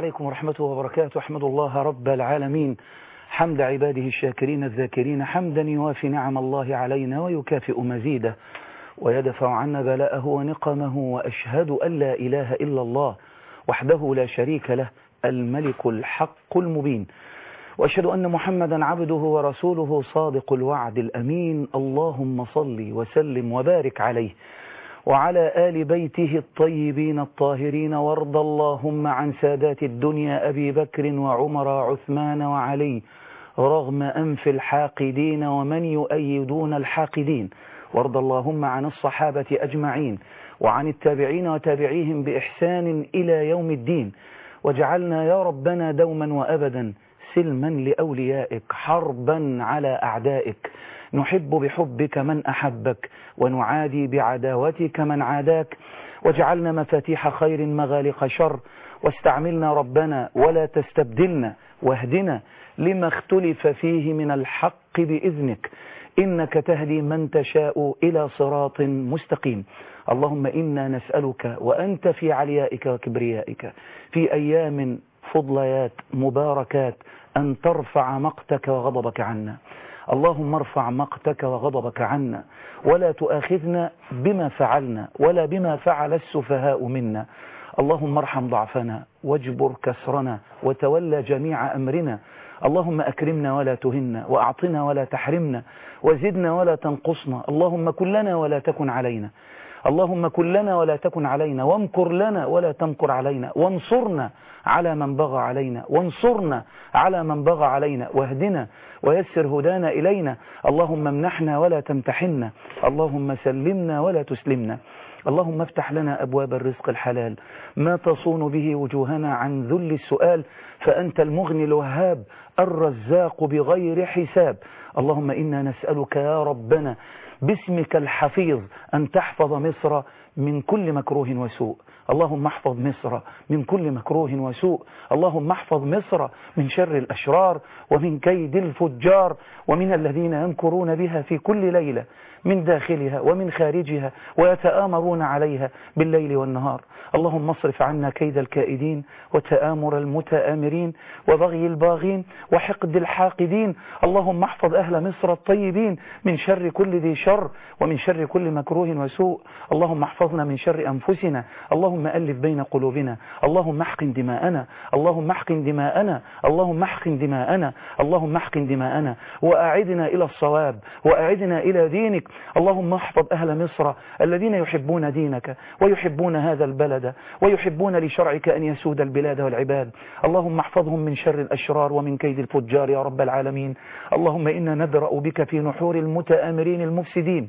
عليكم ورحمته وبركاته أحمد الله رب العالمين حمد عباده الشاكرين الذاكرين حمدا يوافي نعم الله علينا ويكافئ مزيده ويدفع عنا بلاءه ونقمه وأشهد أن لا إله إلا الله وحده لا شريك له الملك الحق المبين وأشهد أن محمدا عبده ورسوله صادق الوعد الأمين اللهم صل وسلم وبارك عليه وعلى آل بيته الطيبين الطاهرين وارض اللهم عن سادات الدنيا أبي بكر وعمر وعثمان وعلي رغم أنف الحاقدين ومن يؤيدون الحاقدين وارض اللهم عن الصحابة أجمعين وعن التابعين وتابعيهم بإحسان إلى يوم الدين وجعلنا يا ربنا دوما وأبدا سلما لأوليائك حربا على أعدائك نحب بحبك من أحبك ونعادي بعداوتك من عاداك واجعلنا مفاتيح خير مغالق شر واستعملنا ربنا ولا تستبدلنا واهدنا لما اختلف فيه من الحق بإذنك إنك تهدي من تشاء إلى صراط مستقيم اللهم إنا نسألك وأنت في عليائك وكبريائك في أيام فضليات مباركات أن ترفع مقتك وغضبك عنا اللهم ارفع مقتك وغضبك عنا ولا تؤاخذنا بما فعلنا ولا بما فعل السفهاء منا اللهم ارحم ضعفنا واجبر كسرنا وتولى جميع أمرنا اللهم أكرمنا ولا تهنا وأعطنا ولا تحرمنا وزدنا ولا تنقصنا اللهم كن لنا ولا تكن علينا اللهم كن لنا ولا تكن علينا وامكر لنا ولا تمكر علينا وانصرنا على من بغى علينا وانصرنا على من بغى علينا واهدنا ويسر هدانا إلينا اللهم امنحنا ولا تمتحنا اللهم سلمنا ولا تسلمنا اللهم افتح لنا أبواب الرزق الحلال ما تصون به وجوهنا عن ذل السؤال فأنت المغني الوهاب الرزاق بغير حساب اللهم إنا نسألك يا ربنا باسمك الحفيظ أن تحفظ مصر من كل مكروه وسوء اللهم احفظ مصر من كل مكروه وسوء اللهم احفظ مصر من شر الأشرار ومن كيد الفجار ومن الذين يمكرون بها في كل ليلة من داخلها ومن خارجها ويتآمرون عليها بالليل والنهار اللهم اصرف عنا كيد الكائدين وتآمر المتآمرين وبغي الباغين وحقد الحاقدين اللهم احفظ أهل مصر الطيبين من شر كل ذي شر ومن شر كل مكروه وسوء اللهم احفظنا من شر أنفسنا اللهم ألف بين قلوبنا اللهم احقن دماءنا اللهم احقن دماءنا اللهم احقن دماءنا اللهم احقن دماءنا وأعدنا إلى الصواب وأعدنا إلى دينك اللهم احفظ أهل مصر الذين يحبون دينك ويحبون هذا البلد ويحبون لشرعك أن يسود البلاد والعباد اللهم احفظهم من شر الأشرار ومن كيد الفجار يا رب العالمين اللهم إنا ندرأ بك في نحور المتآمرين المفسدين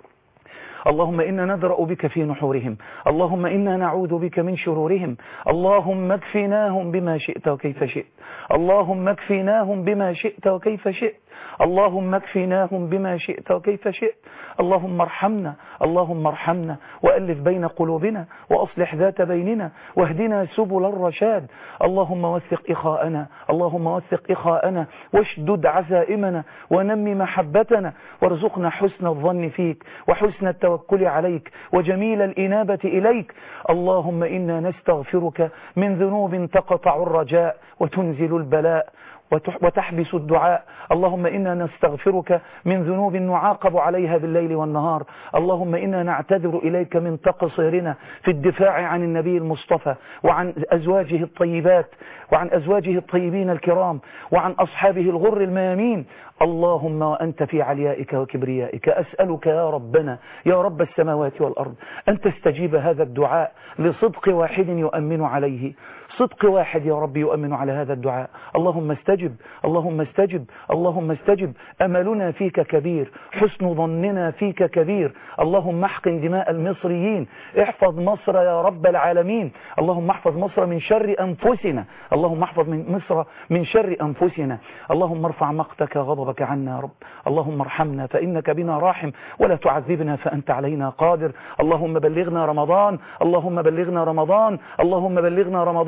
اللهم إنا ندرأ بك في نحورهم اللهم إنا نعوذ بك من شرورهم اللهم اكفناهم بما شئت وكيف شئت اللهم اكفناهم بما شئت وكيف شئت اللهم اكفناهم بما شئت وكيف شئت اللهم ارحمنا اللهم ارحمنا وألف بين قلوبنا وأصلح ذات بيننا واهدنا سبل الرشاد اللهم وثق إخاءنا اللهم وثق إخاءنا واشدد عزائمنا ونمي محبتنا وارزقنا حسن الظن فيك وحسن التوكل عليك وجميل الإنابة إليك اللهم إنا نستغفرك من ذنوب تقطع الرجاء وتنزل البلاء وتحبس الدعاء اللهم إنا نستغفرك من ذنوب نعاقب عليها بالليل والنهار اللهم إنا نعتذر إليك من تقصيرنا في الدفاع عن النبي المصطفى وعن أزواجه الطيبات وعن أزواجه الطيبين الكرام وعن أصحابه الغر الميامين اللهم وأنت في عليائك وكبريائك أسألك يا ربنا يا رب السماوات والأرض أن تستجيب هذا الدعاء لصدق واحد يؤمن عليه صدق واحد يا رب يؤمن على هذا الدعاء اللهم استجب اللهم استجب اللهم استجب أملنا فيك كبير حسن ظننا فيك كبير اللهم احقن دماء المصريين احفظ مصر يا رب العالمين اللهم احفظ مصر من شر أنفسنا اللهم احفظ من مصر من شر أنفسنا اللهم ارفع مقتك غضبك عنا يا رب اللهم ارحمنا فإنك بنا راحم ولا تعذبنا فأنت علينا قادر اللهم بلغنا رمضان اللهم بلغنا رمضان اللهم بلغنا رمضان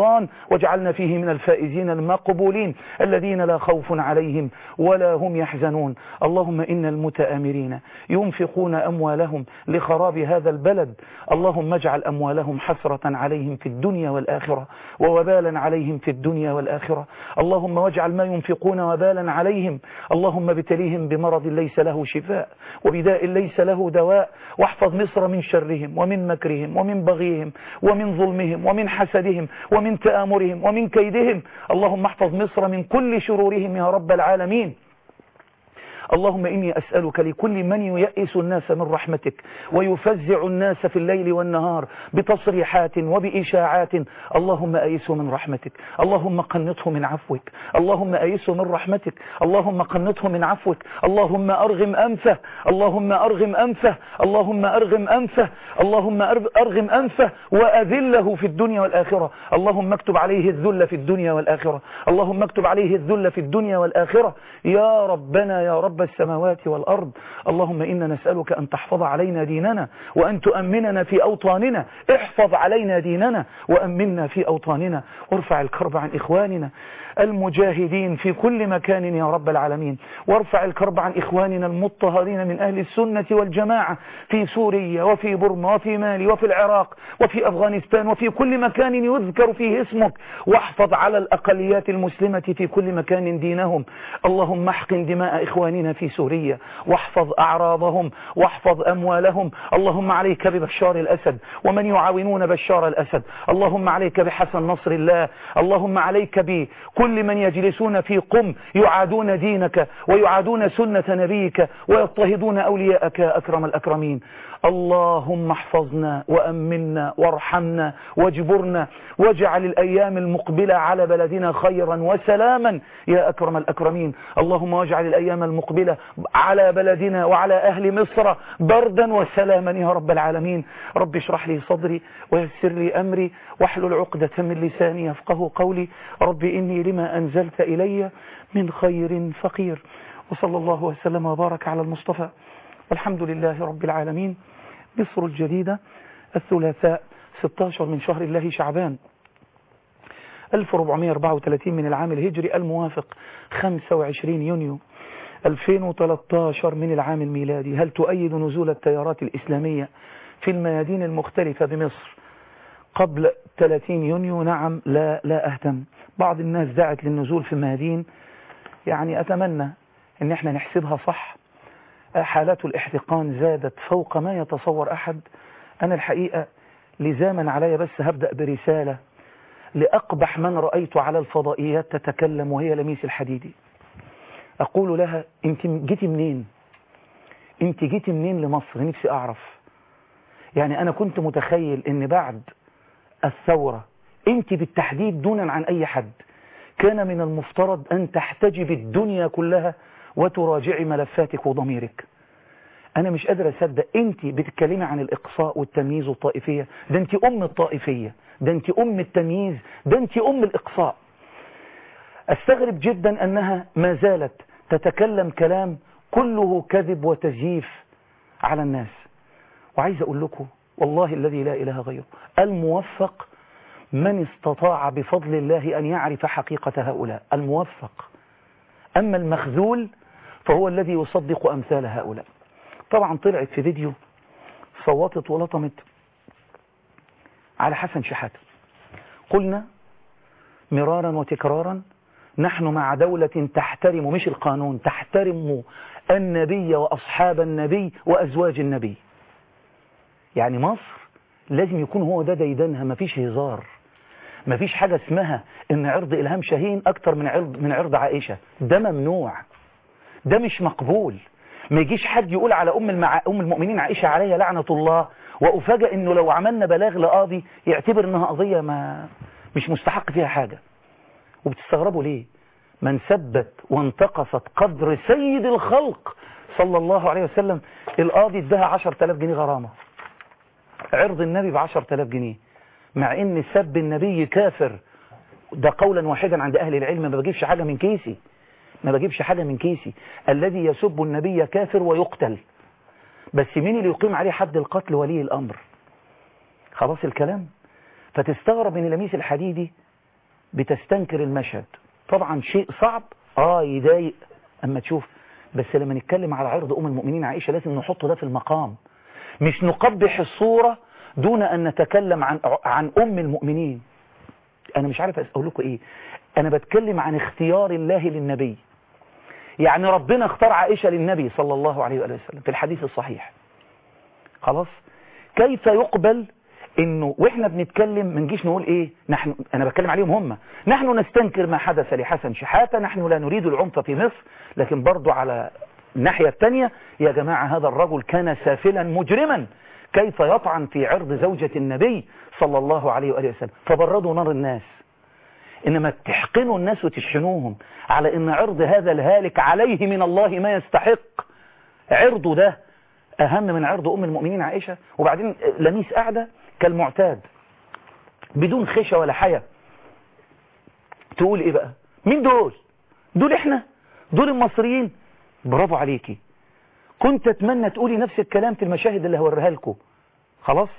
رمضان واجعلنا فيه من الفائزين المقبولين الذين لا خوف عليهم ولا هم يحزنون اللهم إن المتآمرين ينفقون أموالهم لخراب هذا البلد اللهم اجعل أموالهم حسرة عليهم في الدنيا والآخرة ووبالا عليهم في الدنيا والآخرة اللهم واجعل ما ينفقون وبالا عليهم اللهم ابتليهم بمرض ليس له شفاء وبداء ليس له دواء واحفظ مصر من شرهم ومن مكرهم ومن بغيهم ومن ظلمهم ومن حسدهم ومن تآمرهم ومن كيدهم اللهم احفظ مصر من كل شرورهم يا رب العالمين اللهم إني أسألك لكل من ييئس الناس من رحمتك ويفزع الناس في الليل والنهار بتصريحات وبإشاعات اللهم أيسه من رحمتك اللهم قنطه من عفوك اللهم أيسه من رحمتك اللهم قنطه من عفوك اللهم أرغم أنفه اللهم أرغم أنفه اللهم أرغم أنفه اللهم أرغم أنفه وأذله في الدنيا والآخرة اللهم اكتب عليه الذل في الدنيا والآخرة اللهم اكتب عليه الذل في الدنيا والآخرة يا ربنا يا رب رب السماوات والأرض اللهم إنا نسألك أن تحفظ علينا ديننا وأن تؤمننا في أوطاننا احفظ علينا ديننا وأمنا في أوطاننا وارفع الكرب عن إخواننا المجاهدين في كل مكان يا رب العالمين وارفع الكرب عن إخواننا المضطهرين من أهل السنة والجماعة في سوريا وفي برما وفي مالي وفي العراق وفي أفغانستان وفي كل مكان يذكر فيه اسمك واحفظ على الأقليات المسلمة في كل مكان دينهم اللهم احقن دماء إخواننا في سوريا واحفظ أعراضهم واحفظ أموالهم اللهم عليك ببشار الأسد ومن يعاونون بشار الأسد اللهم عليك بحسن نصر الله اللهم عليك بكل من يجلسون في قم يعادون دينك ويعادون سنة نبيك ويضطهدون أولياءك يا أكرم الأكرمين اللهم احفظنا وأمنا وارحمنا واجبرنا واجعل الأيام المقبلة على بلدنا خيرا وسلاما يا أكرم الأكرمين اللهم واجعل الأيام المقبلة على بلدنا وعلى أهل مصر بردا وسلاما يا رب العالمين رب اشرح لي صدري ويسر لي أمري واحلل عقدة من لساني يفقه قولي رب إني لما أنزلت إلي من خير فقير وصلى الله وسلم وبارك على المصطفى والحمد لله رب العالمين مصر الجديدة الثلاثاء 16 من شهر الله شعبان 1434 من العام الهجري الموافق 25 يونيو 2013 من العام الميلادي هل تؤيد نزول التيارات الإسلامية في الميادين المختلفة بمصر قبل 30 يونيو نعم لا لا أهتم بعض الناس دعت للنزول في الميادين يعني أتمنى ان احنا نحسبها صح حالات الاحتقان زادت فوق ما يتصور أحد أنا الحقيقة لزاما علي بس هبدأ برسالة لأقبح من رأيت على الفضائيات تتكلم وهي لميس الحديدي أقول لها أنت جيتي منين أنت جيتي منين لمصر نفسي أعرف يعني أنا كنت متخيل أن بعد الثورة أنت بالتحديد دونا عن أي حد كان من المفترض أن تحتجب الدنيا كلها وتراجعي ملفاتك وضميرك أنا مش قادر أصدق أنت بتتكلمي عن الإقصاء والتمييز والطائفية ده أنت أم الطائفية ده أنت أم التمييز ده أنت أم الإقصاء أستغرب جدا أنها ما زالت تتكلم كلام كله كذب وتزييف على الناس وعايز أقول لكم والله الذي لا إله غيره الموفق من استطاع بفضل الله أن يعرف حقيقة هؤلاء الموفق أما المخذول فهو الذي يصدق أمثال هؤلاء طبعا طلعت في فيديو صوتت ولطمت على حسن شحاتة قلنا مرارا وتكرارا نحن مع دولة تحترم مش القانون تحترم النبي وأصحاب النبي وأزواج النبي يعني مصر لازم يكون هو ده ديدنها مفيش هزار مفيش حاجة اسمها ان عرض إلهام شاهين أكتر من عرض, من عرض عائشة ده ممنوع ده مش مقبول ما يجيش حد يقول على أم, المع... أم المؤمنين عائشة عليها لعنة الله وأفاجأ أنه لو عملنا بلاغ لقاضي يعتبر أنها قضية ما مش مستحق فيها حاجة وبتستغربوا ليه من ثبت وانتقصت قدر سيد الخلق صلى الله عليه وسلم القاضي ادها 10000 جنيه غرامة عرض النبي ب 10000 جنيه مع ان سب النبي كافر ده قولا واحدا عند اهل العلم ما بجيبش حاجة من كيسي ما بجيبش حاجة من كيسي الذي يسب النبي كافر ويقتل بس مين اللي يقيم عليه حد القتل ولي الامر خلاص الكلام فتستغرب من لميس الحديدي بتستنكر المشهد طبعا شيء صعب اه يضايق اما تشوف بس لما نتكلم على عرض ام المؤمنين عائشة لازم نحط ده في المقام مش نقبح الصورة دون ان نتكلم عن عن ام المؤمنين انا مش عارف اقول لكم ايه انا بتكلم عن اختيار الله للنبي يعني ربنا اختار عائشة للنبي صلى الله عليه وآله وسلم في الحديث الصحيح خلاص كيف يقبل انه واحنا بنتكلم ما نجيش نقول ايه نحن انا بتكلم عليهم هم نحن نستنكر ما حدث لحسن شحاتة نحن لا نريد العنف في مصر لكن برضو على الناحية الثانية يا جماعة هذا الرجل كان سافلا مجرما كيف يطعن في عرض زوجة النبي صلى الله عليه وآله وسلم فبردوا نار الناس إنما تحقنوا الناس وتشحنوهم على إن عرض هذا الهالك عليه من الله ما يستحق عرضه ده أهم من عرض أم المؤمنين عائشة وبعدين لميس قاعدة كالمعتاد بدون خشة ولا حياة تقول إيه بقى مين دول دول إحنا دول المصريين برافو عليكي كنت أتمنى تقولي نفس الكلام في المشاهد اللي هوريها لكم خلاص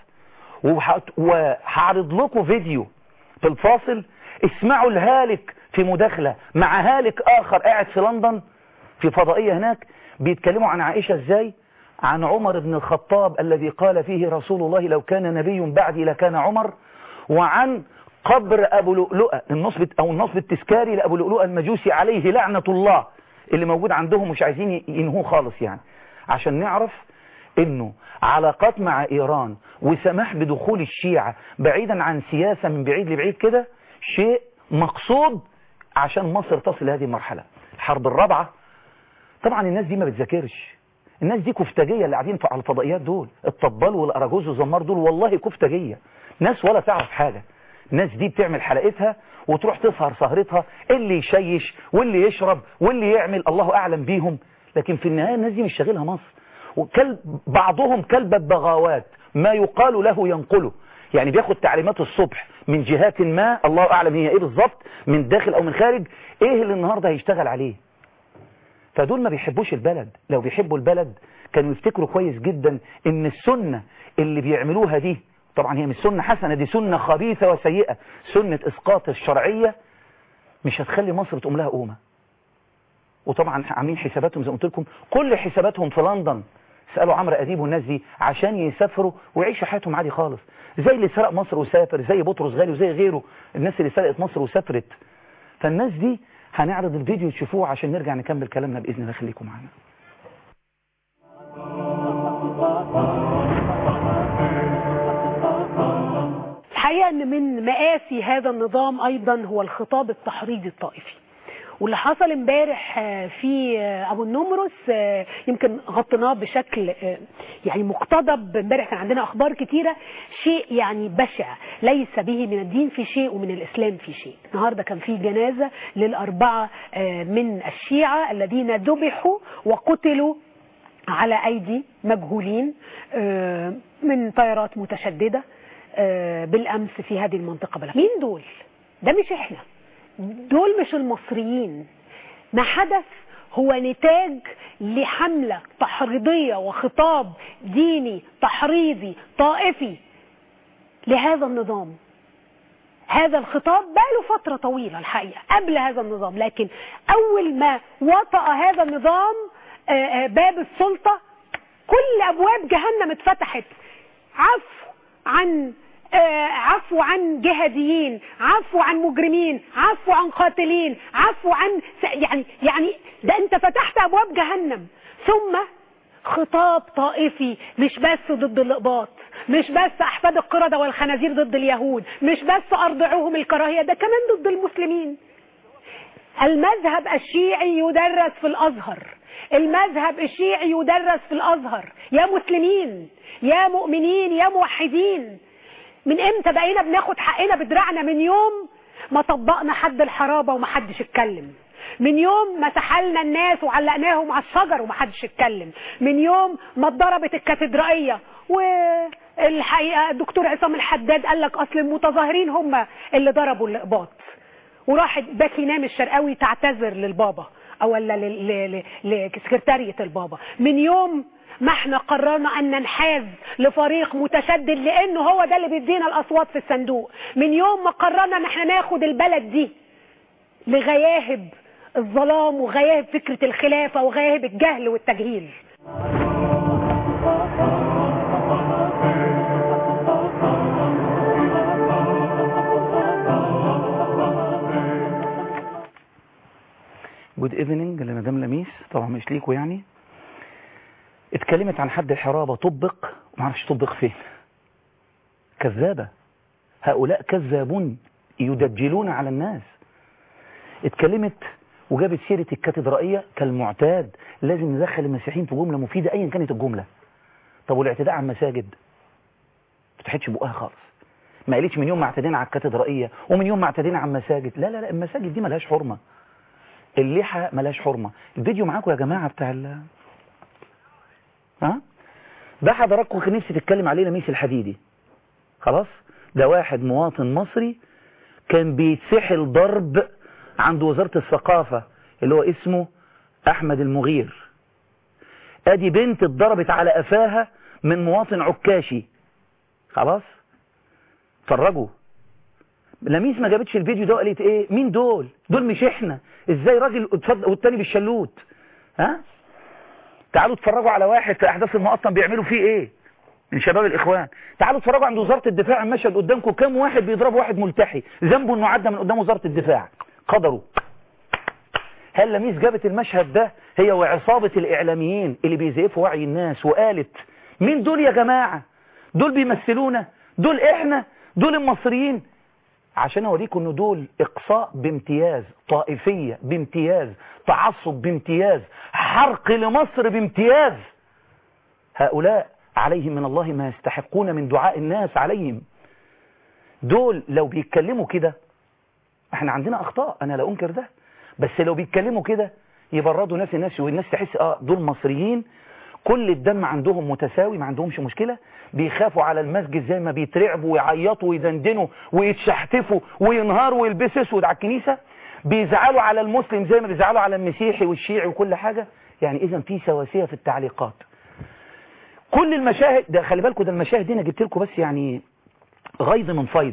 وهعرض لكم فيديو في الفاصل اسمعوا الهالك في مداخلة مع هالك آخر قاعد في لندن في فضائية هناك بيتكلموا عن عائشة ازاي عن عمر بن الخطاب الذي قال فيه رسول الله لو كان نبي بعدي لكان عمر وعن قبر أبو لؤلؤة النصب أو النصب التذكاري لأبو لؤلؤة المجوسي عليه لعنة الله اللي موجود عندهم مش عايزين ينهوه خالص يعني عشان نعرف انه علاقات مع ايران وسماح بدخول الشيعة بعيدا عن سياسة من بعيد لبعيد كده شيء مقصود عشان مصر تصل لهذه المرحلة الحرب الرابعة طبعا الناس دي ما بتذاكرش الناس دي كفتاجية اللي قاعدين على الفضائيات دول الطبال والأراجوز والزمار دول والله كفتاجية ناس ولا تعرف حاجة الناس دي بتعمل حلقتها وتروح تسهر سهرتها اللي يشيش واللي يشرب واللي يعمل الله أعلم بيهم لكن في النهاية الناس دي مش شاغلها مصر وكل بعضهم كلب البغاوات ما يقال له ينقله يعني بياخد تعليمات الصبح من جهات ما الله أعلم هي إيه بالظبط من داخل أو من خارج إيه اللي النهاردة هيشتغل عليه فدول ما بيحبوش البلد لو بيحبوا البلد كانوا يفتكروا كويس جدا ان السنة اللي بيعملوها دي طبعا هي مش سنة حسنة دي سنة خبيثة وسيئة سنة اسقاط الشرعية مش هتخلي مصر تقوم لها قومة وطبعا عاملين حساباتهم زي ما قلت لكم كل حساباتهم في لندن سألوا عمرو أديب والناس دي عشان يسافروا ويعيشوا حياتهم عادي خالص زي اللي سرق مصر وسافر زي بطرس غالي وزي غيره الناس اللي سرقت مصر وسافرت فالناس دي هنعرض الفيديو تشوفوه عشان نرجع نكمل كلامنا بإذن الله خليكم معنا الحقيقة ان من مآسي هذا النظام ايضا هو الخطاب التحريضي الطائفي واللي حصل امبارح في ابو النمرس يمكن غطيناه بشكل يعني مقتضب امبارح كان عندنا اخبار كتيره شيء يعني بشع ليس به من الدين في شيء ومن الاسلام في شيء النهارده كان في جنازه للاربعه من الشيعه الذين ذبحوا وقتلوا على ايدي مجهولين من طيارات متشدده بالامس في هذه المنطقه بلد مين دول ده مش احنا دول مش المصريين ما حدث هو نتاج لحملة تحريضية وخطاب ديني تحريضي طائفي لهذا النظام هذا الخطاب بقاله فترة طويلة الحقيقة قبل هذا النظام لكن أول ما وطأ هذا النظام باب السلطة كل أبواب جهنم اتفتحت عفو عن عفو عن جهاديين عفو عن مجرمين عفو عن قاتلين عفو عن يعني يعني ده انت فتحت ابواب جهنم ثم خطاب طائفي مش بس ضد الاقباط مش بس احفاد القردة والخنازير ضد اليهود مش بس ارضعوهم الكراهية ده كمان ضد المسلمين المذهب الشيعي يدرس في الازهر المذهب الشيعي يدرس في الازهر يا مسلمين يا مؤمنين يا موحدين من امتى بقينا بناخد حقنا بدراعنا من يوم ما طبقنا حد الحرابة ومحدش اتكلم من يوم ما سحلنا الناس وعلقناهم على الشجر ومحدش اتكلم من يوم ما اتضربت الكاتدرائية والحقيقة الدكتور عصام الحداد قال لك اصل المتظاهرين هم اللي ضربوا الاقباط وراحت باكي نام الشرقاوي تعتذر للبابا او ولا ل- ل- ل- لسكرتارية البابا من يوم ما احنا قررنا ان ننحاز لفريق متشدد لانه هو ده اللي بيدينا الاصوات في الصندوق من يوم ما قررنا ان احنا ناخد البلد دي لغياهب الظلام وغياهب فكرة الخلافة وغياهب الجهل والتجهيل جود ايفنينج لمدام لميس طبعا مش ليكوا يعني اتكلمت عن حد الحرابة طبق وما اعرفش طبق فين كذابة هؤلاء كذابون يدجلون على الناس اتكلمت وجابت سيرة الكاتدرائية كالمعتاد لازم ندخل المسيحيين في جملة مفيدة ايا كانت الجملة طب والاعتداء على المساجد ما فتحتش بقها خالص ما قالتش من يوم ما اعتدينا على الكاتدرائية ومن يوم ما اعتدينا على المساجد لا لا لا المساجد دي ملهاش حرمة اللحى ملهاش حرمة الفيديو معاكم يا جماعة بتاع ال ها ده حضراتكم كان نفسي تتكلم عليه لميس الحديدي خلاص ده واحد مواطن مصري كان بيتسحل ضرب عند وزارة الثقافة اللي هو اسمه احمد المغير ادي بنت اتضربت على قفاها من مواطن عكاشي خلاص اتفرجوا لميس ما جابتش الفيديو ده وقالت ايه مين دول دول مش احنا ازاي راجل اتفضل والتاني بالشلوت ها تعالوا اتفرجوا على واحد في احداث المقطم بيعملوا فيه ايه من شباب الاخوان تعالوا اتفرجوا عند وزارة الدفاع المشهد قدامكم كام واحد بيضرب واحد ملتحي ذنبه انه عدى من قدام وزارة الدفاع قدروا هل لميس جابت المشهد ده هي وعصابة الاعلاميين اللي بيزيفوا وعي الناس وقالت مين دول يا جماعة دول بيمثلونا دول احنا دول المصريين عشان اوريكم ان دول اقصاء بامتياز طائفية بامتياز تعصب بامتياز حرق لمصر بامتياز هؤلاء عليهم من الله ما يستحقون من دعاء الناس عليهم دول لو بيتكلموا كده احنا عندنا اخطاء انا لا انكر ده بس لو بيتكلموا كده يبردوا ناس الناس والناس تحس اه دول مصريين كل الدم عندهم متساوي ما عندهمش مشكلة بيخافوا على المسجد زي ما بيترعبوا ويعيطوا ويدندنوا ويتشحتفوا وينهاروا ويلبسوا اسود على الكنيسة بيزعلوا على المسلم زي ما بيزعلوا على المسيحي والشيعي وكل حاجة يعني اذا في سواسية في التعليقات كل المشاهد ده خلي بالكم ده المشاهد دي انا جبت لكم بس يعني غيظ من فيض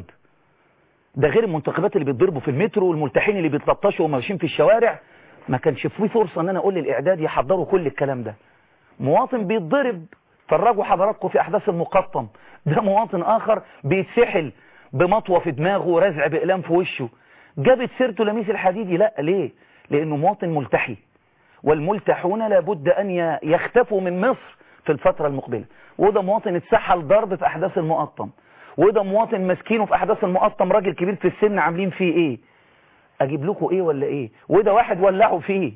ده غير المنتخبات اللي بيتضربوا في المترو والملتحين اللي بيتلطشوا وماشيين في الشوارع ما كانش في فرصة ان انا اقول للاعداد يحضروا كل الكلام ده مواطن بيتضرب فرجوا حضراتكم في احداث المقطم ده مواطن اخر بيتسحل بمطوة في دماغه ورزع بإقلام في وشه جابت سيرته لميس الحديدي لا ليه لانه مواطن ملتحي والملتحون لابد ان يختفوا من مصر في الفترة المقبلة وده مواطن اتسحل ضرب في احداث المقطم وده مواطن مسكينه في احداث المقطم راجل كبير في السن عاملين فيه ايه اجيب لكم ايه ولا ايه وده واحد ولعوا فيه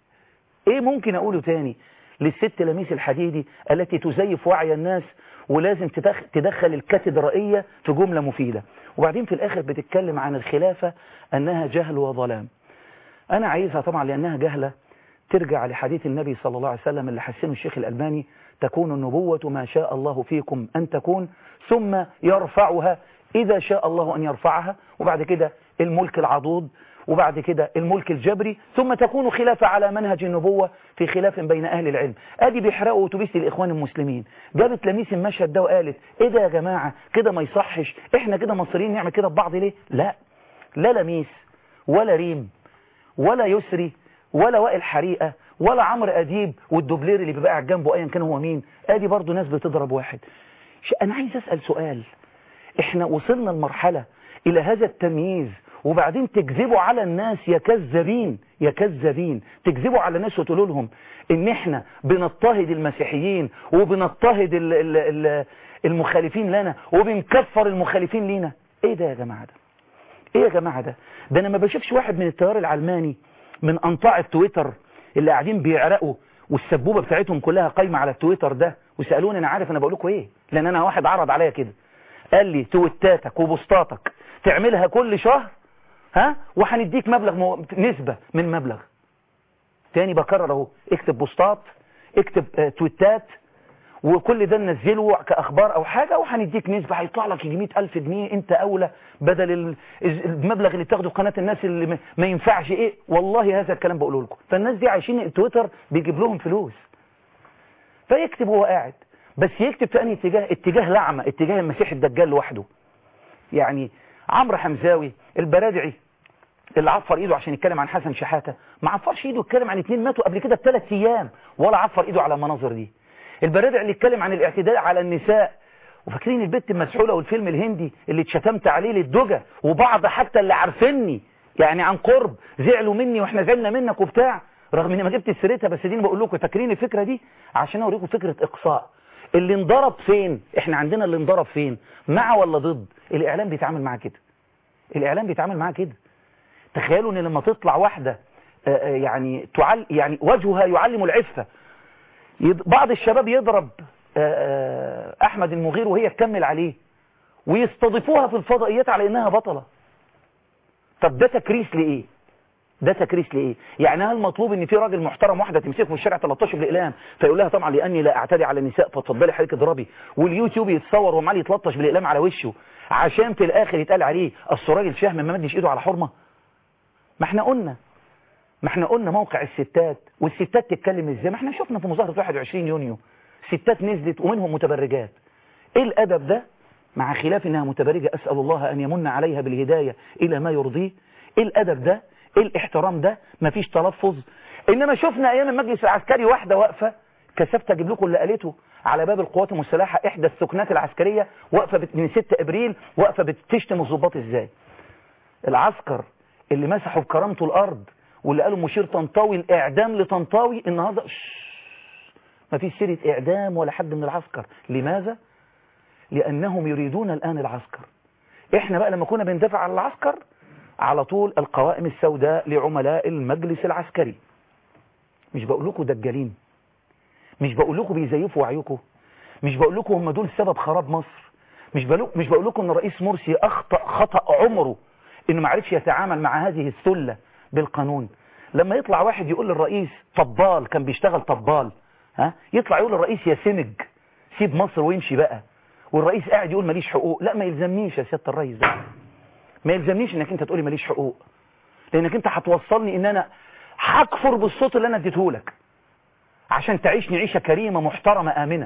ايه ممكن اقوله تاني للست لميس الحديدي التي تزيف وعي الناس ولازم تدخل الكاتدرائية في جملة مفيدة وبعدين في الاخر بتتكلم عن الخلافة انها جهل وظلام انا عايزها طبعا لانها جهلة ترجع لحديث النبي صلى الله عليه وسلم اللي حسنه الشيخ الألباني تكون النبوة ما شاء الله فيكم أن تكون ثم يرفعها إذا شاء الله أن يرفعها وبعد كده الملك العضوض وبعد كده الملك الجبري ثم تكون خلافة على منهج النبوة في خلاف بين أهل العلم أدي بيحرقوا أتوبيس الإخوان المسلمين جابت لميس المشهد ده وقالت إيه ده يا جماعة كده ما يصحش إحنا كده مصريين نعمل كده ببعض ليه لا لا لميس ولا ريم ولا يسري ولا وائل حريقة ولا عمرو أديب والدوبلير اللي بيبقى قاعد جنبه أيا كان هو مين ادي برضو ناس بتضرب واحد أنا عايز أسأل سؤال إحنا وصلنا لمرحلة إلى هذا التمييز وبعدين تكذبوا على الناس يا كذابين يا كذابين تكذبوا على الناس وتقولوا لهم ان احنا بنضطهد المسيحيين وبنضطهد ال ال ال المخالفين لنا وبنكفر المخالفين لينا ايه ده يا جماعة ده ايه يا جماعة ده ده انا ما بشوفش واحد من التيار العلماني من انطاع التويتر اللي قاعدين بيعرقوا والسبوبة بتاعتهم كلها قايمة على التويتر ده وسألوني انا عارف انا بقول لكم ايه لان انا واحد عرض عليا كده قال لي تويتاتك وبوستاتك تعملها كل شهر ها وهنديك مبلغ مو... نسبة من مبلغ تاني بكرر اهو اكتب بوستات اكتب اه تويتات وكل ده ننزله كاخبار او حاجه وهنديك نسبه هيطلع لك يجي 100000 جنيه انت اولى بدل ال- المبلغ اللي بتاخده قناه الناس اللي ما- ما ينفعش ايه والله هذا الكلام بقوله لكم فالناس دي عايشين تويتر بيجيب لهم فلوس فيكتب وهو قاعد بس يكتب في انهي اتجاه اتجاه لعمه اتجاه المسيح الدجال لوحده يعني عمرو حمزاوي البرادعي اللي عفر ايده عشان يتكلم عن حسن شحاته ما عفرش ايده يتكلم عن اتنين ماتوا قبل كده بثلاث ايام ولا عفر ايده على المناظر دي البرادع اللي اتكلم عن الاعتداء على النساء وفاكرين البت المسحوله والفيلم الهندي اللي اتشتمت عليه للدجى وبعض حتى اللي عارفيني يعني عن قرب زعلوا مني واحنا زعلنا منك وبتاع رغم اني ما جبت سيرتها بس دي بقول لكم فاكرين الفكره دي عشان اوريكم فكره اقصاء اللي انضرب فين احنا عندنا اللي انضرب فين مع ولا ضد الاعلام بيتعامل معاه كده الاعلام بيتعامل معاه كده تخيلوا ان لما تطلع واحده آه، آه، يعني تعل يعني وجهها يعلم العفه يض- بعض الشباب يضرب آه، آه، احمد المغير وهي تكمل عليه ويستضيفوها في الفضائيات على انها بطله طب ده تكريس لايه ده تكريس لايه يعني هل مطلوب ان في راجل محترم واحده تمسكه في الشارع 13 بالاقلام فيقول لها طبعا لاني لا اعتدي على النساء فتفضلي حضرتك اضربي واليوتيوب يتصور وعمال يتلطش بالاقلام على وشه عشان في الاخر يتقال عليه اصل راجل شهم ما مدش ايده على حرمه ما احنا قلنا ما احنا قلنا موقع الستات والستات تتكلم ازاي ما احنا شفنا في مظاهره 21 يونيو ستات نزلت ومنهم متبرجات ايه الادب ده مع خلاف انها متبرجه اسال الله ان يمن عليها بالهدايه الى ما يرضيه ايه الادب ده ايه الاحترام ده مفيش تلفظ انما شفنا ايام المجلس العسكري واحده واقفه كسفت اجيب لكم اللي قالته على باب القوات المسلحه احدى السكنات العسكريه واقفه بت- من 6 ابريل واقفه بتشتم الضباط ازاي العسكر اللي مسحوا بكرامته الارض واللي قالوا مشير طنطاوي الاعدام لطنطاوي النهارده شش، مفيش سيره اعدام ولا حد من العسكر لماذا لانهم يريدون الان العسكر احنا بقى لما كنا بندافع عن العسكر على طول القوائم السوداء لعملاء المجلس العسكري مش بقول لكم دجالين مش بقول لكم بيزيفوا وعيكم مش بقول لكم هم دول سبب خراب مصر مش بقول مش بقول لكم ان الرئيس مرسي اخطا خطا عمره انه ما عرفش يتعامل مع هذه الثله بالقانون لما يطلع واحد يقول للرئيس طبال كان بيشتغل طبال ها يطلع يقول للرئيس يا سمج سيب مصر ويمشي بقى والرئيس قاعد يقول ماليش حقوق لا ما يلزمنيش يا سياده الرئيس ده ما يلزمنيش انك انت تقولي ماليش حقوق لانك انت هتوصلني ان انا هكفر بالصوت اللي انا اديته لك عشان تعيشني عيشه كريمه محترمه امنه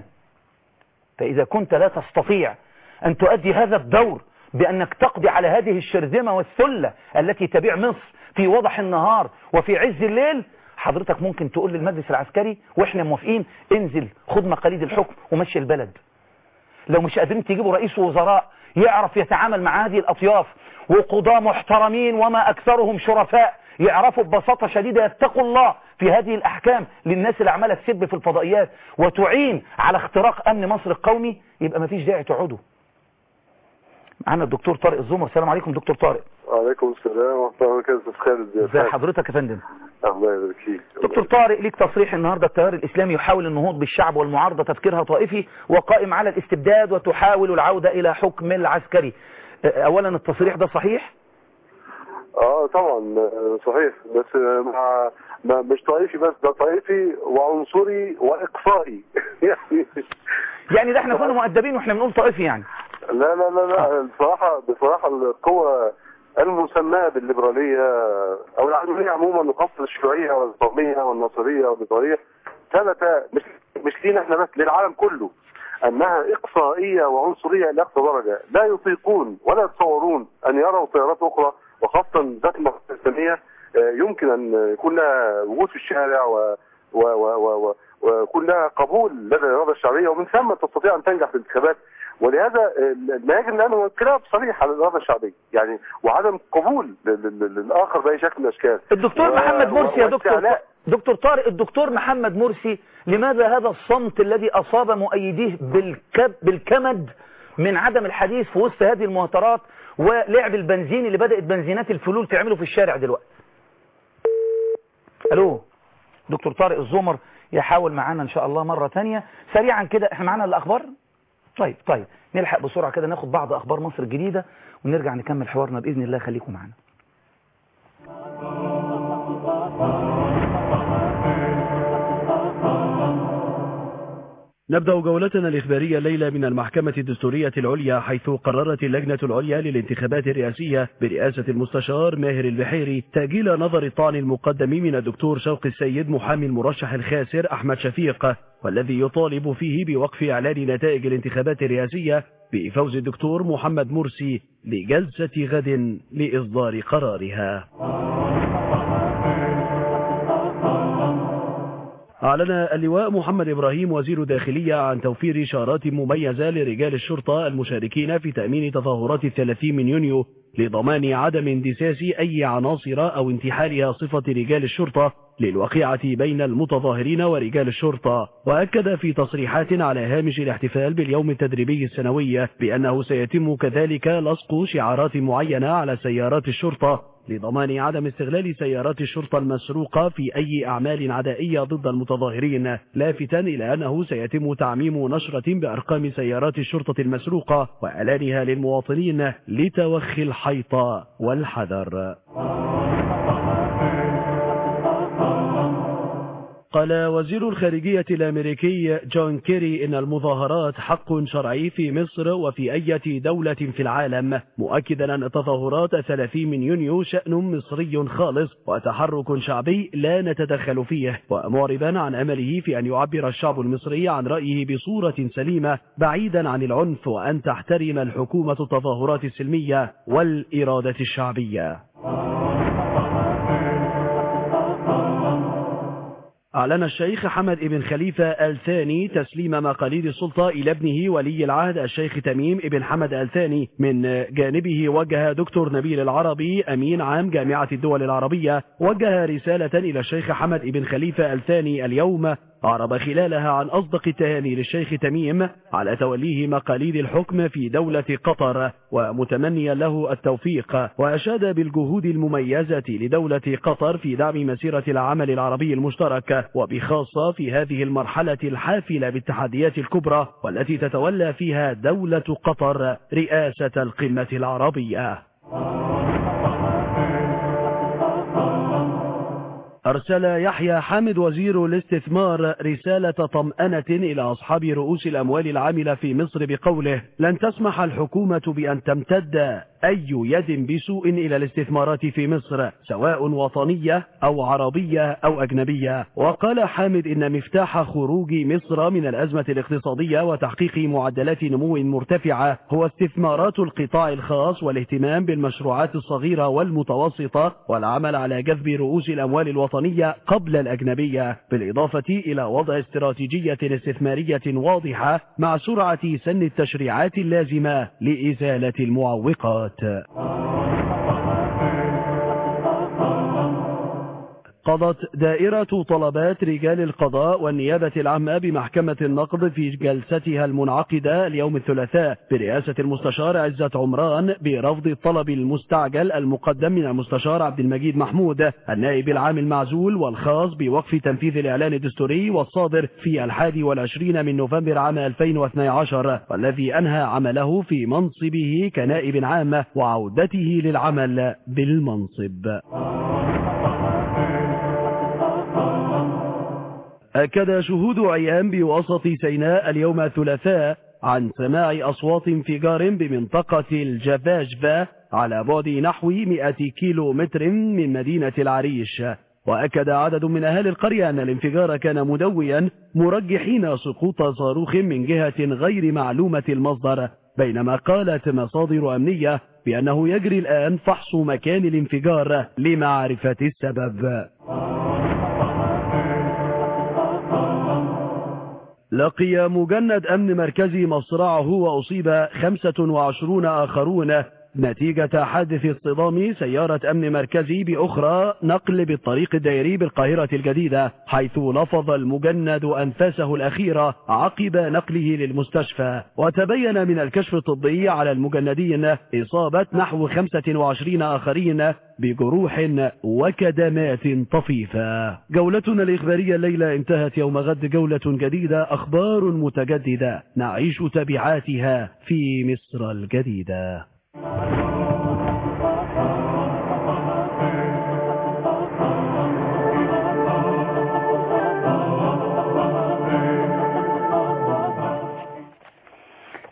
فاذا كنت لا تستطيع ان تؤدي هذا الدور بانك تقضي على هذه الشرذمه والثله التي تبيع مصر في وضح النهار وفي عز الليل حضرتك ممكن تقول للمجلس العسكري واحنا موافقين انزل خد مقاليد الحكم ومشي البلد لو مش قادرين تجيبوا رئيس وزراء يعرف يتعامل مع هذه الأطياف وقضاة محترمين وما أكثرهم شرفاء يعرفوا ببساطة شديدة يتقوا الله في هذه الأحكام للناس اللي عمالة تسب في الفضائيات وتعين على اختراق أمن مصر القومي يبقى مفيش داعي تقعدوا معانا الدكتور طارق الزمر السلام عليكم دكتور طارق وعليكم السلام ورحمة الله وبركاته أستاذ خالد ازي حضرتك يا فندم الله يبارك فيك دكتور طارق ليك تصريح النهاردة التيار الإسلامي يحاول النهوض بالشعب والمعارضة تفكيرها طائفي وقائم على الاستبداد وتحاول العودة إلى حكم العسكري أه، أولا التصريح ده صحيح اه طبعا آه، صحيح بس آه، مع ما مش طائفي بس ده طائفي وعنصري واقصائي يعني يعني ده احنا كنا مؤدبين واحنا بنقول طائفي يعني لا لا لا لا بصراحة بصراحة القوة المسماة بالليبرالية أو العلمانية عموما وخاصة الشيوعية والقومية والنصرية والليبرالية ثبت مش مش لينا احنا بس للعالم كله أنها إقصائية وعنصرية لأقصى درجة لا يطيقون ولا يتصورون أن يروا تيارات أخرى وخاصة ذات المقاصد الإسلامية آه، يمكن أن يكون لها وجود في الشارع و و و و و ويكون لها قبول لدى الإرادة الشعبية ومن ثم تستطيع أن تنجح في الانتخابات ولهذا آه، ما يجري الآن هو انقلاب صريح على الإرادة الشعبية يعني وعدم قبول لل- لل- للآخر بأي شكل من الأشكال الدكتور و- محمد مرسي يا و- دكتور واستعلاء. دكتور طارق الدكتور محمد مرسي لماذا هذا الصمت الذي أصاب مؤيديه بالكب بالكمد من عدم الحديث في وسط هذه المهاترات ولعب البنزين اللي بدأت بنزينات الفلول تعمله في الشارع دلوقتي الو دكتور طارق الزمر يحاول معانا ان شاء الله مرة تانية سريعا كده احنا معانا الاخبار طيب طيب نلحق بسرعة كده ناخد بعض اخبار مصر الجديدة ونرجع نكمل حوارنا باذن الله خليكم معانا نبدأ جولتنا الإخبارية الليلة من المحكمة الدستورية العليا حيث قررت اللجنة العليا للانتخابات الرئاسية برئاسة المستشار ماهر البحيري تأجيل نظر الطعن المقدم من الدكتور شوقي السيد محامي المرشح الخاسر أحمد شفيق والذي يطالب فيه بوقف إعلان نتائج الانتخابات الرئاسية بفوز الدكتور محمد مرسي لجلسة غد لإصدار قرارها أعلن اللواء محمد إبراهيم وزير داخلية عن توفير إشارات مميزة لرجال الشرطة المشاركين في تأمين تظاهرات الثلاثين من يونيو لضمان عدم اندساس أي عناصر أو انتحالها صفة رجال الشرطة للوقيعة بين المتظاهرين ورجال الشرطة وأكد في تصريحات على هامش الاحتفال باليوم التدريبي السنوي بأنه سيتم كذلك لصق شعارات معينة على سيارات الشرطة لضمان عدم استغلال سيارات الشرطة المسروقة في أي أعمال عدائية ضد المتظاهرين لافتا إلى أنه سيتم تعميم نشرة بأرقام سيارات الشرطة المسروقة وإعلانها للمواطنين لتوخي الحيط والحذر قال وزير الخارجية الأمريكي جون كيري إن المظاهرات حق شرعي في مصر وفي أي دولة في العالم مؤكدا أن تظاهرات 30 من يونيو شأن مصري خالص وتحرك شعبي لا نتدخل فيه ومعربا عن أمله في أن يعبر الشعب المصري عن رأيه بصورة سليمة بعيدا عن العنف وأن تحترم الحكومة التظاهرات السلمية والإرادة الشعبية أعلن الشيخ حمد بن خليفة الثاني تسليم مقاليد السلطة إلى ابنه ولي العهد الشيخ تميم بن حمد الثاني من جانبه وجه دكتور نبيل العربي أمين عام جامعة الدول العربية وجه رسالة إلى الشيخ حمد بن خليفة الثاني اليوم أعرب خلالها عن أصدق التهاني للشيخ تميم على توليه مقاليد الحكم في دولة قطر ومتمنيا له التوفيق وأشاد بالجهود المميزة لدولة قطر في دعم مسيرة العمل العربي المشترك وبخاصة في هذه المرحلة الحافلة بالتحديات الكبرى والتي تتولى فيها دولة قطر رئاسة القمة العربية أرسل يحيى حامد وزير الاستثمار رسالة طمأنة إلى أصحاب رؤوس الأموال العاملة في مصر بقوله لن تسمح الحكومة بأن تمتد أي يد بسوء إلى الاستثمارات في مصر سواء وطنية أو عربية أو أجنبية وقال حامد إن مفتاح خروج مصر من الأزمة الاقتصادية وتحقيق معدلات نمو مرتفعة هو استثمارات القطاع الخاص والاهتمام بالمشروعات الصغيرة والمتوسطة والعمل على جذب رؤوس الأموال الوطنية قبل الأجنبية بالإضافة إلى وضع استراتيجية استثمارية واضحة مع سرعة سن التشريعات اللازمة لإزالة المعوقات قضت دائرة طلبات رجال القضاء والنيابة العامة بمحكمة النقض في جلستها المنعقدة اليوم الثلاثاء برئاسة المستشار عزت عمران برفض الطلب المستعجل المقدم من المستشار عبد المجيد محمود النائب العام المعزول والخاص بوقف تنفيذ الإعلان الدستوري والصادر في الحادي والعشرين من نوفمبر عام 2012 والذي أنهى عمله في منصبه كنائب عام وعودته للعمل بالمنصب أكد شهود عيان بوسط سيناء اليوم الثلاثاء عن سماع أصوات انفجار بمنطقة الجفاجفة على بعد نحو 100 كيلو متر من مدينة العريش وأكد عدد من أهل القرية أن الانفجار كان مدويا مرجحين سقوط صاروخ من جهة غير معلومة المصدر بينما قالت مصادر أمنية بأنه يجري الآن فحص مكان الانفجار لمعرفة السبب لقي مجند أمن مركزي مصرعه وأصيب 25 آخرون نتيجة حادث اصطدام سيارة أمن مركزي بأخرى نقل بالطريق الدائري بالقاهرة الجديدة حيث لفظ المجند أنفاسه الأخيرة عقب نقله للمستشفى وتبين من الكشف الطبي على المجندين إصابة نحو 25 آخرين بجروح وكدمات طفيفة جولتنا الإخبارية الليلة انتهت يوم غد جولة جديدة أخبار متجددة نعيش تبعاتها في مصر الجديدة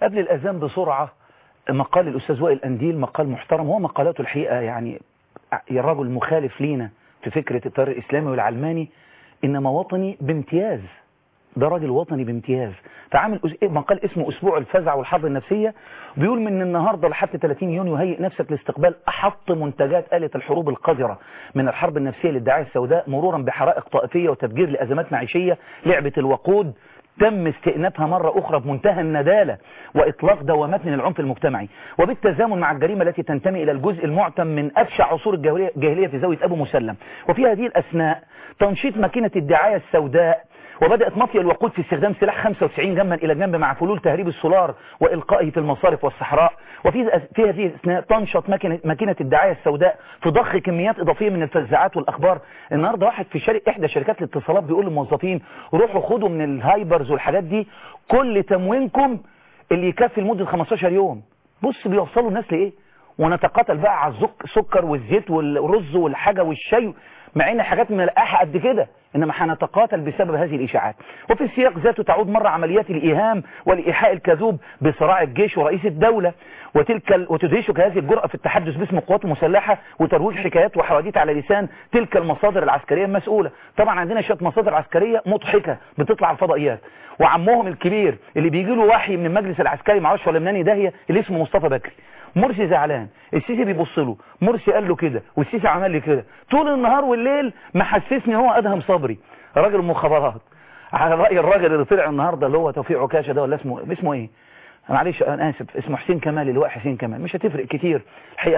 قبل الأذان بسرعة مقال الأستاذ وائل أنديل مقال محترم هو مقالاته الحقيقة يعني الرجل مخالف لينا في فكرة التيار الإسلامي والعلماني إنما وطني بامتياز ده راجل وطني بامتياز فعامل أس- مقال اسمه أسبوع الفزع والحرب النفسية بيقول من النهاردة لحد 30 يونيو هيئ نفسك لاستقبال أحط منتجات آلة الحروب القذرة من الحرب النفسية للدعاية السوداء مرورا بحرائق طائفية وتفجير لأزمات معيشية لعبة الوقود تم استئنافها مرة أخرى بمنتهى الندالة وإطلاق دوامات من العنف المجتمعي وبالتزامن مع الجريمة التي تنتمي إلى الجزء المعتم من أبشع عصور الجاهلية الجاهلية في زاوية أبو مسلم وفي هذه الأثناء تنشيط ماكينة الدعاية السوداء وبدأت مافيا الوقود في استخدام سلاح 95 جنبا إلى جنب مع فلول تهريب السولار وإلقائه في المصارف والصحراء وفي في هذه الأثناء تنشط ماكينة, ماكينة الدعاية السوداء في ضخ كميات إضافية من الفزاعات والأخبار النهاردة واحد في شركة إحدى شركات الاتصالات بيقول للموظفين روحوا خدوا من الهايبرز والحاجات دي كل تموينكم اللي يكفي لمدة 15 يوم بص بيوصلوا الناس لإيه ونتقاتل بقى على السكر والزيت والرز والحاجة والشاي مع ان حاجات ملقاحة قد كده انما هنتقاتل بسبب هذه الاشاعات وفي السياق ذاته تعود مرة عمليات الايهام والايحاء الكذوب بصراع الجيش ورئيس الدولة وتلك ال... وتدهشك هذه الجرأة في التحدث باسم القوات المسلحة وترويج حكايات وحواديت على لسان تلك المصادر العسكرية المسؤولة طبعا عندنا شويه مصادر عسكرية مضحكة بتطلع على الفضائيات وعمهم الكبير اللي بيجي له وحي من المجلس العسكري معرفش ولا مناني داهية اللي اسمه مصطفى بكري مرسي زعلان السيسي بيبص له مرسي قال له كده والسيسي عمل لي كده طول النهار والليل محسسني هو ادهم صبري راجل مخابرات على راي الراجل اللي طلع النهارده اللي هو توفيق عكاشه ده ولا اسمه اسمه ايه معلش انا اسف اسمه حسين كمال اللي هو حسين كمال مش هتفرق كتير الحقيقه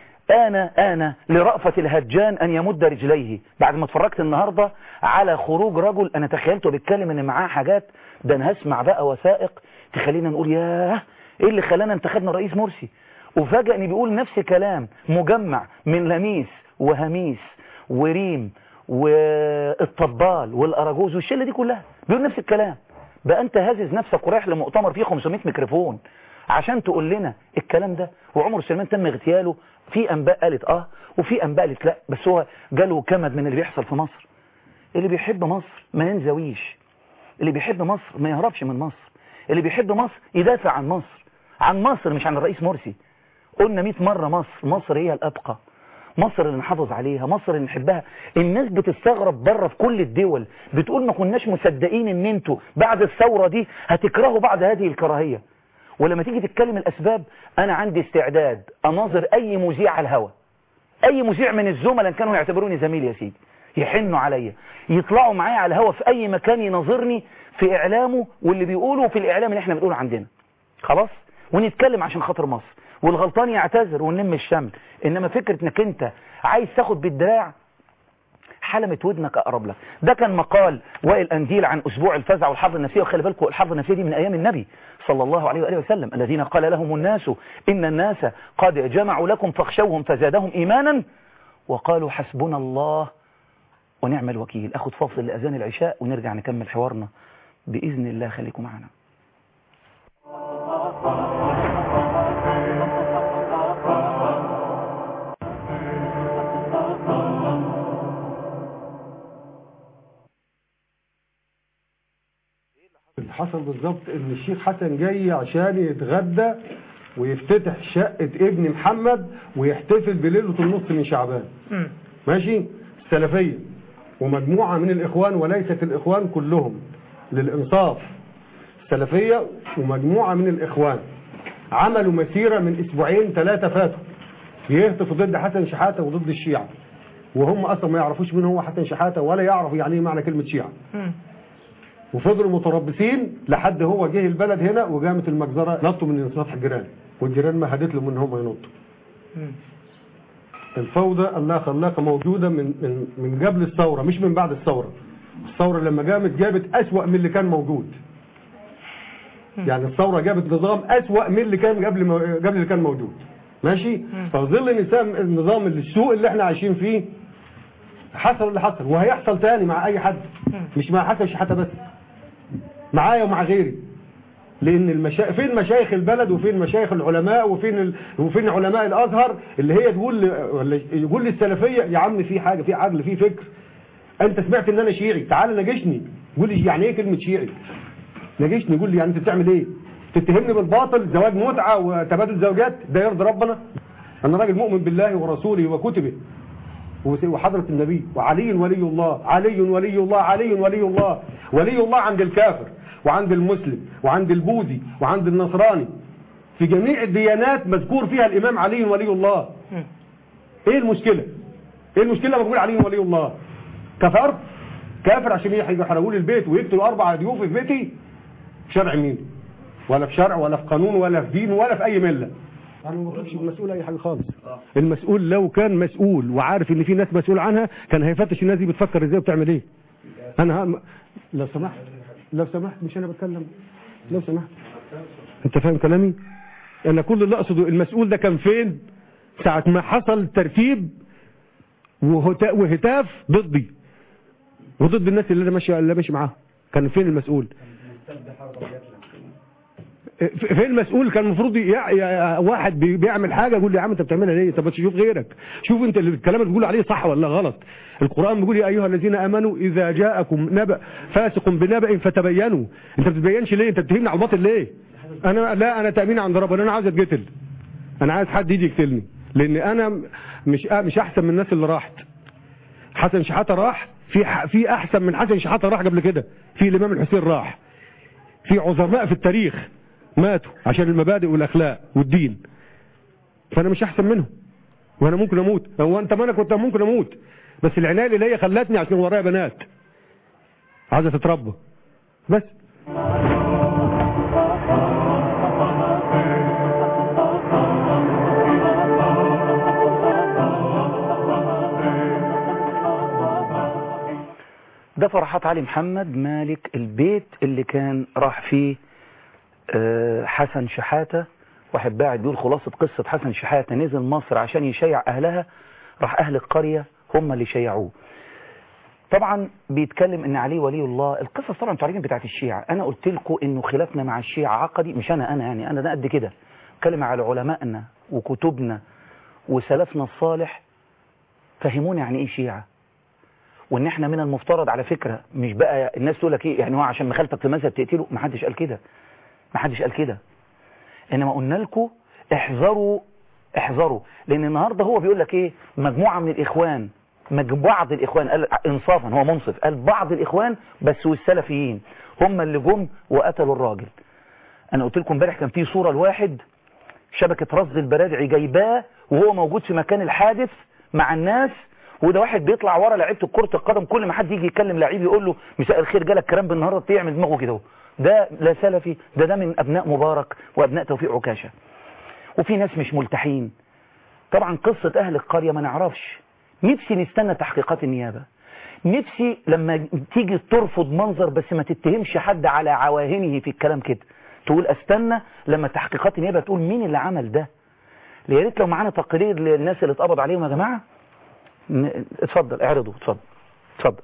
انا انا لرأفة الهجان ان يمد رجليه بعد ما اتفرجت النهاردة على خروج رجل انا تخيلته بيتكلم ان معاه حاجات ده انا هسمع بقى وثائق تخلينا نقول ياه ايه اللي خلانا انتخبنا الرئيس مرسي وفجأة ان بيقول نفس كلام مجمع من لميس وهميس وريم والطبال والاراجوز والشله دي كلها بيقول نفس الكلام بقى انت هازز نفسك ورايح لمؤتمر فيه 500 ميكروفون عشان تقول لنا الكلام ده وعمر سليمان تم اغتياله في انباء قالت اه وفي انباء قالت لا بس هو جاله كمد من اللي بيحصل في مصر اللي بيحب مصر ما ينزويش اللي بيحب مصر ما يهربش من مصر اللي بيحب مصر يدافع عن مصر عن مصر مش عن الرئيس مرسي قلنا 100 مرة مصر مصر هي الأبقى مصر اللي نحافظ عليها مصر اللي نحبها الناس بتستغرب بره في كل الدول بتقول ما كناش مصدقين ان انتوا بعد الثورة دي هتكرهوا بعد هذه الكراهية ولما تيجي تتكلم الأسباب أنا عندي استعداد أناظر أي مذيع على الهوا أي مذيع من الزملاء كانوا يعتبروني زميل يا سيدي يحنوا عليا يطلعوا معايا على الهوا في أي مكان يناظرني في إعلامه واللي بيقوله في الإعلام اللي احنا بنقوله عندنا خلاص ونتكلم عشان خاطر مصر والغلطان يعتذر ونلم الشمل انما فكرة انك انت عايز تاخد بالدراع حلمت ودنك اقرب لك ده كان مقال وائل انديل عن اسبوع الفزع والحرب النفسيه وخلي بالكم الحرب النفسيه دي من ايام النبي صلى الله عليه واله وسلم الذين قال لهم الناس ان الناس قد جمعوا لكم فاخشوهم فزادهم ايمانا وقالوا حسبنا الله ونعم الوكيل اخد فاصل لاذان العشاء ونرجع نكمل حوارنا باذن الله خليكم معنا اللي حصل بالظبط ان الشيخ حسن جاي عشان يتغدى ويفتتح شقة ابن محمد ويحتفل بليلة النص من شعبان ماشي السلفية ومجموعة من الإخوان وليست الإخوان كلهم للإنصاف السلفية ومجموعة من الإخوان عملوا مسيرة من أسبوعين ثلاثة فاتوا يهتفوا ضد حسن شحاتة وضد الشيعة وهم أصلا ما يعرفوش مين هو حسن شحاتة ولا يعرفوا يعني ايه معنى كلمة شيعة وفضلوا متربصين لحد هو جه البلد هنا وقامت المجزرة نطوا من سطح الجيران والجيران ما هدت لهم ان هم ينطوا الفوضى الله خلاقة موجودة من من من قبل الثورة مش من بعد الثورة الثورة لما قامت جابت أسوأ من اللي كان موجود يعني الثورة جابت نظام أسوأ من اللي كان قبل ما قبل اللي كان موجود ماشي ففي ظل نظام النظام اللي السوء اللي احنا عايشين فيه حصل اللي حصل وهيحصل تاني مع اي حد مش مع حسن شحاته بس معايا ومع غيري لان المشا... فين مشايخ البلد وفين مشايخ العلماء وفين ال... وفين علماء الازهر اللي هي تقول ل... ولا يقول للسلفيه يا عم في حاجه في عقل في فكر انت سمعت ان انا شيعي تعال ناقشني قول لي يعني ايه كلمه شيعي ناقشني قول لي يعني انت بتعمل ايه تتهمني بالباطل زواج متعه وتبادل زوجات ده يرضي ربنا انا راجل مؤمن بالله ورسوله وكتبه وحضرة النبي وعلي ولي الله علي ولي الله علي ولي الله ولي الله عند الكافر وعند المسلم وعند البوذي وعند النصراني في جميع الديانات مذكور فيها الإمام علي ولي الله ايه المشكلة ايه المشكلة لما بقول علي ولي الله كفرت كافر عشان يحرقوا لي البيت ويقتلوا اربع ضيوف في بيتي في شرع مين ولا في شرع ولا في قانون ولا في دين ولا في اي مله انا ما بطلبش المسؤول اي حاجه خالص المسؤول لو كان مسؤول وعارف ان في ناس مسؤول عنها كان هيفتش الناس دي بتفكر ازاي وبتعمل ايه انا هم... لو سمحت لو سمحت مش انا بتكلم لو سمحت انت فاهم كلامي انا كل اللي اقصده المسؤول ده كان فين ساعه ما حصل ترتيب وهتا- وهتاف ضدي وضد الناس اللي انا ماشي اللي ماشي معاهم كان فين المسؤول فين المسؤول كان المفروض يع... يع... واحد بي- بيعمل حاجه يقول لي يا عم انت بتعملها ليه طب تشوف غيرك شوف انت اللي الكلام اللي بتقول عليه صح ولا غلط القران بيقول يا ايها الذين امنوا اذا جاءكم نبأ فاسق بنبأ فتبينوا انت ما بتبينش ليه انت بتهمني على الباطل ليه انا لا انا تامين عند ربنا انا عايز اتقتل انا عايز حد يجي يقتلني لان انا مش مش احسن من الناس اللي راحت حسن شحاته راح في ح- في احسن من حسن شحاته راح قبل كده في الامام الحسين راح في عظماء في التاريخ ماتوا عشان المبادئ والاخلاق والدين فانا مش احسن منهم وانا ممكن اموت هو انت ما انا كنت ممكن اموت بس العنايه اللي هي خلتني عشان ورايا بنات عايزه تتربى بس ده فرحات علي محمد مالك البيت اللي كان راح فيه آه، حسن شحاتة واحد باعت بيقول خلاصة قصة حسن شحاتة نزل مصر عشان يشيع أهلها راح أهل القرية هم اللي شيعوه طبعا بيتكلم ان علي ولي الله القصص طبعا انتوا عارفين بتاعت الشيعة انا قلت لكم انه خلافنا مع الشيعة عقدي مش انا انا يعني انا ده قد كده اتكلم على علمائنا وكتبنا وسلفنا الصالح فهمونا يعني ايه شيعة وان احنا من المفترض على فكرة مش بقى الناس تقول لك ايه يعني هو عشان مخالفك في مذهب تقتله ما حدش قال كده ما حدش قال كده انما قلنا لكم احذروا احذروا لان النهارده هو بيقول لك ايه مجموعه من الاخوان مج- بعض الاخوان قال انصافا هو منصف قال بعض الاخوان بس والسلفيين هم اللي جم وقتلوا الراجل انا قلت لكم امبارح كان في صوره لواحد شبكه رصد البرادعي جايباه وهو موجود في مكان الحادث مع الناس وده واحد بيطلع ورا لعيبه كره القدم كل ما حد يجي يتكلم لعيب يقول له مساء الخير جالك كلام بالنهارده يعمل دماغه كده اهو. ده لا سلفي ده ده من ابناء مبارك وابناء توفيق عكاشه وفي ناس مش ملتحين طبعا قصة أهل القرية ما نعرفش نفسي نستنى تحقيقات النيابة نفسي لما تيجي ترفض منظر بس ما تتهمش حد على عواهنه في الكلام كده تقول استنى لما تحقيقات النيابة تقول مين اللي عمل ده يا ريت لو معانا تقرير للناس اللي اتقبض عليهم يا جماعة ن- اتفضل اعرضوا اتفضل اتفضل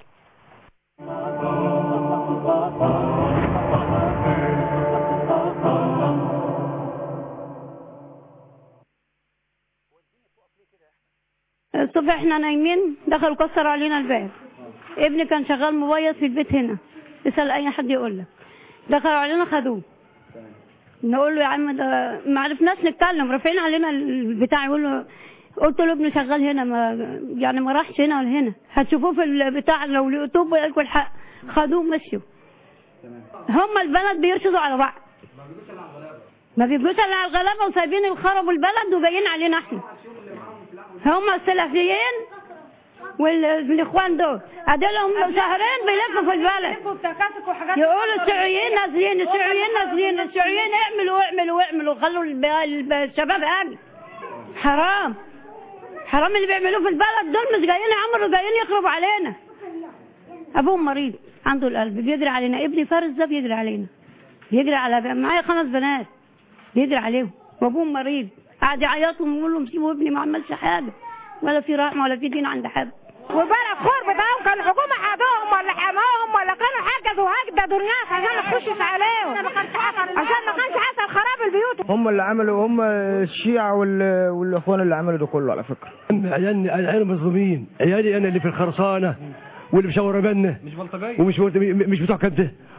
الصبح احنا نايمين دخلوا كسروا علينا الباب ابني كان شغال مبيض في البيت هنا اسال اي حد يقول لك دخلوا علينا خدوه نقول له يا عم ده ما عرفناش نتكلم رافعين علينا البتاع يقول له قلت له ابني شغال هنا ما يعني ما راحش هنا ولا هنا هتشوفوه في البتاع لو لقيتوه ياكل الحق خدوه مشوا هم البلد بيرشدوا على بعض ما بيجوش الا على الغلابه وسايبين الخرب البلد وجايين علينا احنا هم السلفيين والاخوان دول اديلهم شهرين بيلفوا في البلد يقولوا الشيوعيين نازلين الشيوعيين نازلين الشيوعيين اعملوا اعملوا اعملوا خلوا الب- الب- الشباب هاجي حرام حرام اللي بيعملوه في البلد دول مش جايين يعمروا جايين يخربوا علينا ابوهم مريض عنده القلب بيجري علينا ابني فارس ده بيجري علينا بيجري على معايا خمس بنات بيجري عليهم وابوهم مريض قاعد يعيط لهم ويقول لهم سيبوا ابني ما عملش حاجه ولا في رحمه ولا في دين عند حد وبقى الخور بتاعهم كان الحكومة حاجاهم ولا حماهم ولا كانوا حجزوا هجددوا الناس عشان ما تخشش عليهم عشان ما كانش حصل خراب البيوت هم اللي عملوا هم الشيعة وال- والاخوان اللي عملوا ده كله على فكرة عيالي عيالي مظلومين عيالي انا اللي في الخرسانه واللي في شاور بنا مش بلطجية ومش مش بتوع كده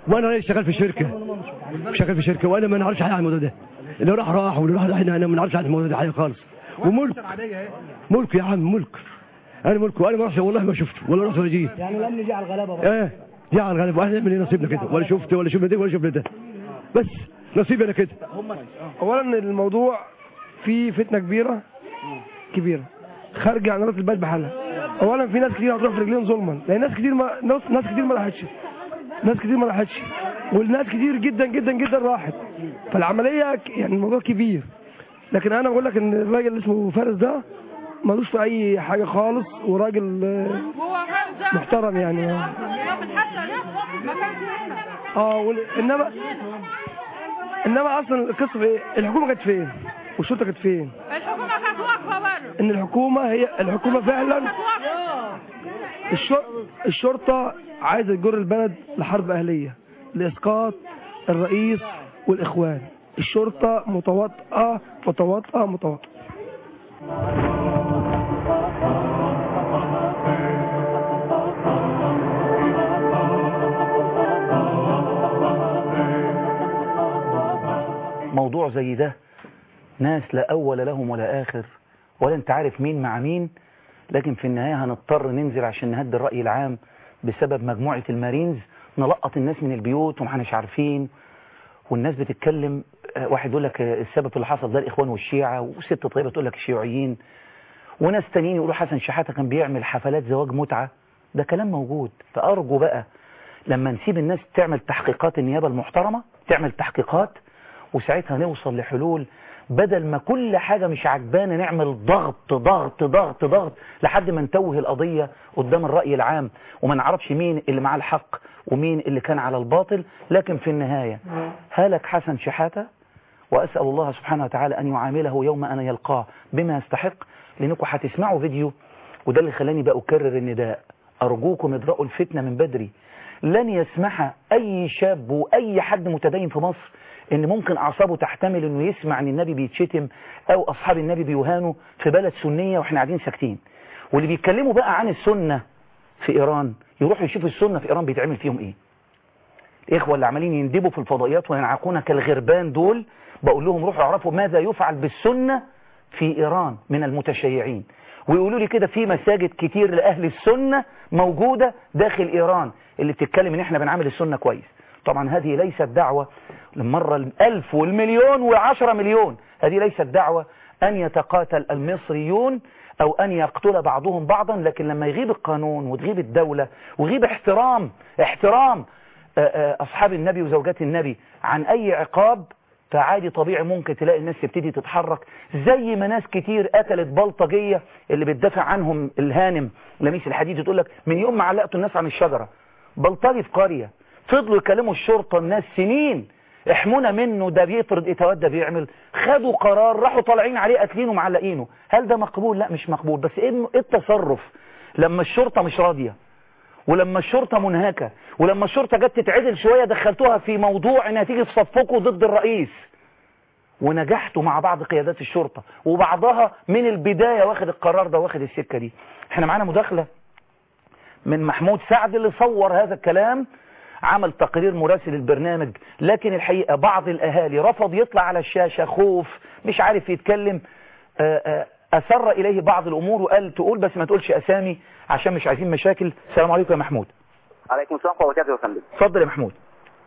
وانا راجل شغال في شركه شغال في شركه وانا ما نعرفش حاجه عن الموضوع ده اللي راح راح واللي راح راح انا ما نعرفش عن الموضوع ده حاجه خالص وملك ملك يا عم ملك انا ملك وانا ما رحتش والله ما شفته ولا رحت ولا جيت يعني لم نجي على الغلابه بقى. ايه دي على الغالب واحنا نعمل ايه نصيبنا كده ولا شفت ولا شفنا ده ولا شفنا ده بس نصيبي انا كده اولا الموضوع فيه فتنه كبيره كبيره خارجه عن راس البلد بحالها اولا في ناس كتير هتروح في رجلين ظلما لان ناس كتير ما ناس, ناس كتير ما راحتش ناس كتير ما راحتش والناس كتير جدا جدا جدا راحت فالعمليه ك- يعني الموضوع كبير لكن انا بقول لك ان الراجل اللي اسمه فارس ده ملوش في اي حاجه خالص وراجل آه، محترم يعني اه وال- انما انما اصلا القصه في ايه؟ الحكومه كانت فين؟ والشرطه كانت فين؟ الحكومة كانت واقفة بره ان الحكومه هي الحكومه فعلا الشر... الشرطه عايزه تجر البلد لحرب اهليه لاسقاط الرئيس والاخوان الشرطه متواطئه متواطئه متواطئه موضوع زي ده ناس لا أول لهم ولا آخر ولا أنت عارف مين مع مين لكن في النهاية هنضطر ننزل عشان نهدي الرأي العام بسبب مجموعة المارينز نلقط الناس من البيوت ومحناش عارفين والناس بتتكلم آه، واحد يقول لك آه، السبب في اللي حصل ده الإخوان والشيعة وست طيبة تقول لك الشيوعيين وناس تانيين يقولوا حسن شحاتة كان بيعمل حفلات زواج متعة ده كلام موجود فأرجو بقى لما نسيب الناس تعمل تحقيقات النيابة المحترمة تعمل تحقيقات وساعتها نوصل لحلول بدل ما كل حاجة مش عجبانا نعمل ضغط ضغط ضغط ضغط لحد ما نتوه القضية قدام الرأي العام وما نعرفش مين اللي معاه الحق ومين اللي كان على الباطل لكن في النهاية هلك حسن شحاتة وأسأل الله سبحانه وتعالى أن يعامله يوم أن يلقاه بما يستحق لأنكم هتسمعوا فيديو وده اللي خلاني بقى أكرر النداء أرجوكم ادرأوا الفتنة من بدري لن يسمح أي شاب وأي حد متدين في مصر ان ممكن اعصابه تحتمل انه يسمع ان النبي بيتشتم او اصحاب النبي بيهانوا في بلد سنية واحنا قاعدين ساكتين واللي بيتكلموا بقى عن السنة في ايران يروحوا يشوفوا السنة في ايران بيتعمل فيهم ايه الاخوة اللي عمالين يندبوا في الفضائيات وينعقون كالغربان دول بقول لهم روحوا اعرفوا ماذا يفعل بالسنة في ايران من المتشيعين ويقولوا لي كده في مساجد كتير لأهل السنة موجودة داخل إيران اللي بتتكلم إن إحنا بنعمل السنة كويس طبعا هذه ليست دعوة للمرة الألف والمليون وعشرة مليون هذه ليست دعوة أن يتقاتل المصريون أو أن يقتل بعضهم بعضا لكن لما يغيب القانون وتغيب الدولة ويغيب احترام احترام آه، آه، أصحاب النبي وزوجات النبي عن أي عقاب فعادي طبيعي ممكن تلاقي الناس تبتدي تتحرك زي ما ناس كتير قتلت بلطجية اللي بتدافع عنهم الهانم لميس الحديد تقول لك من يوم ما علقتوا الناس عن الشجرة بلطجي في قرية فضلوا يكلموا الشرطة الناس سنين احمونا منه ده بيفرض اتواد ده بيعمل خدوا قرار راحوا طالعين عليه قاتلينه ومعلقينه هل ده مقبول لا مش مقبول بس ايه إيه التصرف لما الشرطة مش راضية ولما الشرطة منهكة ولما الشرطة جت تتعدل شوية دخلتوها في موضوع انها تيجي تصفقوا ضد الرئيس ونجحتوا مع بعض قيادات الشرطة وبعضها من البداية واخد القرار ده واخد السكة دي احنا معانا مداخلة من محمود سعد اللي صور هذا الكلام عمل تقرير مراسل البرنامج لكن الحقيقة بعض الأهالي رفض يطلع على الشاشة خوف مش عارف يتكلم آآ آآ أسر إليه بعض الأمور وقال تقول بس ما تقولش أسامي عشان مش عايزين مشاكل السلام عليكم يا محمود عليكم السلام ورحمة الله وبركاته يا فندم اتفضل يا محمود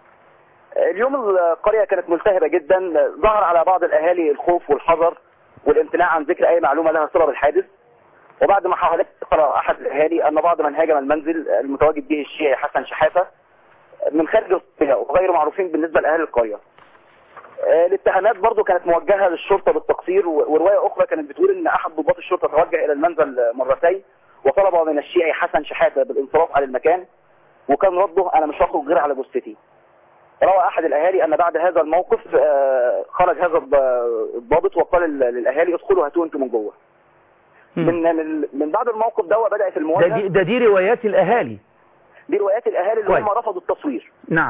اليوم القرية كانت ملتهبة جدا ظهر على بعض الأهالي الخوف والحذر والامتناع عن ذكر أي معلومة لها صلة بالحادث وبعد ما حاولت قرر أحد الأهالي أن بعض من هاجم المنزل المتواجد به الشيعي حسن شحاتة من خارج القرية وغير معروفين بالنسبة لأهالي القرية آه، الاتهامات برضو كانت موجهة للشرطة بالتقصير و- ورواية أخرى كانت بتقول أن أحد ضباط الشرطة توجه إلى المنزل مرتين وطلب من الشيعي حسن شحاتة بالانصراف عن المكان وكان رده أنا مش هخرج غير على جثتي روى أحد الأهالي أن بعد هذا الموقف آه، خرج هذا الض- الضابط وقال لل- للأهالي ادخلوا هاتوا أنتم من جوه من من من بعد الموقف ده بدأت ده المواجهة دي, ده دي روايات الأهالي دي روايات الأهالي اللي كويس. هم رفضوا التصوير نعم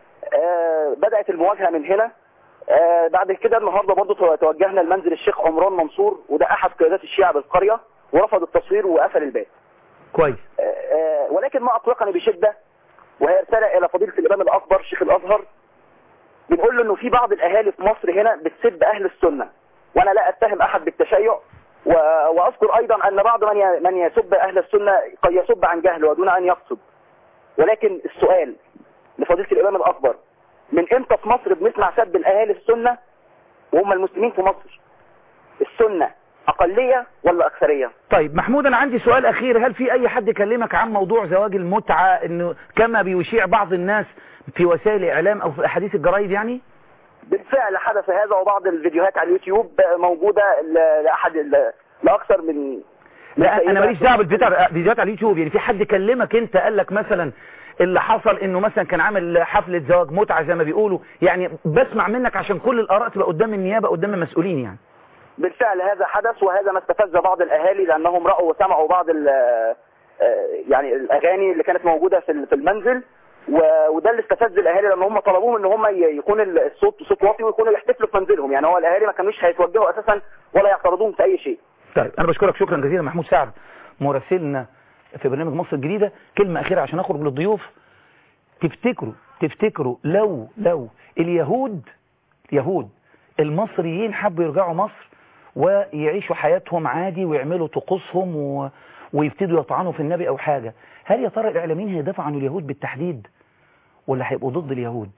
آه، بدأت المواجهة من هنا آه، بعد كده النهارده برضو تو- توجهنا لمنزل الشيخ عمران منصور وده أحد قيادات الشيعة بالقرية ورفض التصوير وقفل الباب كويس آه، آه، ولكن ما أقلقني بشدة وهي رساله الى فضيله الامام الاكبر شيخ الازهر بنقول له انه في بعض الاهالي في مصر هنا بتسب اهل السنه وانا لا اتهم احد بالتشيع و... واذكر ايضا ان بعض من ي... من يسب اهل السنه قد يسب عن جهل ودون ان يقصد ولكن السؤال لفضيله الامام الاكبر من امتى في مصر بنسمع سب الاهالي السنه وهم المسلمين في مصر السنه اقليه ولا اكثريه طيب محمود انا عندي سؤال اخير هل في اي حد كلمك عن موضوع زواج المتعة انه كما بيشيع بعض الناس في وسائل الاعلام او في احاديث الجرايد يعني بالفعل حدث هذا وبعض الفيديوهات على اليوتيوب موجوده ل- لاحد ال- لاكثر من لا انا ماليش دعوه بالفيديوهات فيديوهات على اليوتيوب يعني في حد كلمك انت قال لك مثلا اللي حصل انه مثلا كان عامل حفلة زواج متعة زي ما بيقولوا يعني بسمع منك عشان كل الاراء تبقى قدام النيابة قدام المسؤولين يعني بالفعل هذا حدث وهذا ما استفز بعض الاهالي لانهم راوا وسمعوا بعض ال- آه، يعني الاغاني اللي كانت موجوده في ال- في المنزل و- وده اللي استفز الاهالي لان هم طلبوهم ان هم ي- يكون ال- الصوت صوت واطي ويكونوا يحتفلوا في منزلهم يعني هو الاهالي ما كانوش هيتوجهوا اساسا ولا يعترضون في اي شيء طيب انا بشكرك شكرا جزيلا محمود سعد مراسلنا في برنامج مصر الجديدة كلمة اخيرة عشان اخرج للضيوف تفتكروا تفتكروا لو لو اليهود يهود المصريين حبوا يرجعوا مصر ويعيشوا حياتهم عادي ويعملوا طقوسهم و... ويبتدوا يطعنوا في النبي او حاجة هل يا ترى الاعلاميين هيدافعوا عن اليهود بالتحديد ولا هيبقوا ضد اليهود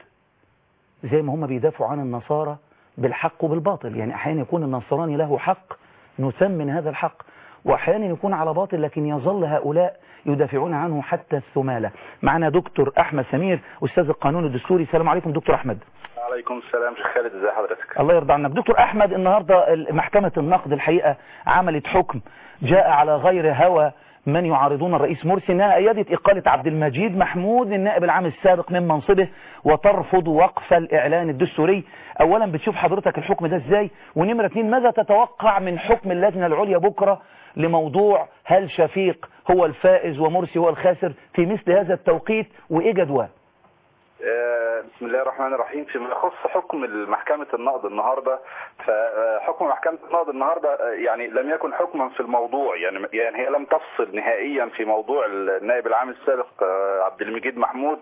زي ما هم بيدافعوا عن النصارى بالحق وبالباطل يعني احيانا يكون النصراني له حق نثمن هذا الحق واحيانا يكون على باطل لكن يظل هؤلاء يدافعون عنه حتى الثمالة معنا دكتور احمد سمير استاذ القانون الدستوري السلام عليكم دكتور احمد عليكم السلام شيخ خالد ازي حضرتك الله يرضى عنك دكتور احمد النهاردة محكمة النقد الحقيقة عملت حكم جاء على غير هوى من يعارضون الرئيس مرسي انها ايدت اقالة عبد المجيد محمود النائب العام السابق من منصبه وترفض وقف الاعلان الدستوري اولا بتشوف حضرتك الحكم ده ازاي ونمرة اتنين ماذا تتوقع من حكم اللجنة العليا بكرة لموضوع هل شفيق هو الفائز ومرسي هو الخاسر في مثل هذا التوقيت وايه جدواه آه، بسم الله الرحمن الرحيم فيما يخص حكم محكمة النقد النهاردة فحكم محكمة النقد النهاردة آه، يعني لم يكن حكما في الموضوع يعني يعني هي لم تفصل نهائيا في موضوع النائب العام السابق آه، عبد المجيد محمود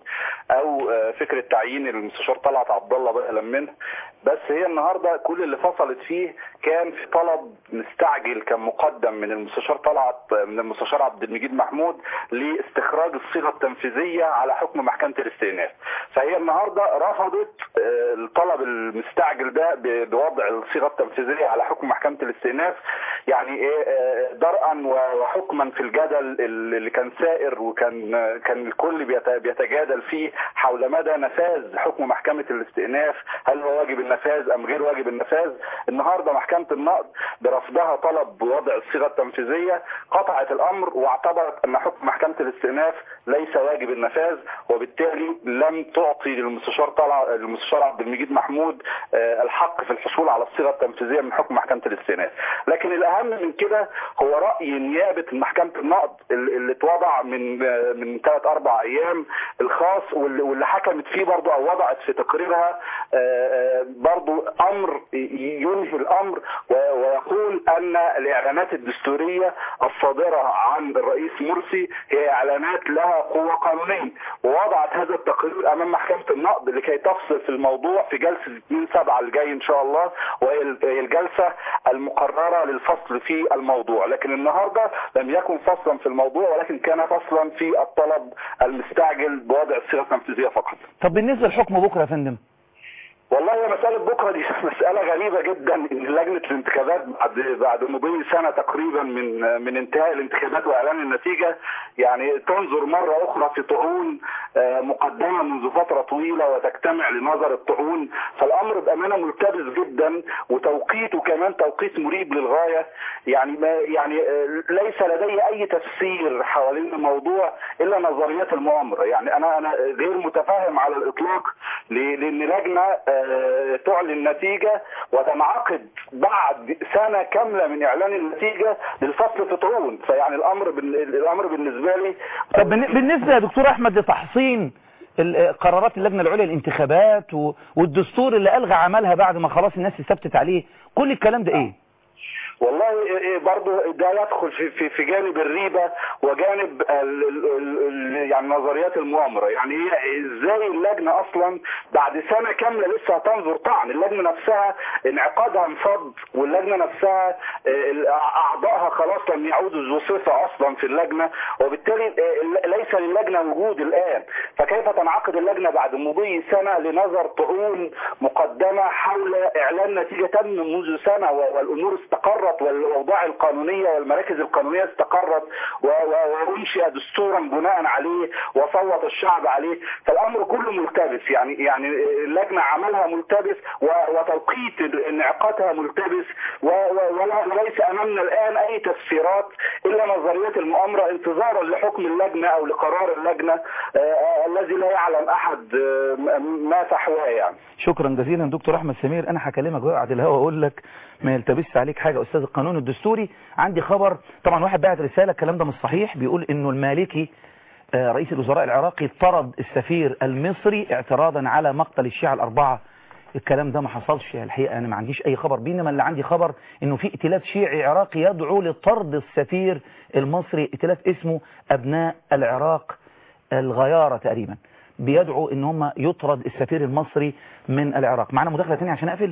او آه، فكرة تعيين المستشار طلعت عبد الله بدلا منه بس هي النهاردة كل اللي فصلت فيه كان في طلب مستعجل كان مقدم من المستشار طلعت من المستشار عبد المجيد محمود لاستخراج الصيغة التنفيذية على حكم محكمة الاستئناف فهي النهاردة رفضت آه، الطلب المستعجل ده ب- بوضع الصيغة التنفيذية على حكم محكمة الاستئناف يعني ايه آه، درءا و- وحكما في الجدل اللي كان سائر وكان آه، كان الكل بيت- بيتجادل فيه حول مدى نفاذ حكم محكمة الاستئناف هل هو واجب النفاذ ام غير واجب النفاذ النهارده محكمة النقد برفضها طلب بوضع الصيغة التنفيذية قطعت الامر واعتبرت ان حكم محكمة الاستئناف ليس واجب النفاذ وبالتالي لم تعطي للمستشار طلع المستشار عبد المجيد محمود آه، الحق في الحصول على الصيغة التنفيذية من حكم محكمة الاستئناف لكن الاهم من كده هو رأي نيابة محكمة النقد اللي اللي اتوضع من آه، من ثلاث اربع ايام الخاص واللي واللي حكمت فيه برضه او وضعت في تقريرها آه، آه، برضه امر ي- ينهي الامر و- ويقول ان الاعلانات الدستوريه الصادره عن الرئيس مرسي هي اعلانات لها قوه قانونيه ووضعت هذا التقرير امام محكمه النقد لكي تفصل في الموضوع في جلسه 2 7 الجاي ان شاء الله وهي ال- هي الجلسه المقرره للفصل في الموضوع لكن النهارده لم يكن فصلا في الموضوع ولكن كان فصلا في الطلب المستعجل بوضع الصيغه التنفيذيه فقط طب بالنسبة للحكم بكرة يا فندم والله هي مسألة بكرة دي مسألة غريبة جدا ان لجنة الانتخابات بعد بعد مضي سنة تقريبا من من انتهاء الانتخابات واعلان النتيجة يعني تنظر مرة اخرى في طعون آه، مقدمة منذ فترة طويلة وتجتمع لنظر الطعون فالامر بامانة ملتبس جدا وتوقيته كمان توقيت مريب للغاية يعني ما يعني آه، ليس لدي اي تفسير حوالين الموضوع الا نظريات المؤامرة يعني انا انا غير متفاهم على الاطلاق ل- لان لجنة آه، تعلن نتيجة وتنعقد بعد سنة كاملة من اعلان النتيجة للفصل في طعون فيعني الامر بال- الامر بالنسبة لي طب بالن- بالنسبة يا دكتور احمد لتحصين ال- قرارات اللجنة العليا للانتخابات و- والدستور اللي الغى عملها بعد ما خلاص الناس ثبتت عليه كل الكلام ده ايه والله إيه إيه برضو ده يدخل في في, في جانب الريبه وجانب ال ال ال ال يعني نظريات المؤامره يعني هي ازاي اللجنه اصلا بعد سنه كامله لسه هتنظر طعن اللجنه نفسها انعقادها انفض واللجنه نفسها آه، اعضائها خلاص لم يعودوا ذو صفه اصلا في اللجنه وبالتالي آه، ليس للجنه وجود الان فكيف تنعقد اللجنه بعد مضي سنه لنظر طعون مقدمه حول اعلان نتيجه تم منذ سنه و- والامور استقرت والاوضاع القانونيه والمراكز القانونيه استقرت و- و- وانشئ دستورا بناء عليه وصوت الشعب عليه فالامر كله ملتبس يعني يعني اللجنه عملها ملتبس و- وتوقيت انعقادها ملتبس و- و- ولا- وليس امامنا الان اي تفسيرات الا نظريات المؤامره انتظارا لحكم اللجنه او لقرار اللجنه آه، آه، الذي لا يعلم احد آه، م- ما فحواه يعني شكرا جزيلا دكتور احمد سمير انا هكلمك بقى بعد الهوا واقول لك ما يلتبسش عليك حاجه استاذ القانون الدستوري عندي خبر طبعا واحد بعت رساله الكلام ده مش صحيح بيقول انه المالكي آه، رئيس الوزراء العراقي طرد السفير المصري اعتراضا على مقتل الشيعة الاربعه الكلام ده ما حصلش الحقيقه انا ما عنديش اي خبر بيه انما اللي عندي خبر انه في ائتلاف شيعي عراقي يدعو لطرد السفير المصري ائتلاف اسمه ابناء العراق الغيارة تقريبا بيدعوا ان هم يطرد السفير المصري من العراق معانا مداخلة تانية عشان اقفل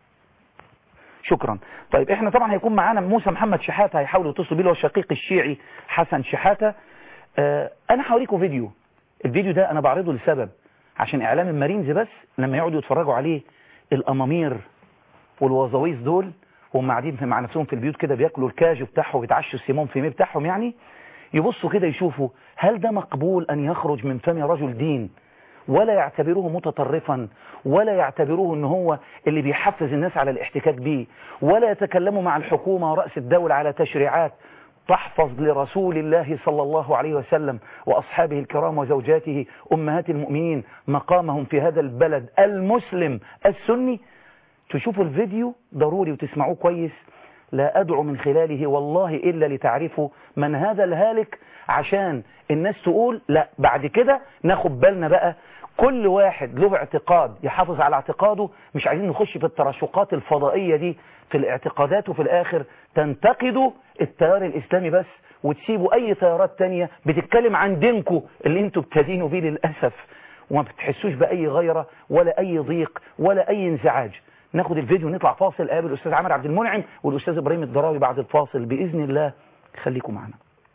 شكرا طيب احنا طبعا هيكون معانا موسى محمد شحاتة هيحاولوا يتصلوا بيه اللي هو الشقيق الشيعي حسن شحاتة آه انا هوريكم فيديو الفيديو ده انا بعرضه لسبب عشان اعلام المارينز بس لما يقعدوا يتفرجوا عليه الامامير والوظاويس دول وهم قاعدين في- مع نفسهم في البيوت كده بياكلوا الكاجو بتاعهم وبيتعشوا السيمون في بتاعهم يعني يبصوا كده يشوفوا هل ده مقبول أن يخرج من فم رجل دين ولا يعتبروه متطرفا ولا يعتبروه ان هو اللي بيحفز الناس على الاحتكاك بيه ولا يتكلموا مع الحكومة ورأس الدولة على تشريعات تحفظ لرسول الله صلى الله عليه وسلم وأصحابه الكرام وزوجاته أمهات المؤمنين مقامهم في هذا البلد المسلم السني تشوفوا الفيديو ضروري وتسمعوه كويس لا أدعو من خلاله والله إلا لتعرفوا من هذا الهالك عشان الناس تقول لا بعد كده ناخد بالنا بقى كل واحد له اعتقاد يحافظ على اعتقاده مش عايزين نخش في التراشقات الفضائية دي في الاعتقادات وفي الآخر تنتقدوا التيار الإسلامي بس وتسيبوا أي تيارات تانية بتتكلم عن دينكم اللي انتوا بتدينوا بيه للأسف وما بتحسوش بأي غيرة ولا أي ضيق ولا أي انزعاج ناخد الفيديو ونطلع فاصل قابل الأستاذ عامر عبد المنعم والأستاذ إبراهيم الضراوي بعد الفاصل بإذن الله خليكم معنا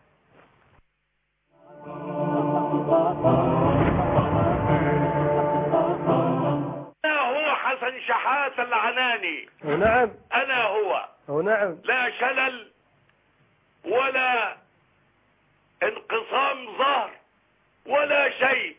أنا هو حسن شحات العناني ونعم أنا هو ونعم لا شلل ولا انقسام ظهر ولا شيء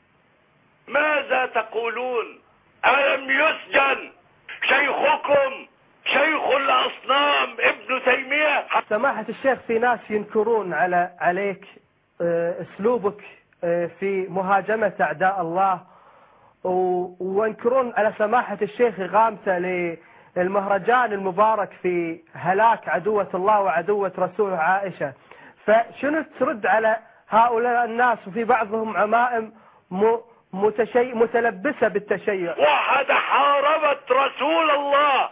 ماذا تقولون ألم يسجن شيخكم شيخ الأصنام ابن تيمية سماحة الشيخ في ناس ينكرون على عليك آه، اسلوبك آه، في مهاجمة اعداء الله و- وينكرون على سماحة الشيخ إقامته للمهرجان المبارك في هلاك عدوة الله وعدوة رسوله عائشة فشنو ترد على هؤلاء الناس وفي بعضهم عمائم م- متشي متلبسة بالتشيع واحد حاربت رسول الله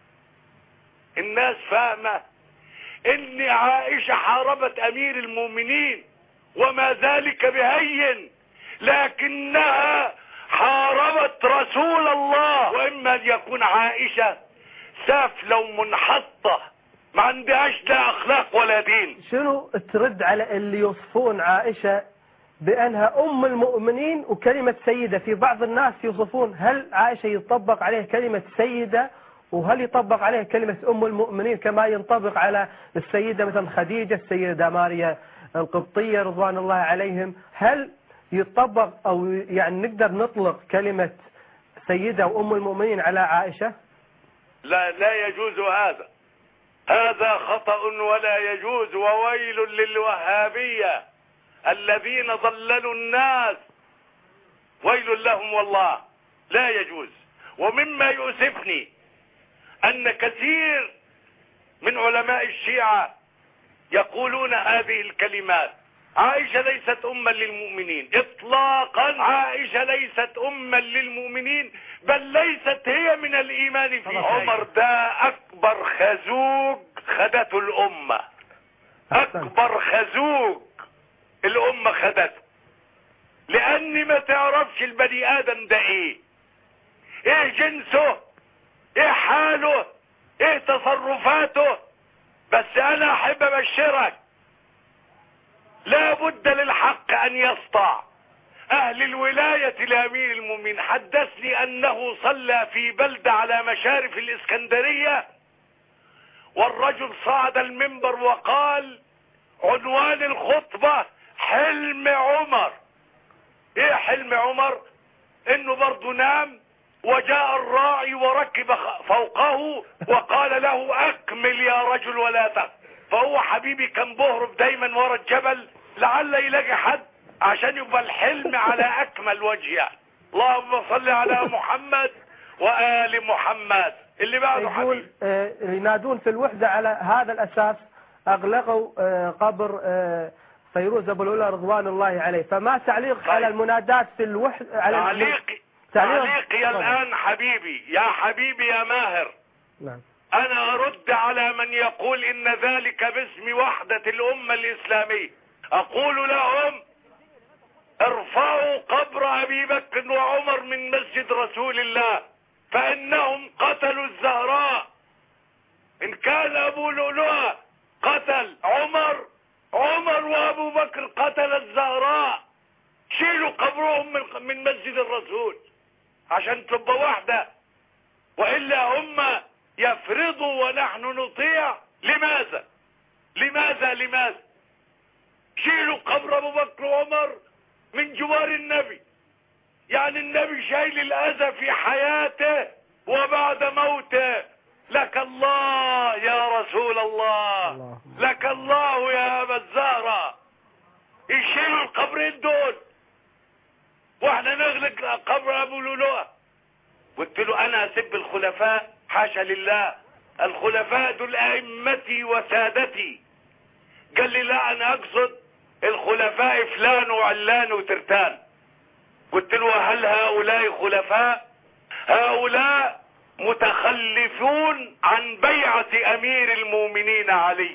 الناس فاهمة ان عائشة حاربت امير المؤمنين وما ذلك بهين لكنها حاربت رسول الله واما ان يكون عائشة سافلة ومنحطة ما عندهاش لا اخلاق ولا دين شنو ترد على اللي يوصفون عائشة بأنها أم المؤمنين وكلمة سيدة في بعض الناس يوصفون هل عائشة يطبق عليه كلمة سيدة وهل يطبق عليه كلمة أم المؤمنين كما ينطبق على السيدة مثلا خديجة السيدة ماريا القبطية رضوان الله عليهم هل يطبق أو يعني نقدر نطلق كلمة سيدة وأم المؤمنين على عائشة لا لا يجوز هذا هذا خطأ ولا يجوز وويل للوهابية الذين ضللوا الناس ويل لهم والله لا يجوز ومما يؤسفني أن كثير من علماء الشيعة يقولون هذه الكلمات عائشة ليست أما للمؤمنين إطلاقا عائشة ليست أما للمؤمنين بل ليست هي من الإيمان في عمر ده أكبر خزوج خدته الأمة أكبر خزوق الأمة خدته لأن ما تعرفش البني آدم ده إيه إيه جنسه إيه حاله إيه تصرفاته بس أنا أحب أبشرك لا بد للحق أن يسطع أهل الولاية لأمير المؤمنين حدثني أنه صلى في بلدة على مشارف الإسكندرية والرجل صعد المنبر وقال عنوان الخطبة حلم عمر ايه حلم عمر انه برضه نام وجاء الراعي وركب خ- فوقه وقال له اكمل يا رجل ولا تق فهو حبيبي كان بهرب دايما ورا الجبل لعل يلاقي حد عشان يبقى الحلم على اكمل وجه يعني اللهم صل على محمد وآل محمد اللي بعده حبيبي يقول آه، ينادون في الوحدة على هذا الأساس أغلقوا آه، قبر آه، فيروز أبو العلا رضوان الله عليه فما تعليق على المنادات في الوحدة على تعليقي تعليق- تعليقي تفضل. الآن حبيبي يا حبيبي يا ماهر نعم أنا أرد على من يقول إن ذلك باسم وحدة الأمة الإسلامية أقول لهم ارفعوا قبر أبي بكر وعمر من مسجد رسول الله فإنهم قتلوا الزهراء إن كان أبو لؤلؤة قتل عمر عمر وأبو بكر قتل الزهراء شيلوا قبرهم من من مسجد الرسول عشان تبقى واحدة وإلا هم يفرضوا ونحن نطيع لماذا لماذا لماذا شيلوا قبر أبو بكر وعمر من جوار النبي يعني النبي شايل الأذى في حياته وبعد موته لك الله يا رسول الله لك الله يا أبا الزهرة يشيلوا القبرين دول واحنا نغلق قبر ابو لؤلؤه قلت له انا اسب الخلفاء حاشا لله الخلفاء دول ائمتي وسادتي قال لي لا انا اقصد الخلفاء فلان وعلان وترتان قلت له هل هؤلاء خلفاء هؤلاء متخلفون عن بيعة امير المؤمنين علي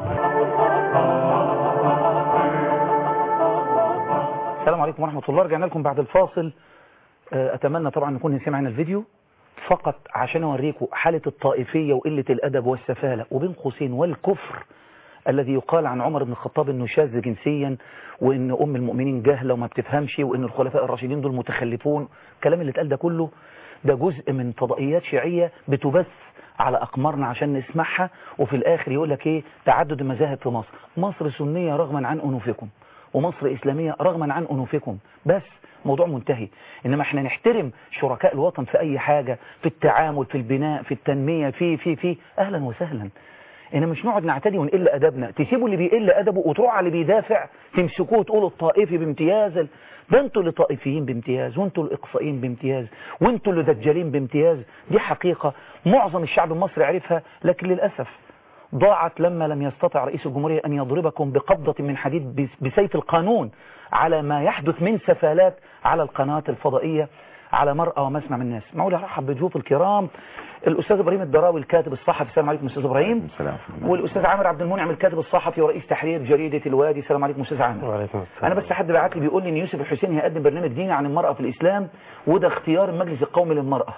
السلام عليكم ورحمة الله رجعنا لكم بعد الفاصل آه، أتمنى طبعا نكون سمعنا الفيديو فقط عشان أوريكم حالة الطائفية وقلة الأدب والسفالة وبين قوسين والكفر الذي يقال عن عمر بن الخطاب انه شاذ جنسيا وان ام المؤمنين جاهله وما بتفهمش وان الخلفاء الراشدين دول متخلفون الكلام اللي اتقال ده كله ده جزء من فضائيات شيعيه بتبث على اقمارنا عشان نسمعها وفي الاخر يقول لك ايه تعدد المذاهب في مصر مصر سنيه رغما عن انوفكم ومصر اسلاميه رغما عن انوفكم بس موضوع منتهي انما احنا نحترم شركاء الوطن في اي حاجه في التعامل في البناء في التنميه في في في اهلا وسهلا إن مش نقعد نعتدي ونقل أدبنا تسيبوا اللي بيقل أدبه وتروحوا على اللي بيدافع تمسكوه وتقولوا الطائفي بامتياز ده انتوا اللي طائفيين بامتياز وانتوا اللي إقصائيين بامتياز وانتوا اللي دجالين بامتياز دي حقيقة معظم الشعب المصري عرفها لكن للأسف ضاعت لما لم يستطع رئيس الجمهورية أن يضربكم بقبضة من حديد بس- بسيف القانون على ما يحدث من سفالات على القناة الفضائية على مرأى ومسمع من الناس معقول ارحب بضيوف الكرام الأستاذ إبراهيم الدراوي الكاتب الصحفي السلام عليكم أستاذ إبراهيم والأستاذ عامر عبد المنعم الكاتب الصحفي ورئيس تحرير جريدة الوادي السلام عليكم أستاذ عامر وعليكم السلام أنا بس حد بعت لي بيقول لي إن يوسف الحسين هيقدم برنامج ديني عن المرأة في الإسلام وده اختيار المجلس القومي للمرأة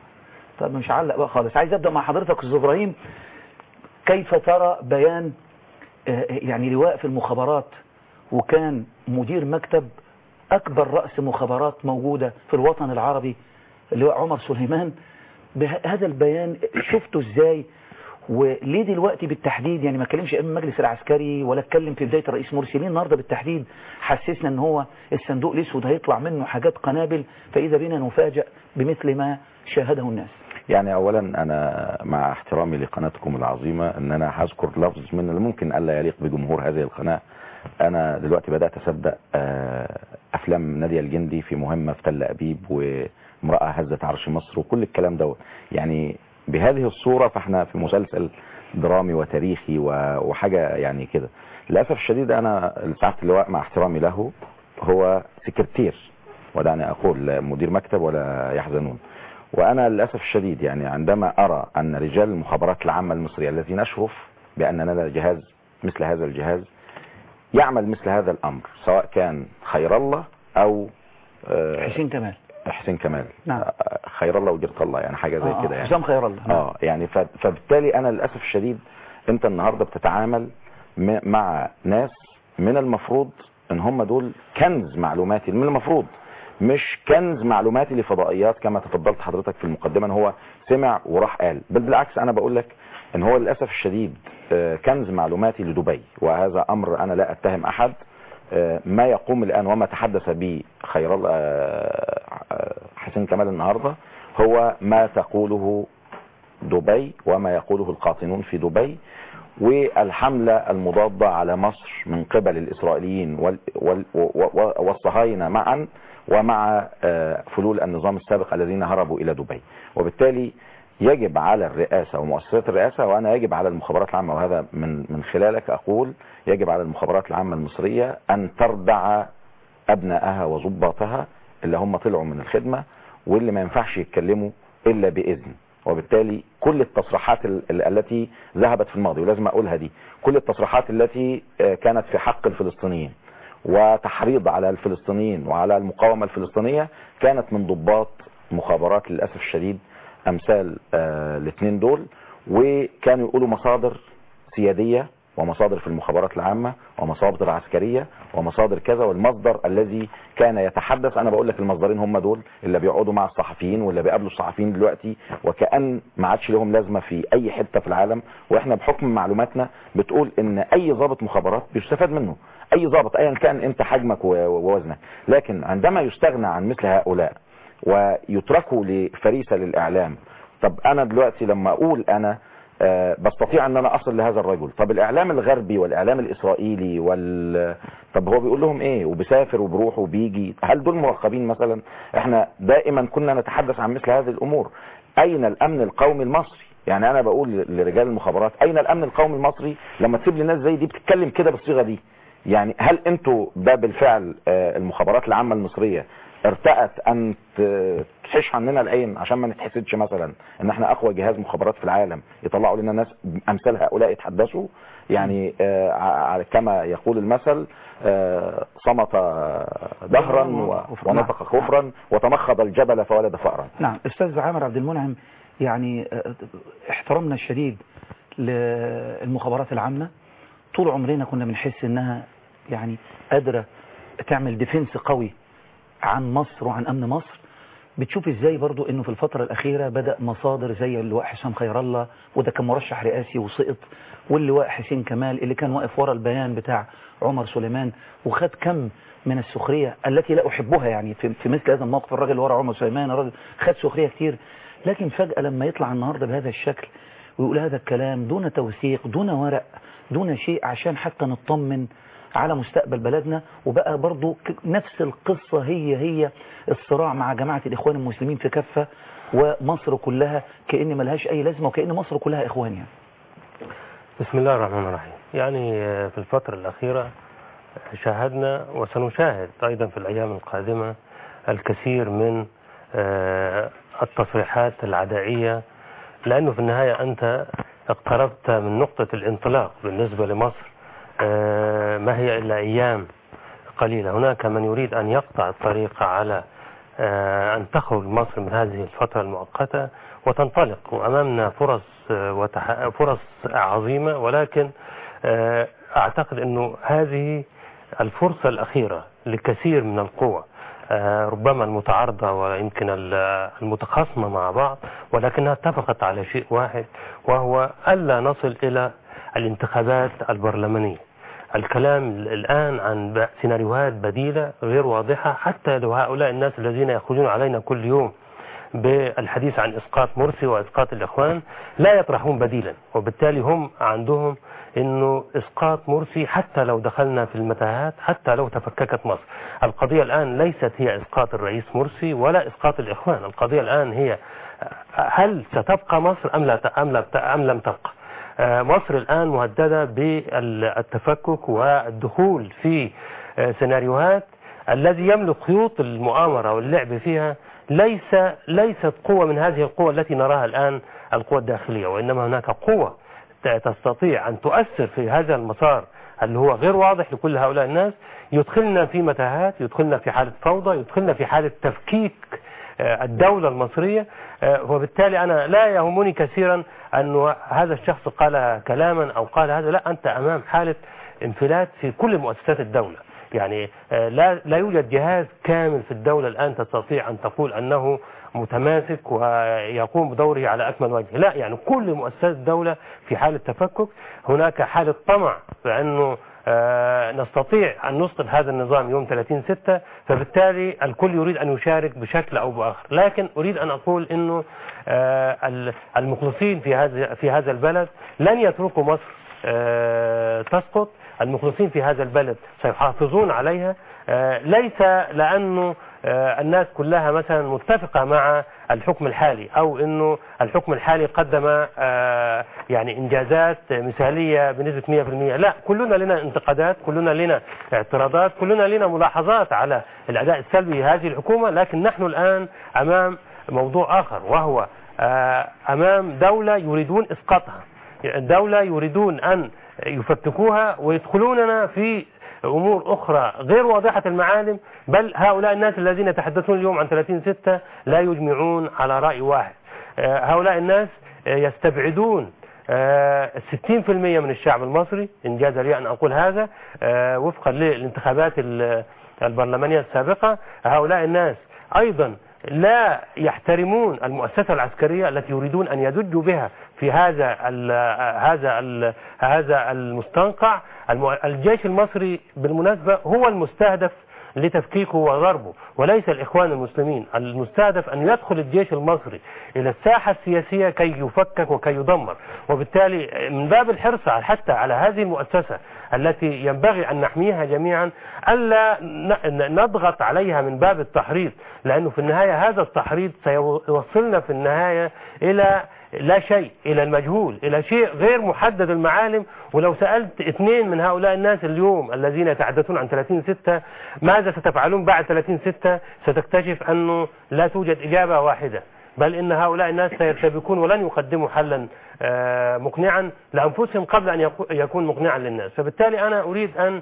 طب مش هعلق بقى خالص عايز أبدأ مع حضرتك أستاذ إبراهيم كيف ترى بيان آه، يعني لواء في المخابرات وكان مدير مكتب أكبر رأس مخابرات موجودة في الوطن العربي اللي هو عمر سليمان به- هذا البيان شفته ازاي وليه دلوقتي بالتحديد يعني ما اتكلمش امام المجلس العسكري ولا اتكلم في بدايه الرئيس مرسي ليه النهارده بالتحديد حسسنا ان هو الصندوق الاسود هيطلع منه حاجات قنابل فاذا بنا نفاجئ بمثل ما شاهده الناس يعني اولا انا مع احترامي لقناتكم العظيمه ان انا هذكر لفظ من اللي ممكن الا يليق بجمهور هذه القناه انا دلوقتي بدات اصدق آه، افلام ناديه الجندي في مهمه في تل ابيب وامراه هزت عرش مصر وكل الكلام دوت يعني بهذه الصوره فاحنا في مسلسل درامي وتاريخي و- وحاجه يعني كده للاسف الشديد انا سعاده اللواء مع احترامي له هو سكرتير ودعني اقول لا مدير مكتب ولا يحزنون وانا للاسف الشديد يعني عندما ارى ان رجال المخابرات العامه المصريه التي نشرف بأن لنا جهاز مثل هذا الجهاز يعمل مثل هذا الأمر سواء كان خير الله أو آه، حسين كمال حسين كمال نعم. آه، خير الله وجرت الله يعني حاجة زي آه، كده يعني حسام خير الله نعم. اه يعني ف- فبالتالي انا للاسف الشديد انت النهارده بتتعامل م- مع ناس من المفروض ان هم دول كنز معلوماتي من المفروض مش كنز معلوماتي لفضائيات كما تفضلت حضرتك في المقدمه ان هو سمع وراح قال بل بالعكس انا بقول لك ان هو للاسف الشديد آه، كنز معلوماتي لدبي وهذا امر انا لا اتهم احد آه، ما يقوم الان وما تحدث به خير الله آه، آه، حسين كمال النهارده هو ما تقوله دبي وما يقوله القاطنون في دبي والحملة المضادة على مصر من قبل الإسرائيليين وال وال و- والصهاينة معا ومع آه، فلول النظام السابق الذين هربوا إلى دبي وبالتالي يجب على الرئاسة ومؤسسات الرئاسة وأنا يجب على المخابرات العامة وهذا من من خلالك أقول يجب على المخابرات العامة المصرية أن تردع أبنائها وضباطها اللي هم طلعوا من الخدمة واللي ما ينفعش يتكلموا إلا بإذن وبالتالي كل التصريحات ال- ال- التي ذهبت في الماضي ولازم أقولها دي كل التصريحات التي آه، كانت في حق الفلسطينيين وتحريض على الفلسطينيين وعلى المقاومة الفلسطينية كانت من ضباط مخابرات للأسف الشديد أمثال آه، الاثنين دول وكانوا يقولوا مصادر سيادية ومصادر في المخابرات العامة ومصادر عسكرية ومصادر كذا والمصدر الذي كان يتحدث انا بقول لك المصدرين هم دول اللي بيقعدوا مع الصحفيين واللي بيقابلوا الصحفيين دلوقتي وكأن ما عادش لهم لازمة في اي حتة في العالم واحنا بحكم معلوماتنا بتقول ان اي ضابط مخابرات بيستفاد منه اي ضابط ايا كان انت حجمك و- ووزنك لكن عندما يستغنى عن مثل هؤلاء ويتركوا لفريسة للاعلام طب انا دلوقتي لما اقول انا آه، بستطيع ان انا اصل لهذا الرجل طب الاعلام الغربي والاعلام الاسرائيلي وال طب هو بيقول لهم ايه وبيسافر وبيروح وبيجي هل دول مراقبين مثلا احنا دائما كنا نتحدث عن مثل هذه الامور اين الامن القومي المصري يعني انا بقول لرجال المخابرات اين الامن القومي المصري لما تسيب لي ناس زي دي بتتكلم كده بالصيغه دي يعني هل انتوا ده بالفعل آه، المخابرات العامه المصريه ارتأت ان ت- تحش عننا العين عشان ما نتحسدش مثلا ان احنا اقوى جهاز مخابرات في العالم يطلعوا لنا ناس امثال هؤلاء يتحدثوا يعني آه ع- كما يقول المثل آه، صمت دهرا و- ونطق كفرا وتمخض الجبل فولد فأرا نعم استاذ عامر عبد المنعم يعني آه، احترامنا الشديد للمخابرات العامة طول عمرنا كنا بنحس انها يعني قادرة تعمل ديفنس قوي عن مصر وعن امن مصر بتشوف ازاي برضو انه في الفترة الاخيرة بدأ مصادر زي اللواء حسام خير الله وده كان مرشح رئاسي وسقط واللواء حسين كمال اللي كان واقف ورا البيان بتاع عمر سليمان وخد كم من السخرية التي لا احبها يعني في, في مثل هذا الموقف الراجل اللي ورا عمر سليمان الراجل خد سخرية كتير لكن فجأة لما يطلع النهاردة بهذا الشكل ويقول هذا الكلام دون توثيق دون ورق دون شيء عشان حتى نطمن على مستقبل بلدنا وبقى برضو ك- نفس القصة هي هي الصراع مع جماعة الإخوان المسلمين في كفة ومصر كلها كأن ملهاش أي لازمة وكأن مصر كلها إخوان يعني بسم الله الرحمن الرحيم يعني آه، في الفترة الأخيرة شاهدنا وسنشاهد أيضا في الأيام القادمة الكثير من آه، التصريحات العدائية لأنه في النهاية أنت اقتربت من نقطة الانطلاق بالنسبة لمصر آه، ما هي إلا أيام قليلة هناك من يريد أن يقطع الطريق على آه، أن تخرج مصر من هذه الفترة المؤقتة وتنطلق وأمامنا فرص آه، وتح... فرص عظيمة ولكن آه، أعتقد أنه هذه الفرصة الأخيرة لكثير من القوى آه، ربما المتعارضة ويمكن ال- المتخاصمة مع بعض ولكنها اتفقت على شيء واحد وهو ألا نصل إلى الانتخابات البرلمانية الكلام الآن عن ب- سيناريوهات بديلة غير واضحة حتى لو هؤلاء الناس الذين يخرجون علينا كل يوم بالحديث عن إسقاط مرسي وإسقاط الإخوان لا يطرحون بديلا وبالتالي هم عندهم انه اسقاط مرسي حتى لو دخلنا في المتاهات حتى لو تفككت مصر القضية الان ليست هي اسقاط الرئيس مرسي ولا اسقاط الاخوان القضية الان هي هل ستبقى مصر ام لا ام, لا أم لم تبقى آه، مصر الان مهددة بالتفكك والدخول في آه، سيناريوهات الذي يملك خيوط المؤامرة واللعب فيها ليس ليست قوة من هذه القوى التي نراها الآن القوى الداخلية وإنما هناك قوة ت- تستطيع أن تؤثر في هذا المسار اللي هو غير واضح لكل هؤلاء الناس يدخلنا في متاهات يدخلنا في حالة فوضى يدخلنا في حالة تفكيك آه، الدولة المصرية آه، وبالتالي أنا لا يهمني كثيرا أن هذا الشخص قال كلاما أو قال هذا لا أنت أمام حالة انفلات في كل مؤسسات الدولة يعني آه، لا لا يوجد جهاز كامل في الدولة الآن تستطيع أن تقول أنه متماسك ويقوم بدوره على أكمل وجه لا يعني كل مؤسسات الدولة في حالة تفكك هناك حالة طمع بأنه آه، نستطيع أن نسقط هذا النظام يوم 30 ستة فبالتالي الكل يريد أن يشارك بشكل أو بآخر لكن أريد أن أقول أنه آه، ال- المخلصين في هذا في هذا البلد لن يتركوا مصر آه، تسقط المخلصين في هذا البلد سيحافظون عليها آه، ليس لأنه آه، الناس كلها مثلا متفقة مع الحكم الحالي أو أنه الحكم الحالي قدم آه، يعني إنجازات مثالية بنسبة 100% لا كلنا لنا انتقادات كلنا لنا اعتراضات كلنا لنا ملاحظات على الأداء السلبي لهذه الحكومة لكن نحن الآن أمام موضوع آخر وهو آه، أمام دولة يريدون إسقاطها الدولة يريدون أن يفتكوها ويدخلوننا في أمور أخرى غير واضحة المعالم بل هؤلاء الناس الذين يتحدثون اليوم عن 30 ستة لا يجمعون على رأي واحد آه، هؤلاء الناس آه، يستبعدون آه، 60% من الشعب المصري إن جاز لي أن أقول هذا آه، وفقا للانتخابات ال- البرلمانية السابقة هؤلاء الناس أيضا لا يحترمون المؤسسة العسكرية التي يريدون أن يدجوا بها في هذا ال هذا ال هذا المستنقع الم- الجيش المصري بالمناسبة هو المستهدف لتفكيكه وضربه وليس الإخوان المسلمين المستهدف أن يدخل الجيش المصري إلى الساحة السياسية كي يفكك وكي يدمر وبالتالي من باب الحرص على- حتى على هذه المؤسسة التي ينبغي أن نحميها جميعا ألا ن- ن- نضغط عليها من باب التحريض لأنه في النهاية هذا التحريض سيوصلنا في النهاية إلى لا شيء إلى المجهول إلى شيء غير محدد المعالم ولو سألت اثنين من هؤلاء الناس اليوم الذين يتحدثون عن 30 ستة ماذا ستفعلون بعد 30 ستة ستكتشف أنه لا توجد إجابة واحدة بل إن هؤلاء الناس سيرتبكون ولن يقدموا حلا آه، مقنعا لأنفسهم قبل أن يكو- يكون مقنعا للناس فبالتالي أنا أريد أن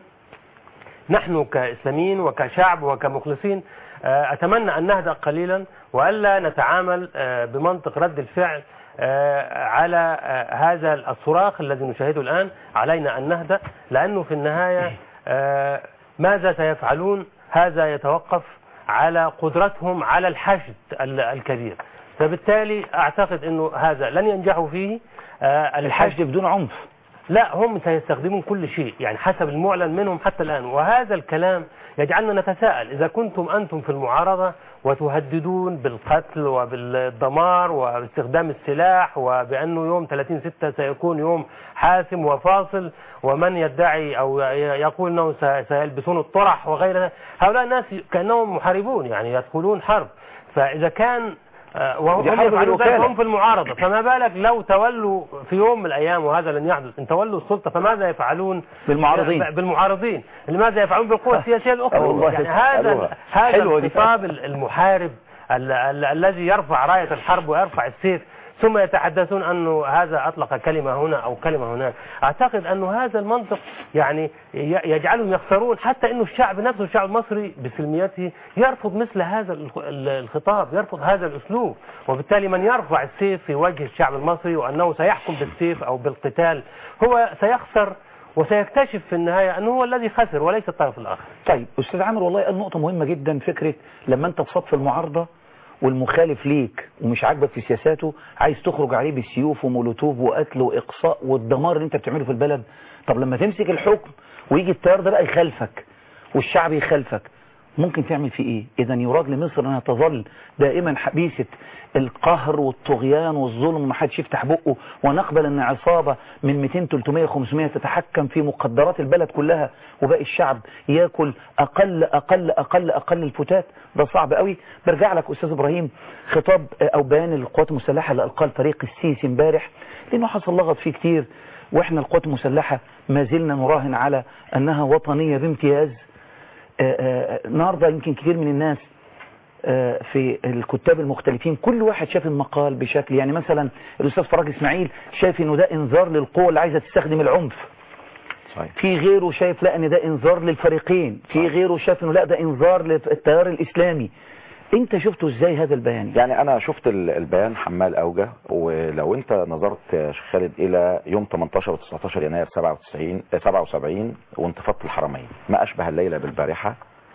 نحن كإسلاميين وكشعب وكمخلصين آه، أتمنى أن نهدأ قليلا وألا نتعامل آه، بمنطق رد الفعل آه، على آه، هذا الصراخ الذي نشاهده الآن علينا أن نهدأ لأنه في النهاية آه، ماذا سيفعلون هذا يتوقف على قدرتهم على الحشد ال- الكبير فبالتالي أعتقد أنه هذا لن ينجحوا فيه آه، الحشد بدون عنف لا هم سيستخدمون كل شيء يعني حسب المعلن منهم حتى الآن وهذا الكلام يجعلنا نتساءل إذا كنتم أنتم في المعارضة وتهددون بالقتل وبالدمار وباستخدام السلاح وبأنه يوم 30 ستة سيكون يوم حاسم وفاصل ومن يدعي أو يقول أنه س- سيلبسون الطرح وغيرها هؤلاء الناس كأنهم محاربون يعني يدخلون حرب فإذا كان آه، وهم دي حرب يفعلون ذلك بالوكالة. هم في المعارضة فما بالك لو تولوا في يوم من الأيام وهذا لن يحدث إن تولوا السلطة فماذا يفعلون بالمعارضين. ب- بالمعارضين لماذا يفعلون بالقوى السياسية آه الأخرى والله. يعني هذا حلوة. هذا حلوة دي. الخطاب ال- المحارب ال- ال- الذي يرفع راية الحرب ويرفع السيف ثم يتحدثون أنه هذا أطلق كلمة هنا أو كلمة هناك أعتقد أنه هذا المنطق يعني ي- يجعلهم يخسرون حتى أنه الشعب نفسه الشعب المصري بسلميته يرفض مثل هذا الخ- ال- الخطاب يرفض هذا الأسلوب وبالتالي من يرفع السيف في وجه الشعب المصري وأنه سيحكم بالسيف أو بالقتال هو سيخسر وسيكتشف في النهاية أنه هو الذي خسر وليس الطرف الآخر طيب أستاذ عامر والله قال نقطة مهمة جدا فكرة لما أنت تصف المعارضة والمخالف ليك ومش عاجبك في سياساته عايز تخرج عليه بالسيوف ومولوتوف وقتل وإقصاء والدمار اللي أنت بتعمله في البلد طب لما تمسك الحكم ويجي التيار ده بقى يخالفك والشعب يخالفك ممكن تعمل فيه ايه اذا يراد لمصر انها تظل دائما حبيسة القهر والطغيان والظلم وما حدش يفتح بقه ونقبل ان عصابة من 200 300 500 تتحكم في مقدرات البلد كلها وباقي الشعب ياكل اقل اقل اقل اقل الفتات ده صعب قوي برجع لك استاذ ابراهيم خطاب او بيان القوات المسلحة اللي القاه الفريق السيسي امبارح لانه حصل لغط فيه كتير واحنا القوات المسلحة ما زلنا نراهن على انها وطنية بامتياز آه، آه، النهارده يمكن كتير من الناس آه، في الكتاب المختلفين كل واحد شاف المقال بشكل يعني مثلا الأستاذ فراج إسماعيل شايف إنه ده إنذار للقوة اللي عايزة تستخدم العنف صحيح. في غيره شايف لا ان ده انذار للفريقين في غيره شايف انه لا ده انذار للتيار الاسلامي انت شفته ازاي هذا البيان يعني انا شفت ال- البيان حمال اوجه ولو انت نظرت يا شيخ خالد الى يوم 18 و 19 يناير 97 آه، 77 وانتفاضه الحرمين ما اشبه الليله بالبارحه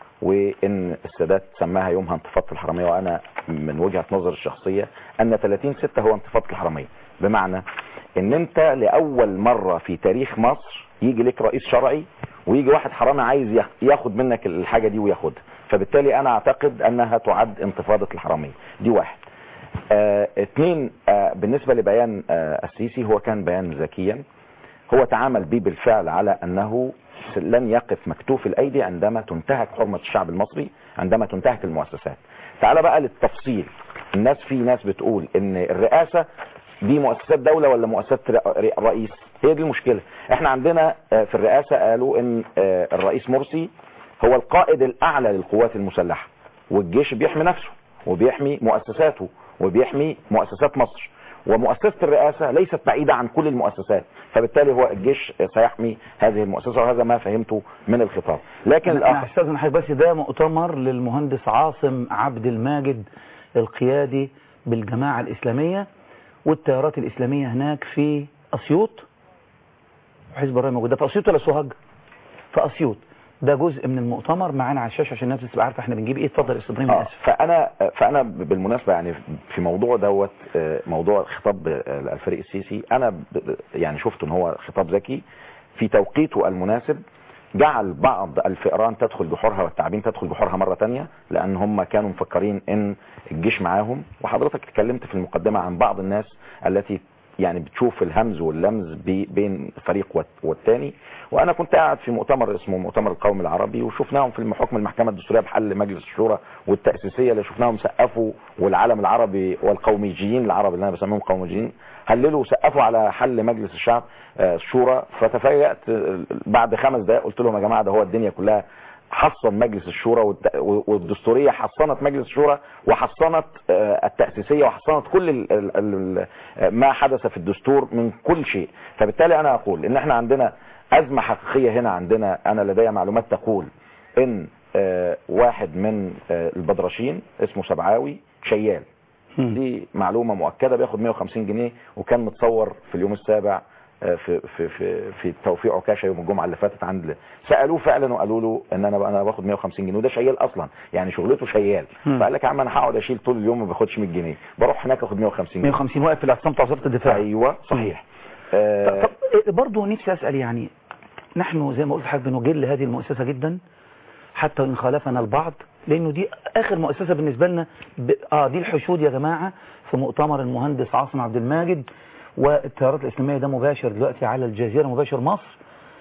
وان السادات سماها يومها انتفاضه الحرميه وانا من وجهه نظري الشخصيه ان 30 6 هو انتفاضه الحرمين بمعنى ان انت لاول مره في تاريخ مصر يجي لك رئيس شرعي ويجي واحد حرامي عايز ياخ- ياخد منك الحاجه دي وياخدها فبالتالي انا اعتقد انها تعد انتفاضه الحرمين دي واحد آه اثنين آه بالنسبه لبيان آه السيسي هو كان بيان ذكيا هو تعامل به بالفعل على انه لن يقف مكتوف الايدي عندما تنتهك حرمه الشعب المصري عندما تنتهك المؤسسات تعال بقى للتفصيل الناس في ناس بتقول ان الرئاسه دي مؤسسات دولة ولا مؤسسات ر- ر- رئيس هي دي المشكلة احنا عندنا آه، في الرئاسة قالوا ان آه، الرئيس مرسي هو القائد الاعلى للقوات المسلحة والجيش بيحمي نفسه وبيحمي مؤسساته وبيحمي مؤسسات مصر ومؤسسة الرئاسة ليست بعيدة عن كل المؤسسات فبالتالي هو الجيش سيحمي هذه المؤسسة وهذا ما فهمته من الخطاب لكن انا الآخر استاذن حضرتك بس ده مؤتمر للمهندس عاصم عبد الماجد القيادي بالجماعة الإسلامية والتيارات الإسلامية هناك في أسيوط حزب الرأي موجود ده في أسيوط ولا سوهاج في أسيوط ده جزء من المؤتمر معانا على الشاشة عشان الناس تبقى عارفة احنا بنجيب ايه اتفضل يا استاذ ابراهيم آه، آسف. فانا فانا بالمناسبه يعني في موضوع دوت آه، موضوع خطاب آه، الفريق السيسي انا ب- يعني شفت ان هو خطاب ذكي في توقيته المناسب جعل بعض الفئران تدخل جحورها والتعابين تدخل جحورها مرة تانية لان هم كانوا مفكرين ان الجيش معاهم وحضرتك اتكلمت في المقدمة عن بعض الناس التي يعني بتشوف الهمز واللمز بي- بين فريق والت- والتاني وانا كنت قاعد في مؤتمر اسمه مؤتمر القومي العربي وشفناهم في حكم المحكمه الدستوريه بحل مجلس الشورى والتاسيسيه اللي شفناهم سقفوا والعالم العربي والقوميجيين العرب اللي انا بسميهم قوميجيين هللوا وسقفوا على حل مجلس الشعب آه، الشورى فتفاجات آه، بعد خمس دقائق قلت لهم يا جماعه ده هو الدنيا كلها حصن مجلس الشورى والت- والدستورية حصنت مجلس الشورى وحصنت آه، التأسيسية وحصنت كل ال ال ال ما حدث في الدستور من كل شيء فبالتالي أنا أقول إن إحنا عندنا أزمة حقيقية هنا عندنا أنا لدي معلومات تقول إن آه، واحد من آه، البدرشين اسمه سبعاوي شيال دي معلومة مؤكدة بياخد 150 جنيه وكان متصور في اليوم السابع آه، في في في في توفيق عكاشه يوم الجمعه اللي فاتت عند سالوه فعلا وقالوا له ان انا انا باخد 150 جنيه وده شيال اصلا يعني شغلته شيال مم. فقال لك يا عم انا هقعد اشيل طول اليوم ما باخدش 100 جنيه بروح هناك اخد 150 جنيه 150 واقف في الاعتصام بتاع وزاره الدفاع ايوه صحيح آه، طب طب برضه نفسي اسال يعني نحن زي ما قلت لحضرتك بنجل هذه المؤسسه جدا حتى ان خالفنا البعض لانه دي اخر مؤسسه بالنسبه لنا ب... اه دي الحشود يا جماعه في مؤتمر المهندس عاصم عبد الماجد والتيارات الاسلاميه ده مباشر دلوقتي على الجزيره مباشر مصر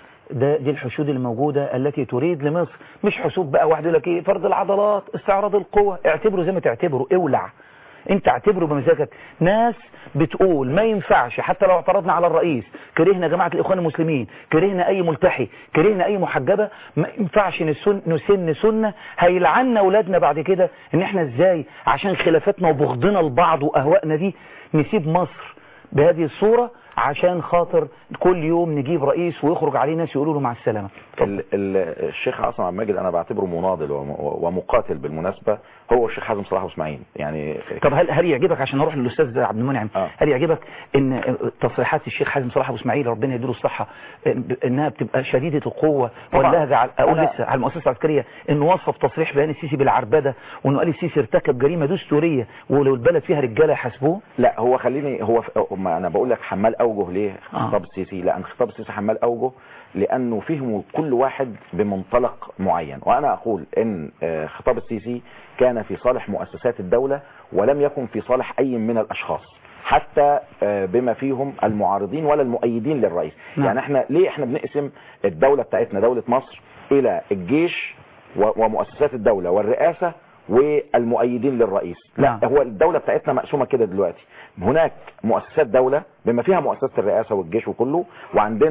ده دي الحشود اللي موجودة التي تريد لمصر مش حشود بقى واحد يقول لك ايه فرض العضلات استعراض القوة اعتبره زي ما تعتبره اولع انت اعتبره بمزاجك ناس بتقول ما ينفعش حتى لو اعترضنا على الرئيس كرهنا جماعة الاخوان المسلمين كرهنا اي ملتحي كرهنا اي محجبة ما ينفعش نسن, نسن سنة هيلعنا اولادنا بعد كده ان احنا ازاي عشان خلافاتنا وبغضنا لبعض واهوائنا دي نسيب مصر بهذه الصورة عشان خاطر كل يوم نجيب رئيس ويخرج عليه ناس يقولوا له مع السلامة ال- ال- الشيخ عاصم عبد الماجد انا بعتبره مناضل وم- ومقاتل بالمناسبة هو الشيخ حازم صلاح واسماعيل يعني طب هل هل يعجبك عشان نروح للاستاذ عبد المنعم آه. هل يعجبك ان تصريحات الشيخ حازم صلاح ابو اسماعيل ربنا يديله الصحه إن- انها بتبقى شديده القوه طبعاً. واللهجه على اقول أنا- لسه على المؤسسه العسكريه انه وصف تصريح بيان السيسي بالعربده وانه قال السيسي ارتكب جريمه دستوريه ولو البلد فيها رجاله يحاسبوه لا هو خليني هو ف- ما انا بقول لك حمال اوجه ليه آه. خطاب السيسي لان خطاب السيسي حمال اوجه لانه فهموا كل واحد بمنطلق معين وانا اقول ان آه، خطاب السيسي كان في صالح مؤسسات الدولة ولم يكن في صالح اي من الاشخاص حتى آه، بما فيهم المعارضين ولا المؤيدين للرئيس نعم. يعني احنا ليه احنا بنقسم الدولة بتاعتنا دولة مصر الى الجيش و- ومؤسسات الدولة والرئاسة والمؤيدين للرئيس لا نعم. هو الدولة بتاعتنا مقسومة كده دلوقتي هناك مؤسسات دولة بما فيها مؤسسة الرئاسة والجيش وكله وعندنا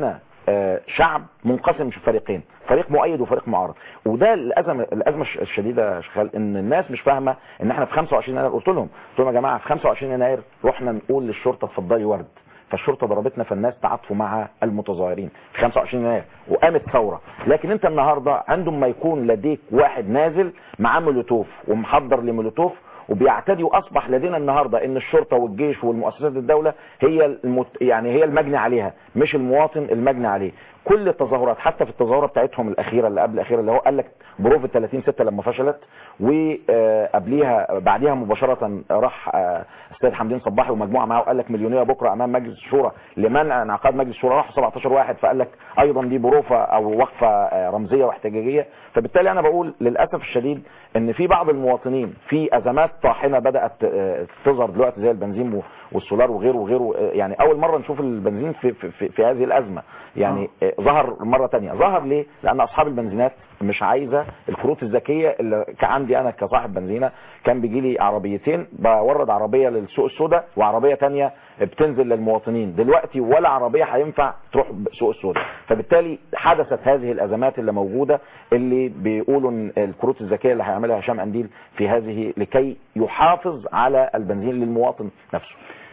آه، شعب منقسم في فريقين فريق مؤيد وفريق معارض وده الازمه الازمه الش- الشديده يا شغال ان الناس مش فاهمه ان احنا في 25 يناير قلت لهم قلت لهم يا جماعه في 25 يناير رحنا نقول للشرطه اتفضلي ورد فالشرطه ضربتنا فالناس تعاطفوا مع المتظاهرين في 25 يناير وقامت ثوره لكن انت النهارده عندما يكون لديك واحد نازل معاه مولوتوف ومحضر لمولوتوف وبيعتدي واصبح لدينا النهارده ان الشرطه والجيش والمؤسسات الدوله هي المت... يعني هي المجني عليها مش المواطن المجني عليه كل التظاهرات حتى في التظاهره بتاعتهم الاخيره اللي قبل الاخيره اللي هو قال لك بروف 30 6 لما فشلت وقبليها بعديها مباشره راح آه، السيد حمدين صباحي ومجموعه معاه وقال لك مليونيه بكره امام مجلس الشورى لمنع انعقاد مجلس الشورى راحوا 17 واحد فقال لك ايضا دي بروفه او وقفه آه، رمزيه واحتجاجيه فبالتالي انا بقول للاسف الشديد ان في بعض المواطنين في ازمات طاحنه بدات آه، تظهر دلوقتي زي البنزين و- والسولار وغيره وغيره آه، يعني اول مره نشوف البنزين في في, في, في هذه الازمه يعني آه، ظهر مره تانية ظهر ليه لان اصحاب البنزينات مش عايزه الكروت الذكيه اللي كعندي انا كصاحب بنزينه كان بيجي لي عربيتين بورد عربيه للسوق السوداء وعربيه تانية بتنزل للمواطنين دلوقتي ولا عربيه هينفع تروح سوق السوداء فبالتالي حدثت هذه الازمات اللي موجوده اللي بيقولوا ان الكروت الذكيه اللي هيعملها هشام انديل في هذه لكي يحافظ على البنزين للمواطن نفسه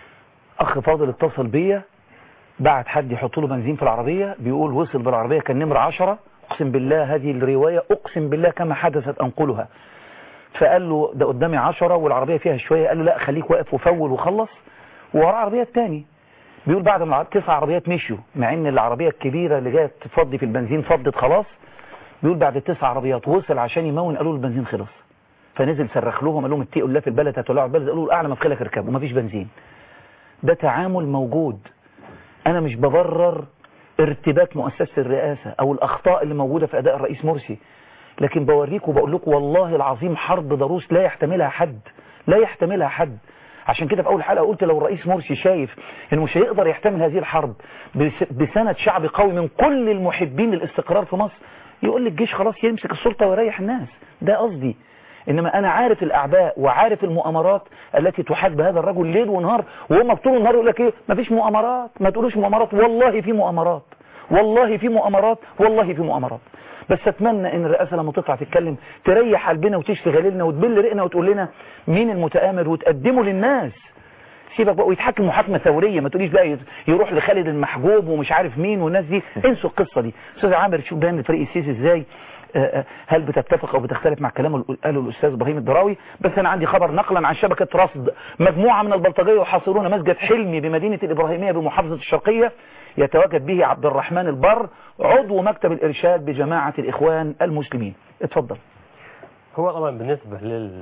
اخ فاضل اتصل بيا بعت حد يحط له بنزين في العربية بيقول وصل بالعربية كان نمرة عشرة اقسم بالله هذه الرواية اقسم بالله كما حدثت انقلها فقال له ده قدامي عشرة والعربية فيها شوية قال له لا خليك واقف وفول وخلص ووراه عربية تاني بيقول بعد ما العربية- تسع عربيات مشيوا مع ان العربية الكبيرة اللي جاية تفضي في البنزين فضت خلاص بيقول بعد التسع عربيات وصل عشان يمون قالوا له البنزين خلص فنزل صرخ لهم قال لهم اتقوا الله في البلد هتولعوا البلد قالوا له اعلى ما في خيلك اركبوا مفيش بنزين ده تعامل موجود انا مش ببرر ارتباك مؤسسة الرئاسة او الاخطاء اللي موجودة في اداء الرئيس مرسي لكن بوريك وبقول لكم والله العظيم حرب ضروس لا يحتملها حد لا يحتملها حد عشان كده في اول حلقة قلت لو الرئيس مرسي شايف انه مش هيقدر يحتمل هذه الحرب بس- بسند شعبي قوي من كل المحبين للاستقرار في مصر يقول لك الجيش خلاص يمسك السلطة ويريح الناس ده قصدي انما انا عارف الاعباء وعارف المؤامرات التي تحاك بهذا الرجل ليل ونهار وهم طول النهار يقول لك ايه مفيش مؤامرات ما تقولوش مؤامرات والله في مؤامرات والله في مؤامرات والله في مؤامرات بس اتمنى ان الرئاسه لما تطلع تتكلم تريح قلبنا وتشفي غليلنا وتبل رقنا وتقول لنا مين المتآمر وتقدمه للناس سيبك بقى ويتحكم محاكمه ثوريه ما تقوليش بقى يروح لخالد المحجوب ومش عارف مين والناس دي انسوا القصه دي استاذ عامر شوف بيان الفريق السيسي ازاي آه، آه، هل بتتفق او بتختلف مع كلام اللي قاله الاستاذ ابراهيم الدراوي بس انا عندي خبر نقلا عن شبكه رصد مجموعه من البلطجيه يحاصرون مسجد حلمي بمدينه الابراهيميه بمحافظه الشرقيه يتواجد به عبد الرحمن البر عضو مكتب الارشاد بجماعه الاخوان المسلمين اتفضل هو طبعا بالنسبة لل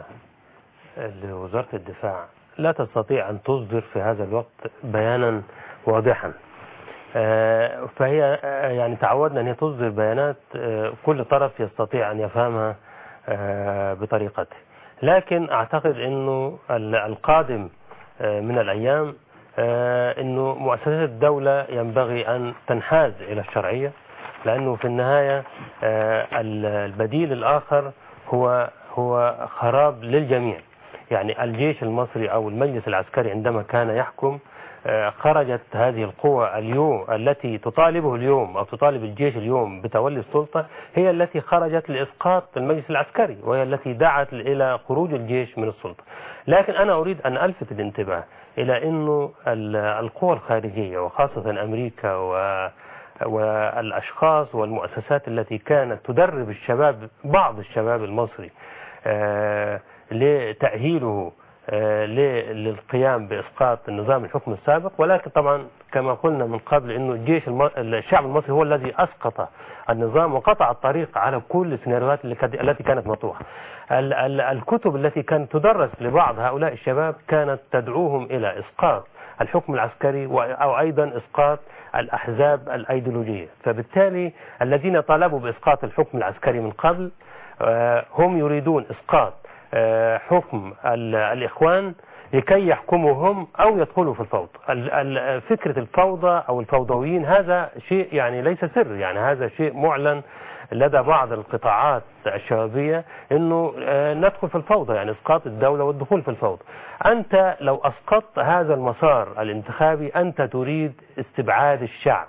لوزارة الدفاع لا تستطيع أن تصدر في هذا الوقت بيانا واضحا آه، فهي آه، يعني تعودنا أن هي تصدر بيانات آه، كل طرف يستطيع أن يفهمها آه، بطريقته لكن أعتقد أنه ال- القادم آه، من الأيام آه، أنه مؤسسات الدولة ينبغي أن تنحاز إلى الشرعية لأنه في النهاية آه، ال- البديل الآخر هو هو خراب للجميع يعني الجيش المصري أو المجلس العسكري عندما كان يحكم آه، خرجت هذه القوى اليوم التي تطالبه اليوم أو تطالب الجيش اليوم بتولي السلطة هي التي خرجت لإسقاط المجلس العسكري وهي التي دعت إلى خروج الجيش من السلطة لكن أنا أريد أن ألفت الانتباه إلى أنه ال- القوى الخارجية وخاصة أمريكا و والأشخاص والمؤسسات التي كانت تدرب الشباب بعض الشباب المصري آه، لتأهيله آه، ل- للقيام بإسقاط النظام الحكم السابق ولكن طبعا كما قلنا من قبل أنه الجيش الم... الشعب المصري هو الذي أسقط النظام وقطع الطريق على كل السيناريوهات اللي كانت- التي كانت مطروحة ال... ال... الكتب التي كانت تدرس لبعض هؤلاء الشباب كانت تدعوهم إلى إسقاط الحكم العسكري و- أو أيضا إسقاط الأحزاب الأيديولوجية فبالتالي الذين طالبوا بإسقاط الحكم العسكري من قبل آه، هم يريدون إسقاط آه، حكم ال- الإخوان لكي يحكموا هم أو يدخلوا في الفوضى ال- ال- فكرة الفوضى أو الفوضويين هذا شيء يعني ليس سر يعني هذا شيء معلن لدى بعض القطاعات الشبابية انه آه، ندخل في الفوضى يعني اسقاط الدولة والدخول في الفوضى انت لو اسقطت هذا المسار الانتخابي انت تريد استبعاد الشعب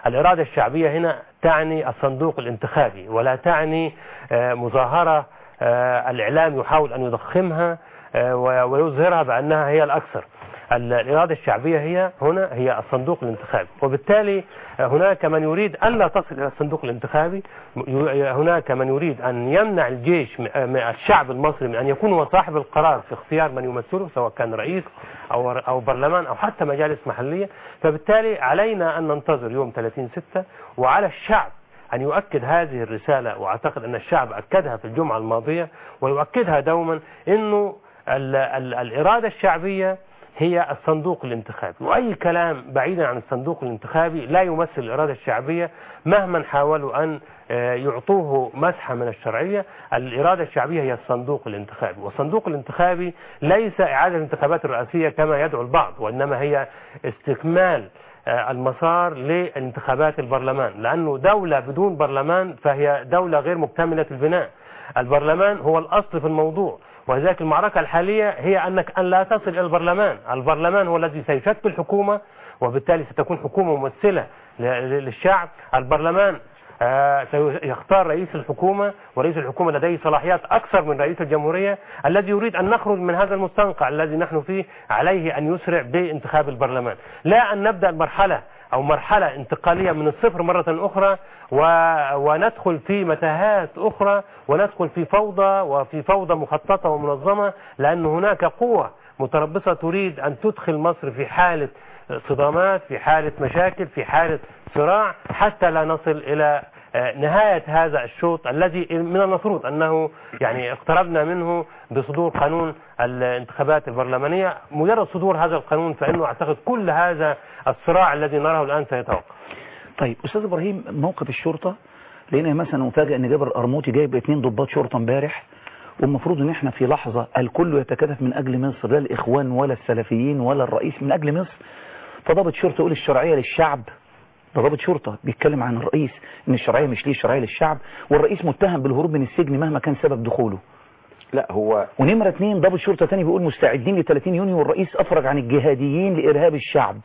الإرادة الشعبية هنا تعني الصندوق الانتخابي ولا تعني آه، مظاهرة آه، الإعلام يحاول أن يضخمها آه، و- ويظهرها بأنها هي الأكثر ال- الإرادة الشعبية هي هنا هي الصندوق الانتخابي وبالتالي آه، هناك من يريد ألا تصل إلى الصندوق الانتخابي ي- هناك من يريد أن يمنع الجيش م- آه، من الشعب المصري من أن يكون هو صاحب القرار في اختيار من يمثله سواء كان رئيس أو أو برلمان أو حتى مجالس محلية فبالتالي علينا أن ننتظر يوم 30 6 وعلى الشعب أن يؤكد هذه الرسالة وأعتقد أن الشعب أكدها في الجمعة الماضية ويؤكدها دوما أنه ال ال الإرادة الشعبية هي الصندوق الانتخابي وأي كلام بعيدا عن الصندوق الانتخابي لا يمثل الإرادة الشعبية مهما حاولوا أن آه، يعطوه مسحة من الشرعية الإرادة الشعبية هي الصندوق الانتخابي والصندوق الانتخابي ليس إعادة الانتخابات الرئاسية كما يدعو البعض وإنما هي استكمال آه، المسار لانتخابات البرلمان لأنه دولة بدون برلمان فهي دولة غير مكتملة البناء البرلمان هو الأصل في الموضوع ولذلك المعركة الحالية هي أنك أن لا تصل إلى البرلمان البرلمان هو الذي سيشكل حكومة وبالتالي ستكون حكومة ممثلة ل- ل- للشعب البرلمان آه، سيختار رئيس الحكومة ورئيس الحكومة لديه صلاحيات أكثر من رئيس الجمهورية الذي يريد أن نخرج من هذا المستنقع الذي نحن فيه عليه أن يسرع بانتخاب البرلمان لا أن نبدأ مرحلة أو مرحلة انتقالية من الصفر مرة أخرى و... وندخل في متاهات أخرى وندخل في فوضى وفي فوضى مخططة ومنظمة لأن هناك قوة متربصة تريد أن تدخل مصر في حالة صدامات في حالة مشاكل في حالة صراع حتى لا نصل إلى آه، نهاية هذا الشوط الذي من المفروض أنه يعني اقتربنا منه بصدور قانون الانتخابات البرلمانية مجرد صدور هذا القانون فإنه أعتقد كل هذا الصراع الذي نراه الآن سيتوقف طيب أستاذ إبراهيم موقف الشرطة لقينا مثلا مفاجأة إن جابر القرموطي جايب اتنين ضباط شرطة امبارح والمفروض إن إحنا في لحظة الكل يتكاتف من أجل مصر لا الإخوان ولا السلفيين ولا الرئيس من أجل مصر فضابط شرطة يقول الشرعية للشعب ده ضابط شرطة بيتكلم عن الرئيس إن الشرعية مش ليه الشرعية للشعب والرئيس متهم بالهروب من السجن مهما كان سبب دخوله لا هو ونمرة اتنين ضابط شرطة تاني بيقول مستعدين ل 30 يونيو والرئيس أفرج عن الجهاديين لإرهاب الشعب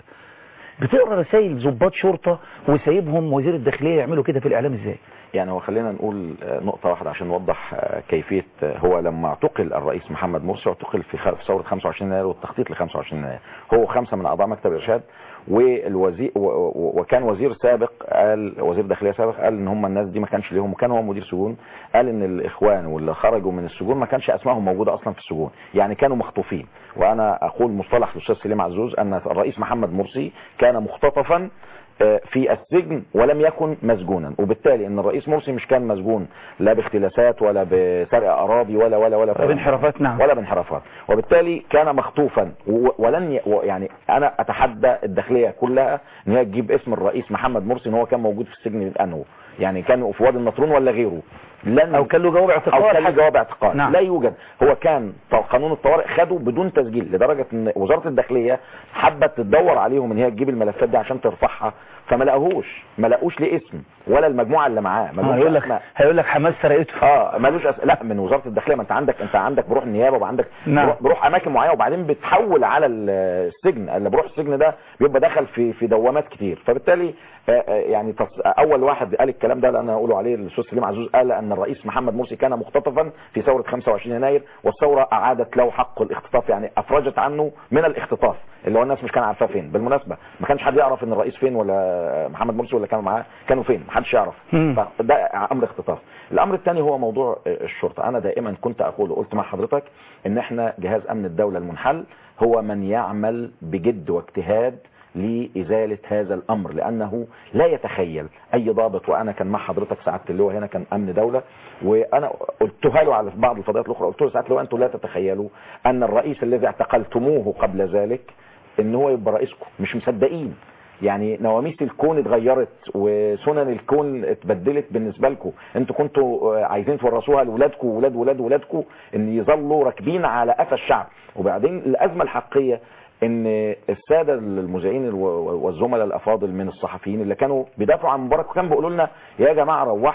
بتقرا رسائل ضباط شرطة وسايبهم وزير الداخلية يعملوا كده في الإعلام إزاي يعني هو خلينا نقول آه، نقطة واحدة عشان نوضح آه، كيفية آه، هو لما اعتقل الرئيس محمد مرسي اعتقل في خ- في ثورة 25 يناير والتخطيط ل 25 يناير هو خمسة من أعضاء مكتب الإرشاد والوزير و- و- وكان وزير سابق قال وزير داخلية سابق قال ان هم الناس دي ما كانش ليهم وكان هو مدير سجون قال ان الاخوان واللي خرجوا من السجون ما كانش اسمائهم موجودة اصلا في السجون يعني كانوا مخطوفين وانا اقول مصطلح الاستاذ سليم عزوز ان الرئيس محمد مرسي كان مختطفا آه، في السجن ولم يكن مسجونا وبالتالي ان الرئيس مرسي مش كان مسجون لا باختلاسات ولا بسرقه اراضي ولا ولا ولا ولا بانحرافات، نعم. ولا بانحرافات وبالتالي كان مخطوفا و- ولن ي... و- يعني انا اتحدى الداخليه كلها ان هي تجيب اسم الرئيس محمد مرسي ان هو كان موجود في السجن من انه يعني كان في وادي النطرون ولا غيره لن أو كان له جواب اعتقال او كان له حتى. جواب اعتقال نعم. لا يوجد هو كان ط- قانون الطوارئ خده بدون تسجيل لدرجه ان وزاره الداخليه حبت تدور عليهم ان هي تجيب الملفات دي عشان ترفعها فما لقوهوش ما لقوش ليه اسم ولا المجموعه اللي معاه ما آه، لهوش هيقول لك أسماء. هيقول لك حماس سرقته اه ملوش أس... لا من وزاره الداخليه ما انت عندك انت عندك بروح النيابه وعندك نعم. بروح, بروح اماكن معينه وبعدين بتحول على ال- السجن اللي بروح السجن ده بيبقى دخل في في دوامات كتير فبالتالي آه، آه، يعني تص... اول واحد قال الكلام ده اللي انا هقوله عليه الاستاذ سليم عزوز قال ان الرئيس محمد مرسي كان مختطفا في ثوره 25 يناير والثوره اعادت له حق الاختطاف يعني افرجت عنه من الاختطاف اللي هو الناس مش كان عارفاه فين بالمناسبه ما كانش حد يعرف ان الرئيس فين ولا محمد مرسي ولا كانوا معاه كانوا فين ما حدش يعرف مم. فده امر اختطاف الامر الثاني هو موضوع الشرطه انا دائما كنت اقول وقلت مع حضرتك ان احنا جهاز امن الدوله المنحل هو من يعمل بجد واجتهاد لإزالة هذا الأمر لأنه لا يتخيل أي ضابط وأنا كان مع حضرتك سعادة اللواء هنا كان أمن دولة وأنا قلتها له على بعض الفضائيات الأخرى قلت له سعادة اللواء أنتم لا تتخيلوا أن الرئيس الذي اعتقلتموه قبل ذلك ان هو يبقى رئيسكم مش مصدقين يعني نواميس الكون اتغيرت وسنن الكون اتبدلت بالنسبة لكم انتوا كنتوا آه، عايزين تورثوها لاولادكم وولاد ولاد ولادكم ان يظلوا راكبين على قفا الشعب وبعدين الازمة الحقيقية ان السادة المذيعين الو- والزملاء الافاضل من الصحفيين اللي كانوا بيدافعوا عن مبارك وكانوا بيقولوا لنا يا جماعة روحوا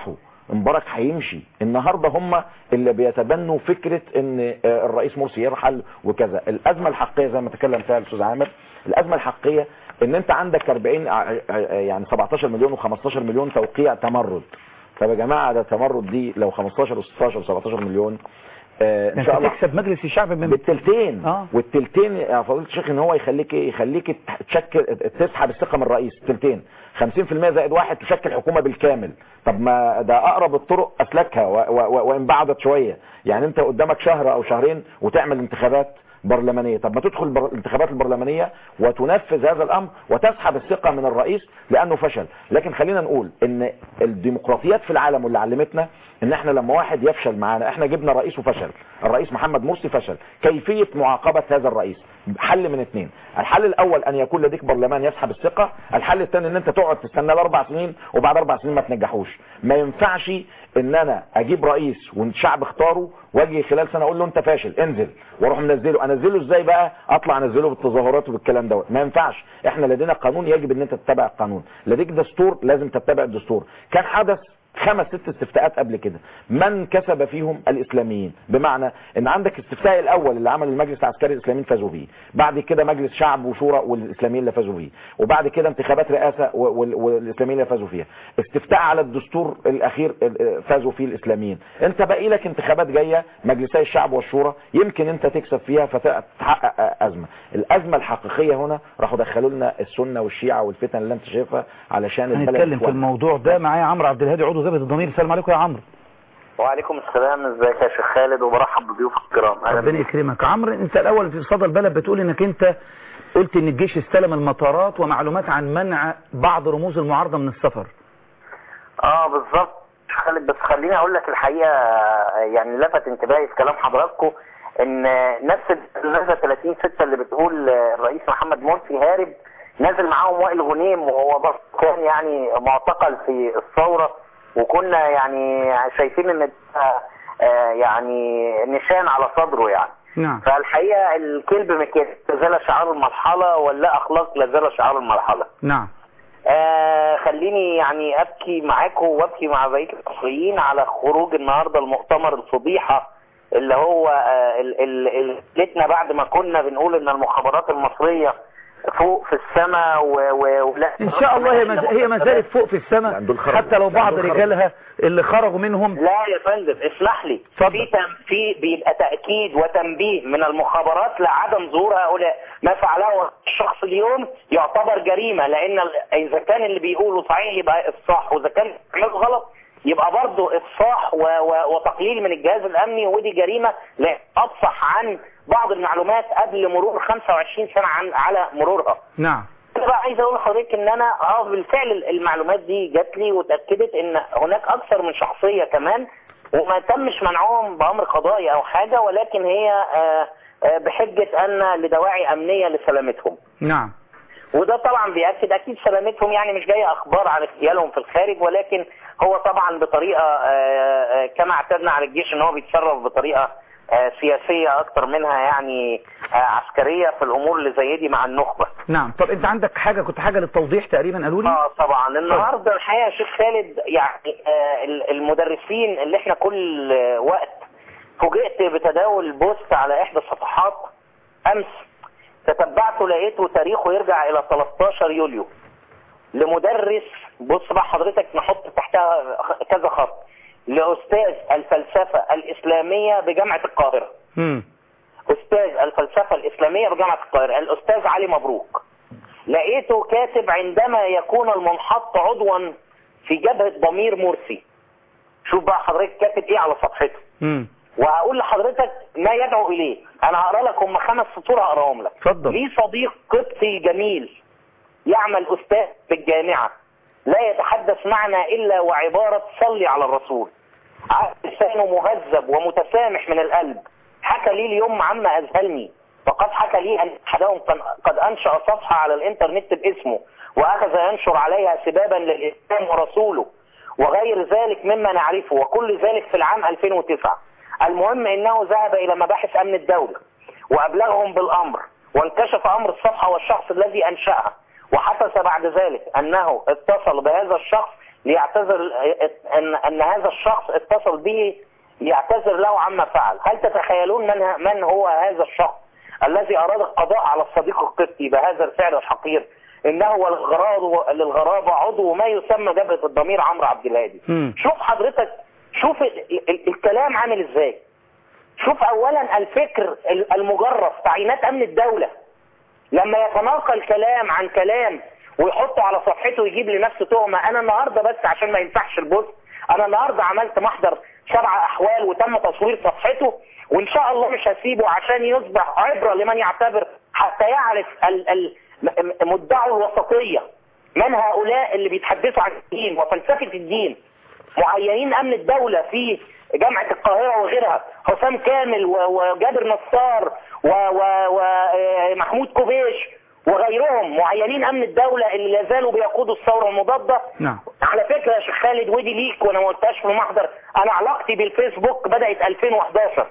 مبارك هيمشي النهارده هم اللي بيتبنوا فكره ان آه، الرئيس مرسي يرحل وكذا الازمه الحقيقيه زي ما تكلم فيها الاستاذ عامر الازمه الحقيقيه ان انت عندك 40 ع- ع- يعني 17 مليون و15 مليون توقيع تمرد طب يا جماعه ده تمرد دي لو 15 و16 و17 مليون آه، ان انت شاء الله تكسب مجلس الشعب من بالتلتين آه. والتلتين يا فضيله الشيخ ان هو يخليك ايه يخليك تشكل تسحب الثقه من الرئيس تلتين 50% زائد واحد تشكل حكومه بالكامل طب ما ده اقرب الطرق اسلكها و- و- و- وان بعدت شويه يعني انت قدامك شهر او شهرين وتعمل انتخابات برلمانيه طب ما تدخل البر- الانتخابات البرلمانيه وتنفذ هذا الامر وتسحب الثقه من الرئيس لانه فشل لكن خلينا نقول ان الديمقراطيات في العالم واللي علمتنا ان احنا لما واحد يفشل معانا احنا جبنا رئيس وفشل الرئيس محمد مرسي فشل كيفيه معاقبه هذا الرئيس حل من اثنين الحل الاول ان يكون لديك برلمان يسحب الثقه الحل الثاني ان انت تقعد تستنى الاربع سنين وبعد اربع سنين ما تنجحوش ما ينفعش ان انا اجيب رئيس والشعب اختاره واجي خلال سنه اقول له انت فاشل انزل واروح منزله انزله ازاي بقى اطلع انزله بالتظاهرات وبالكلام دوت ما ينفعش احنا لدينا قانون يجب ان انت تتبع القانون لديك دستور لازم تتبع الدستور كان حدث خمس ست استفتاءات قبل كده من كسب فيهم الاسلاميين بمعنى ان عندك الاستفتاء الاول اللي عمل المجلس العسكري الاسلاميين فازوا فيه بعد كده مجلس شعب وشورى والاسلاميين اللي فازوا فيه وبعد كده انتخابات رئاسه و- وال- والاسلاميين اللي فازوا فيها استفتاء على الدستور الاخير اه، فازوا فيه الاسلاميين انت باقي لك انتخابات جايه مجلسي الشعب والشورى يمكن انت تكسب فيها فتحقق اه، ازمه الازمه الحقيقيه هنا راحوا دخلوا لنا السنه والشيعه والفتن اللي انت شايفها علشان البلد هنتكلم في تولع. الموضوع ده معايا عمرو عبد الهادي عضو جبهه الضمير السلام عليكم يا عمرو وعليكم السلام ازيك يا شيخ خالد وبرحب بضيوف الكرام اهلا ربنا بيك. يكرمك عمرو انت الاول في صدى البلد بتقول انك انت قلت ان الجيش استلم المطارات ومعلومات عن منع بعض رموز المعارضه من السفر اه بالظبط شيخ خالد بس خليني اقول لك الحقيقه يعني لفت انتباهي في كلام حضراتكم ان نفس النازله 30 6 اللي بتقول الرئيس محمد مرسي هارب نازل معاهم وائل غنيم وهو برضه كان يعني معتقل في الثوره وكنا يعني شايفين ان ده آه، يعني نشان على صدره يعني نعم فالحقيقه الكلب مكياج لا زال شعار المرحله ولا اخلاق لا زال شعار المرحله نعم آه خليني يعني ابكي معاكم وابكي مع بقيه المصريين على خروج النهارده المؤتمر الفضيحه اللي هو آه ال- ال- ال- ليتنا بعد ما كنا بنقول ان المخابرات المصريه فوق في السماء و... و... ولا ان شاء الله هي مز... هي ما زالت فوق في السماء حتى لو بعض رجالها اللي خرجوا منهم لا يا فندم اسمح لي في تم في بيبقى تاكيد وتنبيه من المخابرات لعدم ظهور هؤلاء ما فعله الشخص اليوم يعتبر جريمه لان ال- اذا كان اللي بيقوله صحيح يبقى افصاح واذا كان بيعمله غلط يبقى برضه افصاح و... و... وتقليل من الجهاز الامني ودي جريمه لا افصح عن بعض المعلومات قبل مرور 25 سنه عن على مرورها نعم انا بقى عايز اقول لحضرتك ان انا اه بالفعل المعلومات دي جات لي واتاكدت ان هناك اكثر من شخصيه كمان وما تمش منعهم بامر قضائي او حاجه ولكن هي آه، آه، بحجه ان لدواعي امنيه لسلامتهم نعم وده طبعا بيأكد اكيد سلامتهم يعني مش جايه اخبار عن اغتيالهم في الخارج ولكن هو طبعا بطريقه آه، آه، كما اعتدنا على الجيش ان هو بيتصرف بطريقه آه، سياسيه اكتر منها يعني آه، عسكريه في الامور اللي زي دي مع النخبه نعم طب انت عندك حاجه كنت حاجه للتوضيح تقريبا قالوا لي اه طبعا النهارده الحقيقه يا شيخ خالد يعني آه ال- المدرسين اللي احنا كل آه، وقت فوجئت بتداول بوست على احدى الصفحات امس تتبعته لقيته تاريخه يرجع الى 13 يوليو لمدرس بص بقى حضرتك نحط تحتها خ- كذا خط لاستاذ الفلسفه الاسلاميه بجامعه القاهره امم استاذ الفلسفه الاسلاميه بجامعه القاهره الاستاذ علي مبروك لقيته كاتب عندما يكون المنحط عضوا في جبهه ضمير مرسي شوف بقى حضرتك كاتب ايه على صفحته امم وهقول لحضرتك ما يدعو اليه انا هقرا لك هم خمس سطور هقراهم لك اتفضل لي صديق قبطي جميل يعمل استاذ في الجامعه لا يتحدث معنا الا وعباره صلي على الرسول عقل لسانه مهذب ومتسامح من القلب حكى لي اليوم عما اذهلني فقد حكى لي ان احدهم كان- قد انشا صفحه على الانترنت باسمه واخذ ينشر عليها سبابا للاسلام ورسوله وغير ذلك مما نعرفه وكل ذلك في العام 2009 المهم انه ذهب الى مباحث امن الدوله وابلغهم بالامر وانكشف امر الصفحه والشخص الذي انشاها وحدث بعد ذلك انه اتصل بهذا الشخص ليعتذر ان ان هذا الشخص اتصل به يعتذر له عما فعل هل تتخيلون من من هو هذا الشخص الذي اراد القضاء على الصديق القبطي بهذا الفعل الحقير انه هو للغرابه للغرابه عضو ما يسمى جبهه الضمير عمرو عبد الهادي شوف حضرتك شوف ال ال الكلام عامل ازاي شوف اولا الفكر ال- المجرف تعيينات امن الدولة لما يتناقل كلام عن كلام ويحطه على صفحته ويجيب لنفسه تهمة انا النهاردة بس عشان ما ينفعش البوست انا النهاردة عملت محضر سبع احوال وتم تصوير صفحته وان شاء الله مش هسيبه عشان يصبح عبرة لمن يعتبر حتى يعرف ال- ال- م- مدعوا الوسطية من هؤلاء اللي بيتحدثوا عن الدين وفلسفة الدين معينين امن الدولة في جامعة القاهرة وغيرها حسام كامل و- وجابر نصار ومحمود كوبيش وغيرهم معينين امن الدولة اللي لا زالوا بيقودوا الثورة المضادة نعم على فكرة يا شيخ خالد ودي ليك وانا ما قلتهاش في المحضر انا علاقتي بالفيسبوك بدأت 2011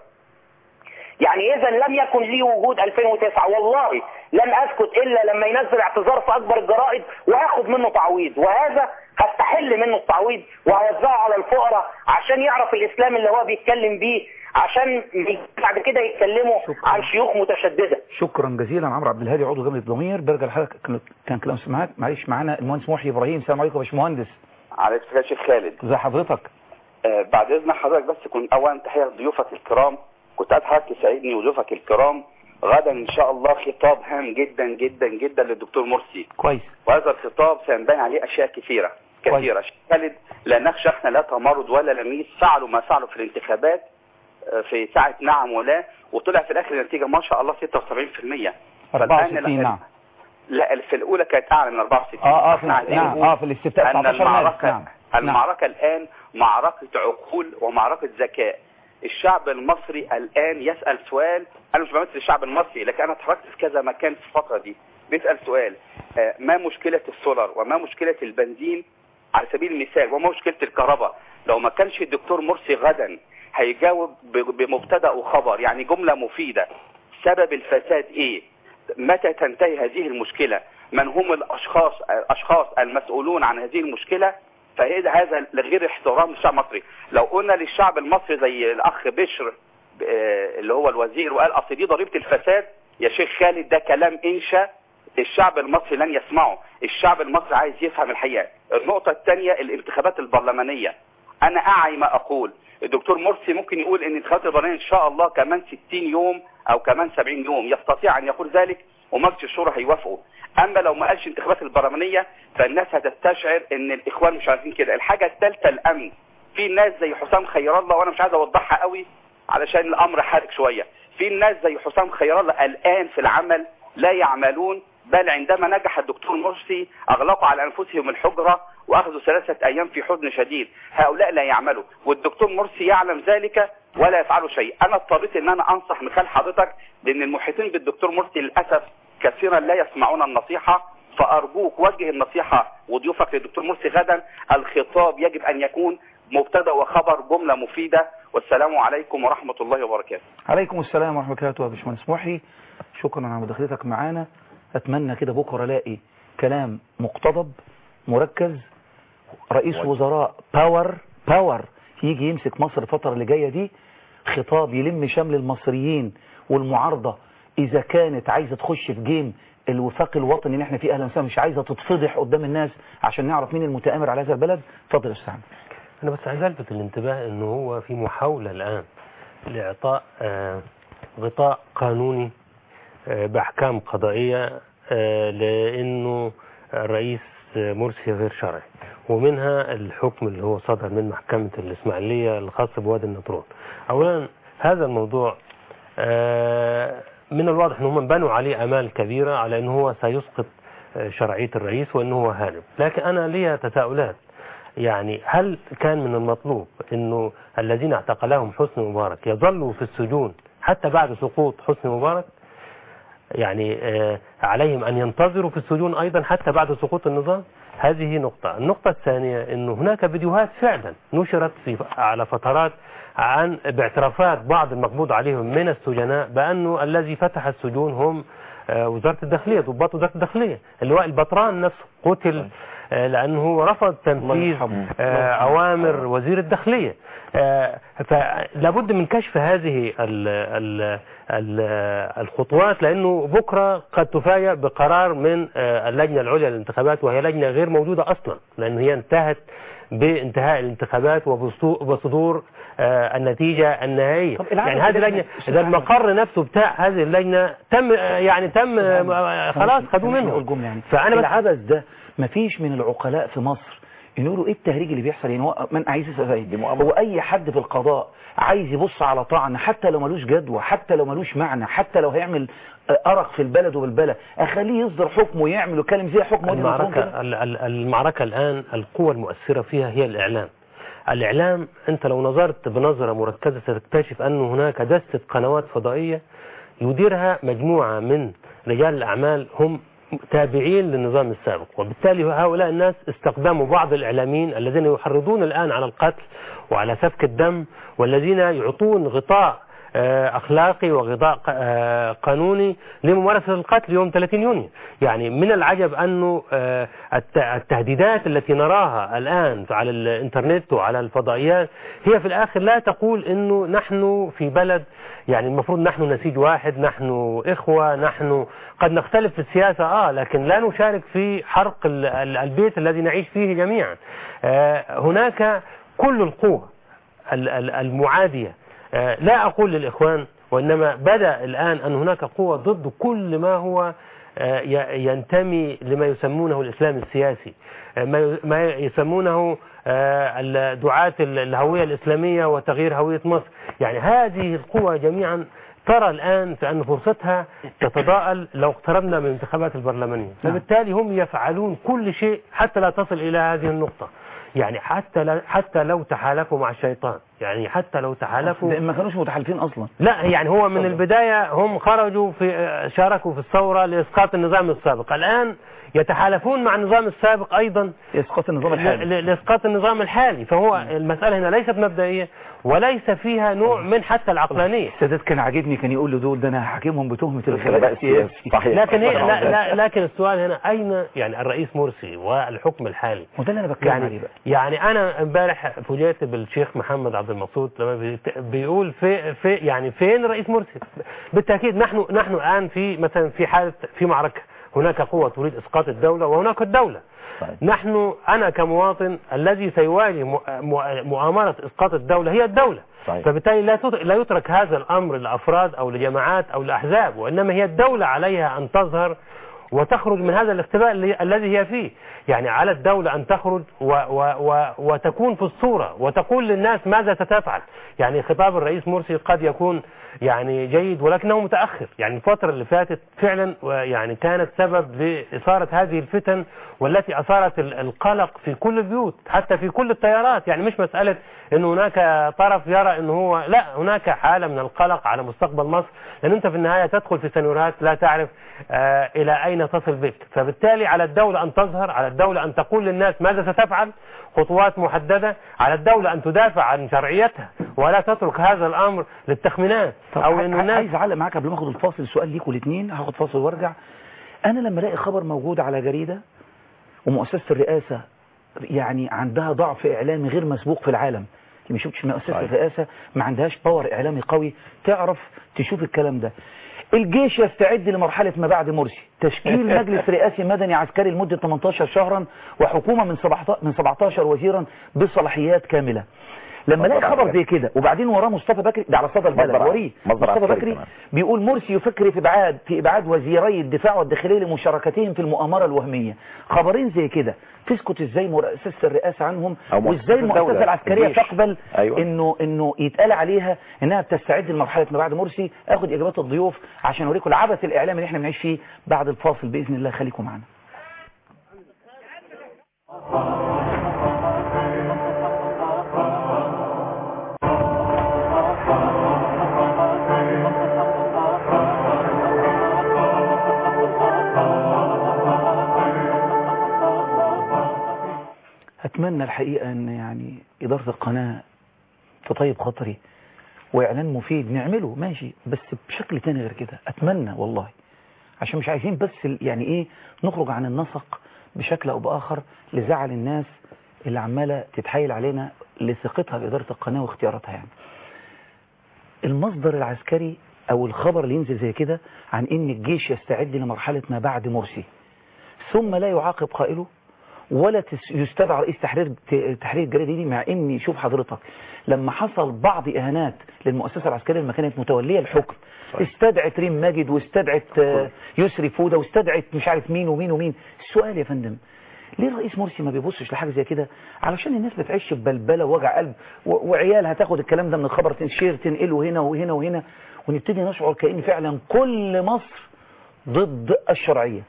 يعني اذا لم يكن لي وجود 2009 والله لن اسكت الا لما ينزل اعتذار في اكبر الجرائد واخد منه تعويض وهذا هستحل منه التعويض وهوزعه على الفقراء عشان يعرف الاسلام اللي هو بيتكلم بيه عشان بعد كده يتكلموا عن شيوخ متشدده شكرا جزيلا عمرو عبد الهادي عضو جبهه الضمير برجع لحضرتك كان- كان كلام سمعك معلش معانا المهندس محي ابراهيم السلام عليكم يا باشمهندس عليك يا شيخ خالد ازي حضرتك آه بعد اذن حضرتك بس كنت اولا تحيه لضيوفك الكرام كنت عايز حضرتك تساعدني وضيوفك الكرام غدا ان شاء الله خطاب هام جدا جدا جدا للدكتور مرسي كويس وهذا الخطاب سينبني عليه اشياء كثيره كثيره شيخ خالد لا نخشى احنا لا تمرد ولا لميس فعلوا ما فعلوا في الانتخابات آه، في ساعه نعم ولا وطلع في الاخر النتيجه ما شاء الله 76% فالآن 64 لا- نعم لا في الاولى كانت اعلى من 64 اه اه في فإحنا عايزين نعم نقول اه في الاستفتاء أن 19 مارس المعركة نعم المعركة الآن معركة عقول ومعركة ذكاء الشعب المصري الآن يسأل سؤال أنا مش بمثل الشعب المصري لكن أنا اتحركت في كذا مكان في الفترة دي بيسأل سؤال آه، ما مشكلة السولار وما مشكلة البنزين على سبيل المثال وما مشكلة الكهرباء لو ما كانش الدكتور مرسي غدا هيجاوب ب- بمبتدأ وخبر يعني جملة مفيدة سبب الفساد ايه متى تنتهي هذه المشكلة من هم الاشخاص الاشخاص المسؤولون عن هذه المشكلة فهذا هذا لغير احترام الشعب المصري لو قلنا للشعب المصري زي الاخ بشر آه، اللي هو الوزير وقال اصل دي ضريبة الفساد يا شيخ خالد ده كلام انشا الشعب المصري لن يسمعه الشعب المصري عايز يفهم الحقيقة النقطة الثانية الانتخابات البرلمانية انا اعي ما اقول الدكتور مرسي ممكن يقول ان الانتخابات البرلمانية ان شاء الله كمان 60 يوم او كمان 70 يوم يستطيع ان يقول ذلك ومجلس الشورى هيوافقوا اما لو ما قالش انتخابات البرلمانية فالناس هتستشعر ان الاخوان مش عارفين كده الحاجة الثالثة الامن في ناس زي حسام خير الله وانا مش عايز اوضحها قوي علشان الامر حرج شوية في ناس زي حسام خير الله الان في العمل لا يعملون بل عندما نجح الدكتور مرسي اغلقوا على انفسهم الحجرة واخذوا ثلاثة ايام في حزن شديد هؤلاء لا يعملوا والدكتور مرسي يعلم ذلك ولا يفعلوا شيء انا اضطريت ان انا انصح مثال حضرتك لان المحيطين بالدكتور مرسي للاسف كثيرا لا يسمعون النصيحة فارجوك وجه النصيحة وضيوفك للدكتور مرسي غدا الخطاب يجب ان يكون مبتدا وخبر جملة مفيدة والسلام عليكم ورحمة الله وبركاته عليكم السلام ورحمة الله وبركاته يا باشمهندس محي شكرا على مداخلتك معانا اتمنى كده بكره الاقي كلام مقتضب مركز رئيس وزراء باور باور يجي يمسك مصر الفترة اللي جاية دي خطاب يلم شمل المصريين والمعارضة اذا كانت عايزة تخش في جيم الوفاق الوطني اللي احنا فيه اهلا وسهلا مش عايزة تتفضح قدام الناس عشان نعرف مين المتآمر على هذا البلد اتفضل يا استاذ أنا بس عايز ألفت الانتباه أنه هو في محاولة الآن لإعطاء آه، غطاء قانوني آه، بأحكام قضائية آه، لأنه الرئيس آه، مرسي غير شرعي ومنها الحكم اللي هو صدر من محكمة الإسماعيلية الخاص بوادي النطرون أولا هذا الموضوع آه، من الواضح أنهم بنوا عليه أمال كبيرة على أنه هو سيسقط آه، شرعية الرئيس وأنه هو هارب لكن أنا لي تساؤلات يعني هل كان من المطلوب انه الذين اعتقلهم حسني مبارك يظلوا في السجون حتى بعد سقوط حسني مبارك يعني آه، عليهم ان ينتظروا في السجون ايضا حتى بعد سقوط النظام هذه نقطة النقطة الثانية انه هناك فيديوهات فعلا نشرت في على فترات عن باعترافات بعض المقبوض عليهم من السجناء بانه الذي فتح السجون هم آه، وزارة الداخلية ضباط وزارة الداخلية اللواء البطران نفسه قتل آه، لأنه رفض تنفيذ آه، أوامر وزير الداخلية آه، فلابد من كشف هذه ال ال ال الخطوات لأنه بكرة قد تفاجأ بقرار من آه، اللجنة العليا للانتخابات وهي لجنة غير موجودة أصلا لأن هي انتهت بانتهاء الانتخابات وبصو- وصدور آه، النتيجة النهائية طب العدد يعني هذه ده- اللجنة ده المقر نفسه بتاع هذه اللجنة تم آه، يعني تم آه، خلاص خدوه منه الجمله يعني فأنا بس العبث ده مفيش من العقلاء في مصر يقولوا ايه التهريج اللي بيحصل يعني هو من عايز يستفيد هو اي حد في القضاء عايز يبص على طعن حتى لو ملوش جدوى حتى لو ملوش معنى حتى لو هيعمل آه، أرق في البلد وبالبلد اخليه يصدر حكم ويعمل ويتكلم زي حكم ودي مفهوم كده. المعركة ال- ال- المعركة الآن القوة المؤثرة فيها هي الإعلام الإعلام أنت لو نظرت بنظرة مركزة ستكتشف أن هناك دستة قنوات فضائية يديرها مجموعة من رجال الأعمال هم تابعين للنظام السابق وبالتالي هؤلاء الناس استخدموا بعض الإعلاميين الذين يحرضون الآن على القتل وعلى سفك الدم والذين يعطون غطاء آه، أخلاقي وغطاء ق- آه، قانوني لممارسة القتل يوم 30 يونيو يعني من العجب أنه آه، الت- التهديدات التي نراها الآن على الإنترنت وعلى الفضائيات هي في الآخر لا تقول أنه نحن في بلد يعني المفروض نحن نسيج واحد نحن إخوة نحن قد نختلف في السياسة آه لكن لا نشارك في حرق ال- ال- البيت الذي نعيش فيه جميعا آه، هناك كل القوة ال- ال- المعادية آه، لا أقول للإخوان وإنما بدأ الآن أن هناك قوة ضد كل ما هو آه، ي- ينتمي لما يسمونه الإسلام السياسي آه، ما ي- ما يسمونه آه، ال- دعاة ال- الهوية الإسلامية وتغيير هوية مصر يعني هذه القوى جميعا ترى الآن في أن فرصتها تتضاءل لو اقتربنا من الانتخابات البرلمانية فبالتالي هم يفعلون كل شيء حتى لا تصل إلى هذه النقطة يعني حتى لا حتى لو تحالفوا مع الشيطان يعني حتى لو تحالفوا ده ما كانوش متحالفين اصلا لا يعني هو من البداية هم خرجوا في شاركوا في الثورة لإسقاط النظام السابق الآن يتحالفون مع النظام السابق أيضا اسقاط النظام الحالي ل- لإسقاط النظام الحالي فهو المسألة هنا ليست مبدئية وليس فيها نوع من حتى العقلانية السادات كان عاجبني كان يقول له دول ده انا هحاكمهم بتهمة الغباء السياسي لكن هي لا لا لكن السؤال هنا أين يعني الرئيس مرسي والحكم الحالي وده اللي انا بتكلم عليه يعني بقى يعني انا امبارح فوجئت بالشيخ محمد عبد المقصود لما بيت- بيقول في في يعني فين الرئيس مرسي بالتاكيد نحن نحن الان في مثلا في حاله في معركه هناك قوه تريد اسقاط الدوله وهناك الدوله نحن انا كمواطن الذي سيواجه مؤ- مؤ- مؤامره اسقاط الدوله هي الدوله صحيح. فبالتالي لا تت- لا يترك هذا الامر لافراد او لجماعات او لاحزاب وانما هي الدوله عليها ان تظهر وتخرج من هذا الاختباء اللي- الذي هي فيه يعني على الدولة أن تخرج و و و وتكون في الصورة وتقول للناس ماذا ستفعل يعني خطاب الرئيس مرسي قد يكون يعني جيد ولكنه متأخر يعني الفترة اللي فاتت فعلا يعني كانت سبب لإثارة هذه الفتن والتي أثارت ال- القلق في كل البيوت حتى في كل التيارات يعني مش مسألة أن هناك طرف يرى أنه هو لا هناك حالة من القلق على مستقبل مصر لأن أنت في النهاية تدخل في سيناريوهات لا تعرف آه، إلى أين تصل بك فبالتالي على الدولة أن تظهر على الدولة أن تقول للناس ماذا ستفعل خطوات محددة على الدولة أن تدافع عن شرعيتها ولا تترك هذا الأمر للتخمينات طب أو ع- أن الناس عايز اعلق معاك قبل ما اخد الفاصل سؤال ليكوا الاثنين هاخد فاصل وارجع انا لما الاقي خبر موجود على جريده ومؤسسه الرئاسه يعني عندها ضعف اعلامي غير مسبوق في العالم ما شفتش مؤسسه الرئاسه ما عندهاش باور اعلامي قوي تعرف تشوف الكلام ده الجيش يستعد لمرحلة ما بعد مرسي تشكيل مجلس رئاسي مدني عسكري لمدة 18 شهرا وحكومة من 17 من 17 وزيرا بصلاحيات كاملة لما الاقي خبر زي كده وبعدين وراه مصطفى بكري ده على صدى البلد مصدر- وريه مصدر مصطفى عسكري بكري كمان. بيقول مرسي يفكر في ابعاد في ابعاد وزيري الدفاع والداخليه لمشاركتهم في المؤامره الوهميه خبرين زي كده تسكت ازاي مؤسسه الرئاسه عنهم أو مؤسسة وازاي الدولة، المؤسسه العسكريه الجيش. تقبل أيوة. انه انه يتقال عليها انها بتستعد لمرحله ما بعد مرسي اخد اجابات الضيوف عشان اوريكم العبث الاعلامي اللي احنا بنعيش فيه بعد الفاصل باذن الله خليكم معانا اتمنى الحقيقه ان يعني اداره القناه تطيب خاطري واعلان مفيد نعمله ماشي بس بشكل تاني غير كده اتمنى والله عشان مش عايزين بس ال- يعني ايه نخرج عن النسق بشكل أو بآخر لزعل الناس اللي عمالة تتحايل علينا لثقتها بإدارة القناة واختياراتها يعني المصدر العسكري أو الخبر اللي ينزل زي كده عن إن الجيش يستعد لمرحلة ما بعد مرسي ثم لا يعاقب قائله ولا تس- يستدعى رئيس تحرير تحرير الجريدة دي مع ان شوف حضرتك لما حصل بعض اهانات للمؤسسة العسكرية لما كانت متولية الحكم استدعت ريم ماجد واستدعت آه، يسري فودة واستدعت مش عارف مين ومين ومين السؤال يا فندم ليه الرئيس مرسي ما بيبصش لحاجة زي كده علشان الناس بتعيش في بلبلة ووجع قلب و- وعيال هتاخد الكلام ده من الخبر تنشير تنقله هنا وهنا وهنا ونبتدي نشعر كأن فعلا كل مصر ضد الشرعية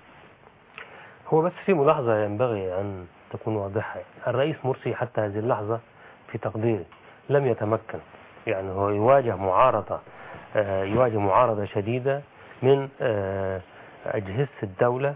هو بس في ملاحظة ينبغي أن تكون واضحة الرئيس مرسي حتى هذه اللحظة في تقديري لم يتمكن يعني هو يواجه معارضة آه، يواجه معارضة شديدة من آه، أجهزة الدولة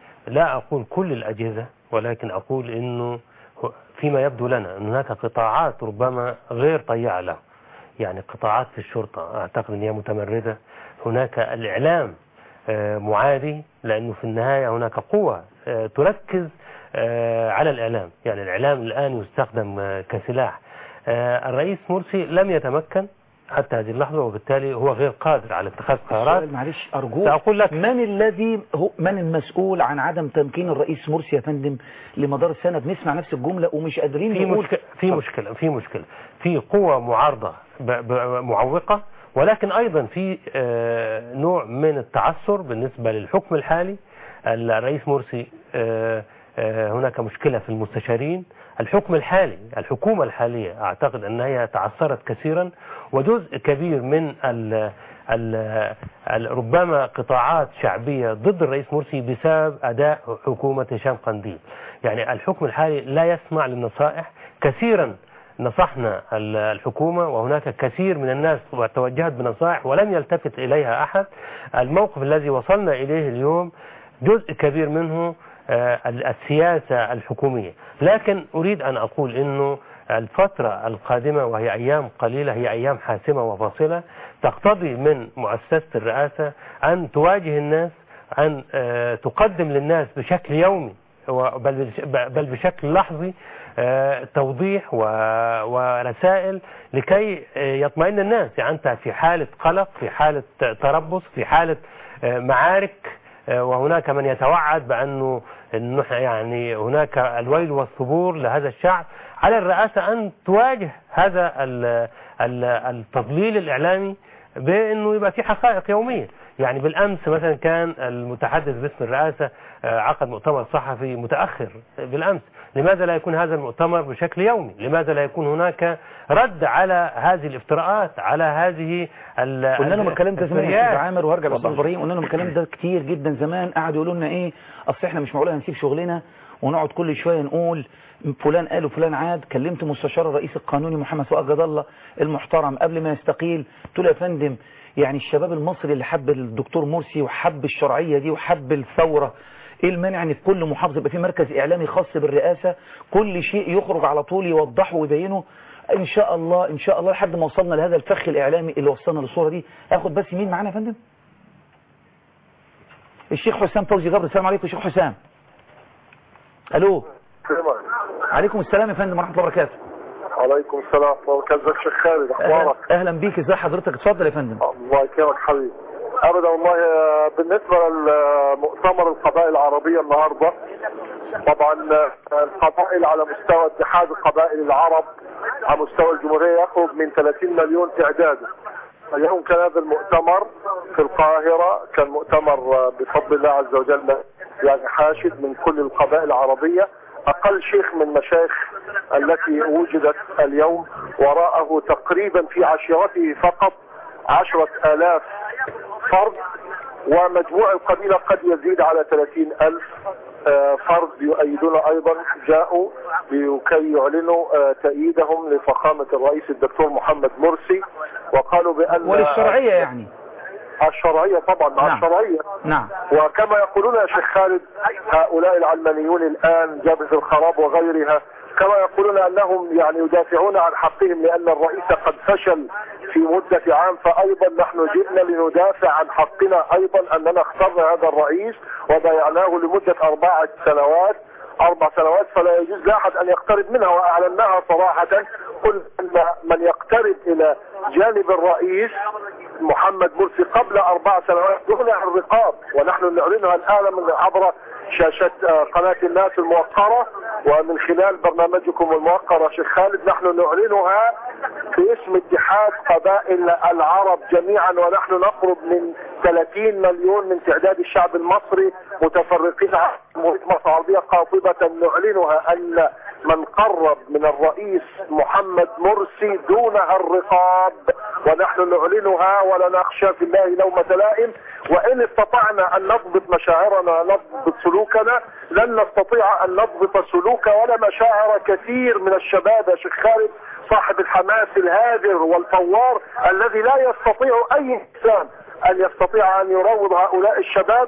لا أقول كل الأجهزة ولكن أقول أنه هو- فيما يبدو لنا أن هناك قطاعات ربما غير طيعة له يعني قطاعات في الشرطة أعتقد أن هي متمردة هناك الإعلام آه، معادي لأنه في النهاية هناك قوة آه، تركز آه، على الإعلام يعني الإعلام الآن يستخدم آه، كسلاح آه، الرئيس مرسي لم يتمكن حتى هذه اللحظة وبالتالي هو غير قادر على اتخاذ قرارات السؤال معلش أرجوك سأقول لك من الذي هو من المسؤول عن عدم تمكين الرئيس مرسي يا فندم لمدار السنة بنسمع نفس الجملة ومش قادرين في نقول مشكلة في مشكلة في مشكلة في قوة معارضة ب- ب- معوقة ولكن أيضا في آه، نوع من التعثر بالنسبة للحكم الحالي الرئيس مرسي آه، آه، هناك مشكلة في المستشارين الحكم الحالي الحكومة الحالية أعتقد أنها تعثرت كثيرا وجزء كبير من ال ال ال ربما قطاعات شعبية ضد الرئيس مرسي بسبب أداء حكومة هشام قنديل يعني الحكم الحالي لا يسمع للنصائح كثيرا نصحنا ال- الحكومة وهناك كثير من الناس توجهت بنصائح ولم يلتفت إليها أحد الموقف الذي وصلنا إليه اليوم جزء كبير منه آه، ال- السياسة الحكومية لكن أريد أن أقول أنه الفترة القادمة وهي أيام قليلة هي أيام حاسمة وفاصلة تقتضي من مؤسسة الرئاسة أن تواجه الناس أن آه، تقدم للناس بشكل يومي و- بل بش- بل بشكل لحظي آه، توضيح و- ورسائل لكي آه، يطمئن الناس يعني أنت في حالة قلق في حالة تربص في حالة آه، معارك آه، وهناك من يتوعد بأنه إنه إحنا يعني هناك الويل والثبور لهذا الشعب على الرئاسة أن تواجه هذا ال- ال- التضليل الإعلامي بأنه يبقى في حقائق يومية يعني بالأمس مثلا كان المتحدث باسم الرئاسة آه، عقد مؤتمر صحفي متأخر بالأمس لماذا لا يكون هذا المؤتمر بشكل يومي لماذا لا يكون هناك رد على هذه الافتراءات على هذه ال- قلنا لهم الكلام ده زمان يا الفريات. استاذ عامر وهرجع لاستاذ اتفضل. ابراهيم قلنا لهم الكلام ده كتير جدا زمان قعدوا يقولوا لنا ايه اصل احنا مش معقول هنسيب شغلنا ونقعد كل شويه نقول فلان قال وفلان عاد كلمت مستشار الرئيس القانوني محمد فؤاد جد الله المحترم قبل ما يستقيل قلت له يا فندم يعني الشباب المصري اللي حب الدكتور مرسي وحب الشرعيه دي وحب الثوره ايه المانع ان في كل محافظه يبقى في مركز اعلامي خاص بالرئاسه كل شيء يخرج على طول يوضحه ويبينه ان شاء الله ان شاء الله لحد ما وصلنا لهذا الفخ الاعلامي اللي وصلنا للصوره دي اخد بس مين معانا يا فندم الشيخ حسام فوزي جبر السلام عليكم يا شيخ حسام الو عليكم السلام يا فندم ورحمه الله وبركاته عليكم السلام ورحمة الله وبركاته ازيك يا شيخ خالد اهلا, اخبارك أهلا بيك ازي حضرتك اتفضل يا فندم الله يكرمك حبيبي ابدا والله آه، بالنسبه للمؤتمر القبائل العربيه النهارده طبعا آه، القبائل على مستوى اتحاد القبائل العرب على مستوى الجمهوريه يخرج من 30 مليون تعداده اليوم كان هذا المؤتمر في القاهره كان مؤتمر آه، بفضل الله عز وجل يعني حاشد من كل القبائل العربيه اقل شيخ من مشايخ التي وجدت اليوم وراءه تقريبا في عشيرته فقط عشرة آلاف فرد ومجموع القبيلة قد يزيد على ثلاثين ألف آه، فرد يؤيدون أيضا جاءوا لكي يعلنوا آه، تأييدهم لفخامة الرئيس الدكتور محمد مرسي وقالوا بأن وللشرعيه يعني الشرعية طبعا مع نعم. الشرعية نعم وكما يقولون يا شيخ خالد هؤلاء العلمانيون الآن جبهة الخراب وغيرها كما يقولون أنهم يعني يدافعون عن حقهم لأن الرئيس قد فشل في مدة عام فأيضا نحن جئنا لندافع عن حقنا أيضا أننا اخترنا هذا الرئيس وبايعناه لمدة أربعة سنوات أربع سنوات فلا يجوز لأحد أن يقترب منها وأعلناها صراحة قل أن من يقترب إلى جانب الرئيس محمد مرسي قبل أربع سنوات يغنى الرقاب ونحن نعلنها الآن من عبر شاشة آه، قناة الناس الموقرة ومن خلال برنامجكم الموقر شيخ خالد نحن نعلنها باسم اتحاد قبائل العرب جميعا ونحن نقرب من 30 مليون من تعداد الشعب المصري متفرقين على جمهورية مصر العربية قاطبة نعلنها أن من قرب من الرئيس محمد مرسي دونها الرقاب ونحن نعلنها ولا نخشى في الله لومة لائم وإن استطعنا أن نضبط مشاعرنا نضبط سلوكنا لن نستطيع أن نضبط سلوك ولا مشاعر كثير من الشباب يا شيخ خالد صاحب الحماس الهادر والفوار الذي لا يستطيع أي إنسان أن يستطيع أن يروض هؤلاء الشباب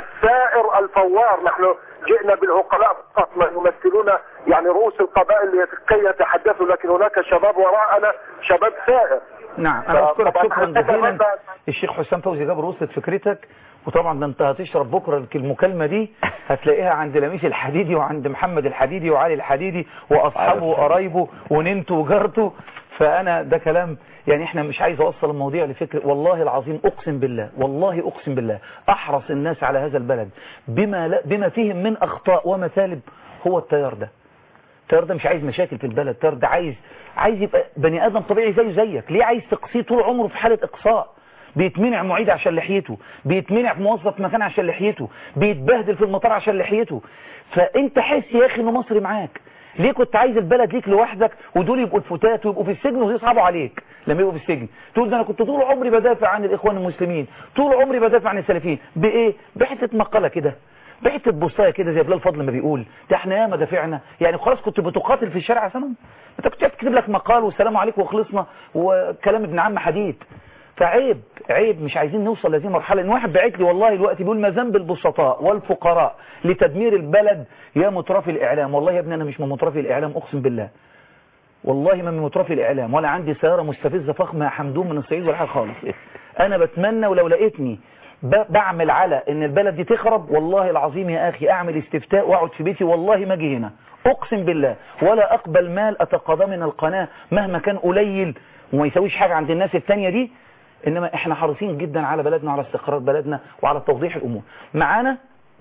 الثائر الفوار نحن جئنا بالعقلاء فقط ما يمثلون يعني رؤوس القبائل كي يتحدثوا لكن هناك شباب وراءنا شباب ثائر نعم انا بشكرك طبعاً شكرا أنا جزيلا أتمنى- الشيخ حسام فوزي جابر وصلت فكرتك وطبعا ده انت هتشرب بكره المكالمه دي هتلاقيها عند لميس الحديدي وعند محمد الحديدي وعلي الحديدي واصحابه وقرايبه وننته وجارته فانا ده كلام يعني احنا مش عايز اوصل المواضيع لفكر والله العظيم اقسم بالله والله اقسم بالله احرص الناس على هذا البلد بما لا بما فيهم من اخطاء ومثالب هو التيار ده التيار ده مش عايز مشاكل في البلد التيار ده عايز عايز يبقى بني ادم طبيعي زيه زيك ليه عايز تقصيه طول عمره في حالة اقصاء بيتمنع معيد عشان لحيته بيتمنع موظف في مكان عشان لحيته بيتبهدل في المطار عشان لحيته فانت حس يا اخي انه مصري معاك ليه كنت عايز البلد ليك لوحدك ودول يبقوا الفتات ويبقوا في السجن ويصعبوا عليك لما يبقوا في السجن تقول ده انا كنت طول عمري بدافع عن الاخوان المسلمين طول عمري بدافع عن السلفيين بايه بحته مقاله كده بحته بوصايه كده زي بلال فضل ما بيقول ده احنا ياما دافعنا يعني خلاص كنت بتقاتل في الشارع عشانهم انت كنت تكتب لك مقال والسلام عليكم وخلصنا وكلام ابن عم حديد فعيب عيب مش عايزين نوصل لهذه المرحله ان واحد بعت لي والله دلوقتي بيقول ما ذنب البسطاء والفقراء لتدمير البلد يا مترفي الاعلام والله يا ابني انا مش من مترفي الاعلام اقسم بالله والله ما من مترفي الاعلام ولا عندي سياره مستفزه فخمه يا حمدون من الصعيد ولا حاجه خالص انا بتمنى ولو لقيتني ب- بعمل على ان البلد دي تخرب والله العظيم يا اخي اعمل استفتاء واقعد في بيتي والله ما اجي هنا اقسم بالله ولا اقبل مال اتقاضاه من القناه مهما كان قليل وما يسويش حاجه عند الناس التانية دي انما احنا حريصين جدا على بلدنا وعلى استقرار بلدنا وعلى توضيح الامور معانا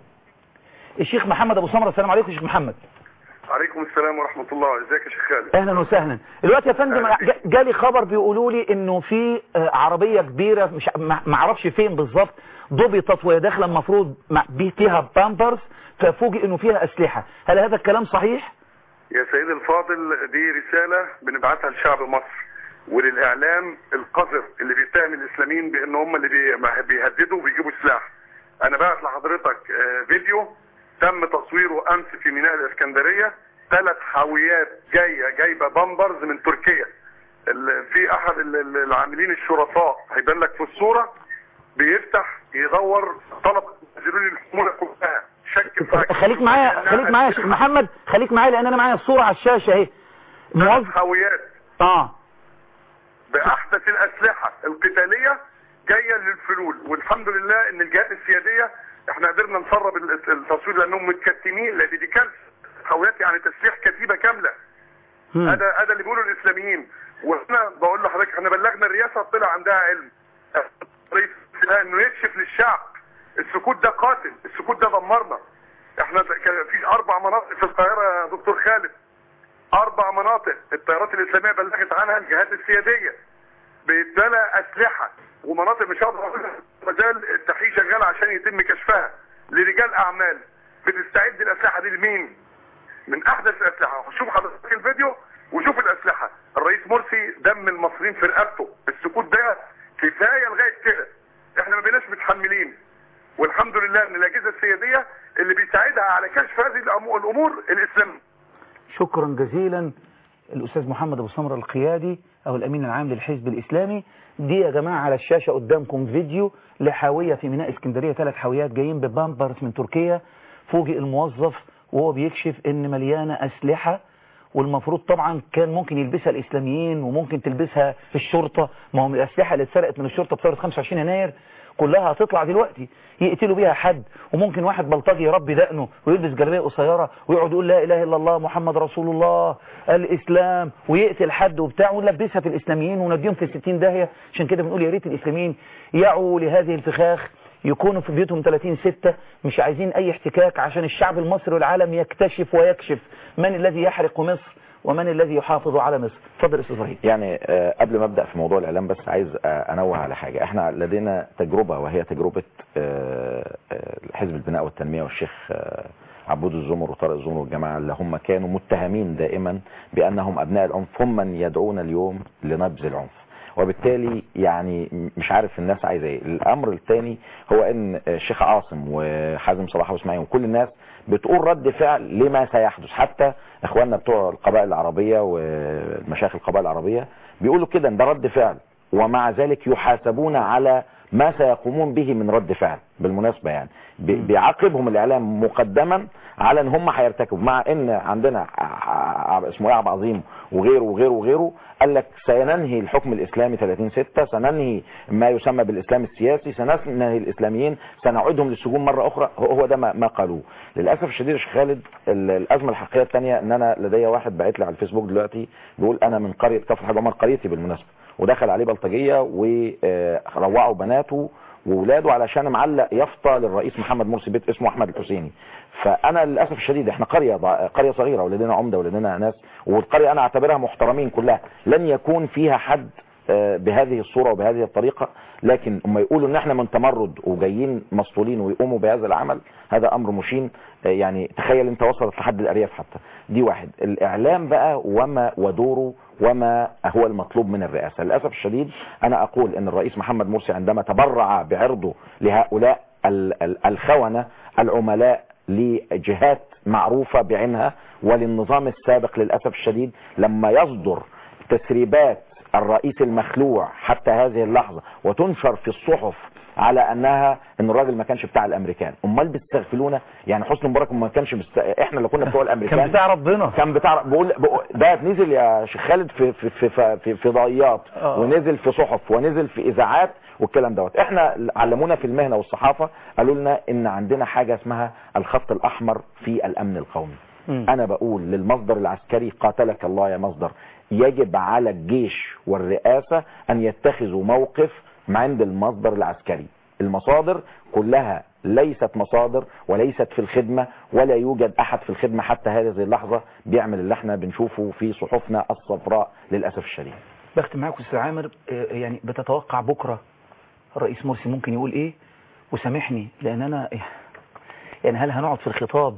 الشيخ محمد ابو سمره السلام عليكم يا شيخ محمد عليكم السلام ورحمة الله ازيك يا شيخ خالد اهلا وسهلا دلوقتي يا فندم جا- جالي خبر بيقولوا لي انه في آه، عربيه كبيره مش ما ما اعرفش فين بالظبط ضبطت وهي داخله المفروض مع- بي- فيها بامبرز ففوجئ انه فيها اسلحه هل هذا الكلام صحيح يا سيدي الفاضل دي رسالة بنبعتها لشعب مصر وللإعلام القذر اللي بيتهم الإسلاميين بأن هم اللي بي- بيهددوا وبيجيبوا سلاح أنا بعت لحضرتك آه، فيديو تم تصويره أمس في ميناء الإسكندرية ثلاث حاويات جاية جايبة بامبرز من تركيا ال- في أحد ال- ال- العاملين الشرفاء هيبان لك في الصورة بيفتح يدور طلب ينزلوا لي الحمولة كلها شك في خليك معايا خليك معايا يا شيخ محمد خليك معايا لان انا معايا الصوره على الشاشه اهي ثلاث حاويات اه باحدث الاسلحه القتاليه جايه للفلول والحمد لله ان الجهات السياديه احنا قدرنا نسرب ال- التصوير لانهم متكتمين لان دي كارثه حاولات يعني تسليح كتيبه كامله مم. هذا هذا اللي بيقوله الاسلاميين واحنا بقول لحضرتك احنا بلغنا الرئاسه طلع عندها علم رئيس الوزراء انه يكشف للشعب السكوت ده قاتل السكوت ده دمرنا احنا ده كان في اربع مناطق في القاهره يا دكتور خالد اربع مناطق الطيارات الاسلاميه بلغت عنها الجهات السياديه بيتبنى اسلحه ومناطق مش هقدر اقولها ما زال التحقيق شغال عشان يتم كشفها لرجال اعمال بتستعد الاسلحه دي لمين؟ من احدث الاسلحه شوف حضرتك الفيديو وشوف الاسلحه الرئيس مرسي دم المصريين في رقبته السكوت ده كفايه لغايه كده احنا ما بقيناش متحملين والحمد لله ان الاجهزه السياديه اللي بيساعدها على كشف هذه الأمو- الامور الاسلام شكرا جزيلا الاستاذ محمد ابو سمره القيادي أو الأمين العام للحزب الإسلامي دي يا جماعة على الشاشة قدامكم فيديو لحاوية في ميناء اسكندرية ثلاث حاويات جايين ببامبرز من تركيا فوجئ الموظف وهو بيكشف ان مليانة أسلحة والمفروض طبعا كان ممكن يلبسها الإسلاميين وممكن تلبسها الشرطة ما هم الأسلحة اللي اتسرقت من الشرطة بثورة 25 يناير كلها هتطلع دلوقتي يقتلوا بيها حد وممكن واحد بلطجي يربي دقنه ويلبس جلابيه قصيره ويقعد يقول لا اله الا الله محمد رسول الله الاسلام ويقتل حد وبتاع ونلبسها في الاسلاميين ونديهم في 60 داهيه عشان كده بنقول يا ريت الاسلاميين يعوا لهذه الفخاخ يكونوا في بيوتهم 30 ستة مش عايزين اي احتكاك عشان الشعب المصري والعالم يكتشف ويكشف من الذي يحرق مصر ومن الذي يحافظ على مصر اتفضل استاذ ابراهيم يعني آه، قبل ما ابدا في موضوع الاعلام بس عايز آه، انوه على حاجه احنا لدينا تجربه وهي تجربه آه، آه، حزب البناء والتنميه والشيخ آه، عبود الزمر وطارق الزمر والجماعه اللي هم كانوا متهمين دائما بانهم ابناء العنف هم من يدعون اليوم لنبذ العنف وبالتالي يعني مش عارف الناس عايزه ايه الامر الثاني هو ان الشيخ عاصم وحازم صلاح واسماعيل وكل الناس بتقول رد فعل لما سيحدث حتى اخواننا بتوع القبائل العربيه ومشايخ القبائل العربيه بيقولوا كده ان ده رد فعل ومع ذلك يحاسبون على ما سيقومون به من رد فعل بالمناسبة يعني بي- بيعاقبهم الإعلام مقدما على ان هم هيرتكبوا مع ان عندنا ع- ع- اسمه ايه عبد عظيم وغيره وغيره وغيره قال لك سيننهي الحكم الإسلامي 30 6 سننهي ما يسمى بالإسلام السياسي سننهي الإسلاميين سنعودهم للسجون مرة أخرى هو هو ده ما ما قالوه للأسف الشديد يا شيخ خالد ال- الأزمة الحقيقية الثانية ان أنا لدي واحد باعت لي على الفيسبوك دلوقتي بيقول أنا من قرية كفر حاج عمر قريتي بالمناسبة ودخل عليه بلطجية وروعوا بناته وولاده علشان معلق يافطة للرئيس محمد مرسي بيت اسمه احمد الحسيني فانا للاسف الشديد احنا قريه ضع- قريه صغيره ولدينا عمده ولدينا ناس والقريه انا اعتبرها محترمين كلها لن يكون فيها حد آه، بهذه الصوره وبهذه الطريقه لكن هم يقولوا ان احنا من تمرد وجايين مسطولين ويقوموا بهذا العمل هذا امر مشين آه، يعني تخيل انت وصلت لحد الارياف حتى دي واحد الاعلام بقى وما ودوره وما هو المطلوب من الرئاسه للاسف الشديد انا اقول ان الرئيس محمد مرسي عندما تبرع بعرضه لهؤلاء ال- ال- الخونه العملاء لجهات معروفه بعينها وللنظام السابق للاسف الشديد لما يصدر تسريبات الرئيس المخلوع حتى هذه اللحظة وتنشر في الصحف على انها ان الراجل ما كانش بتاع الامريكان امال بيستغفلونا يعني حسني مبارك ما كانش بست... احنا اللي كنا بتوع الامريكان كان بتاع ربنا كان بتاع بقول بقول- ده نزل يا شيخ خالد في في في في, في, في ضيات آه. ونزل في صحف ونزل في اذاعات والكلام دوت احنا علمونا في المهنه والصحافه قالوا لنا ان عندنا حاجه اسمها الخط الاحمر في الامن القومي انا بقول للمصدر العسكري قاتلك الله يا مصدر يجب على الجيش والرئاسة ان يتخذوا موقف عند المصدر العسكري المصادر كلها ليست مصادر وليست في الخدمة ولا يوجد احد في الخدمة حتى هذه اللحظة بيعمل اللي احنا بنشوفه في صحفنا الصفراء للأسف الشديد بختم معاكم استاذ عامر آه، يعني بتتوقع بكرة الرئيس مرسي ممكن يقول ايه وسامحني لان انا يعني هل هنقعد في الخطاب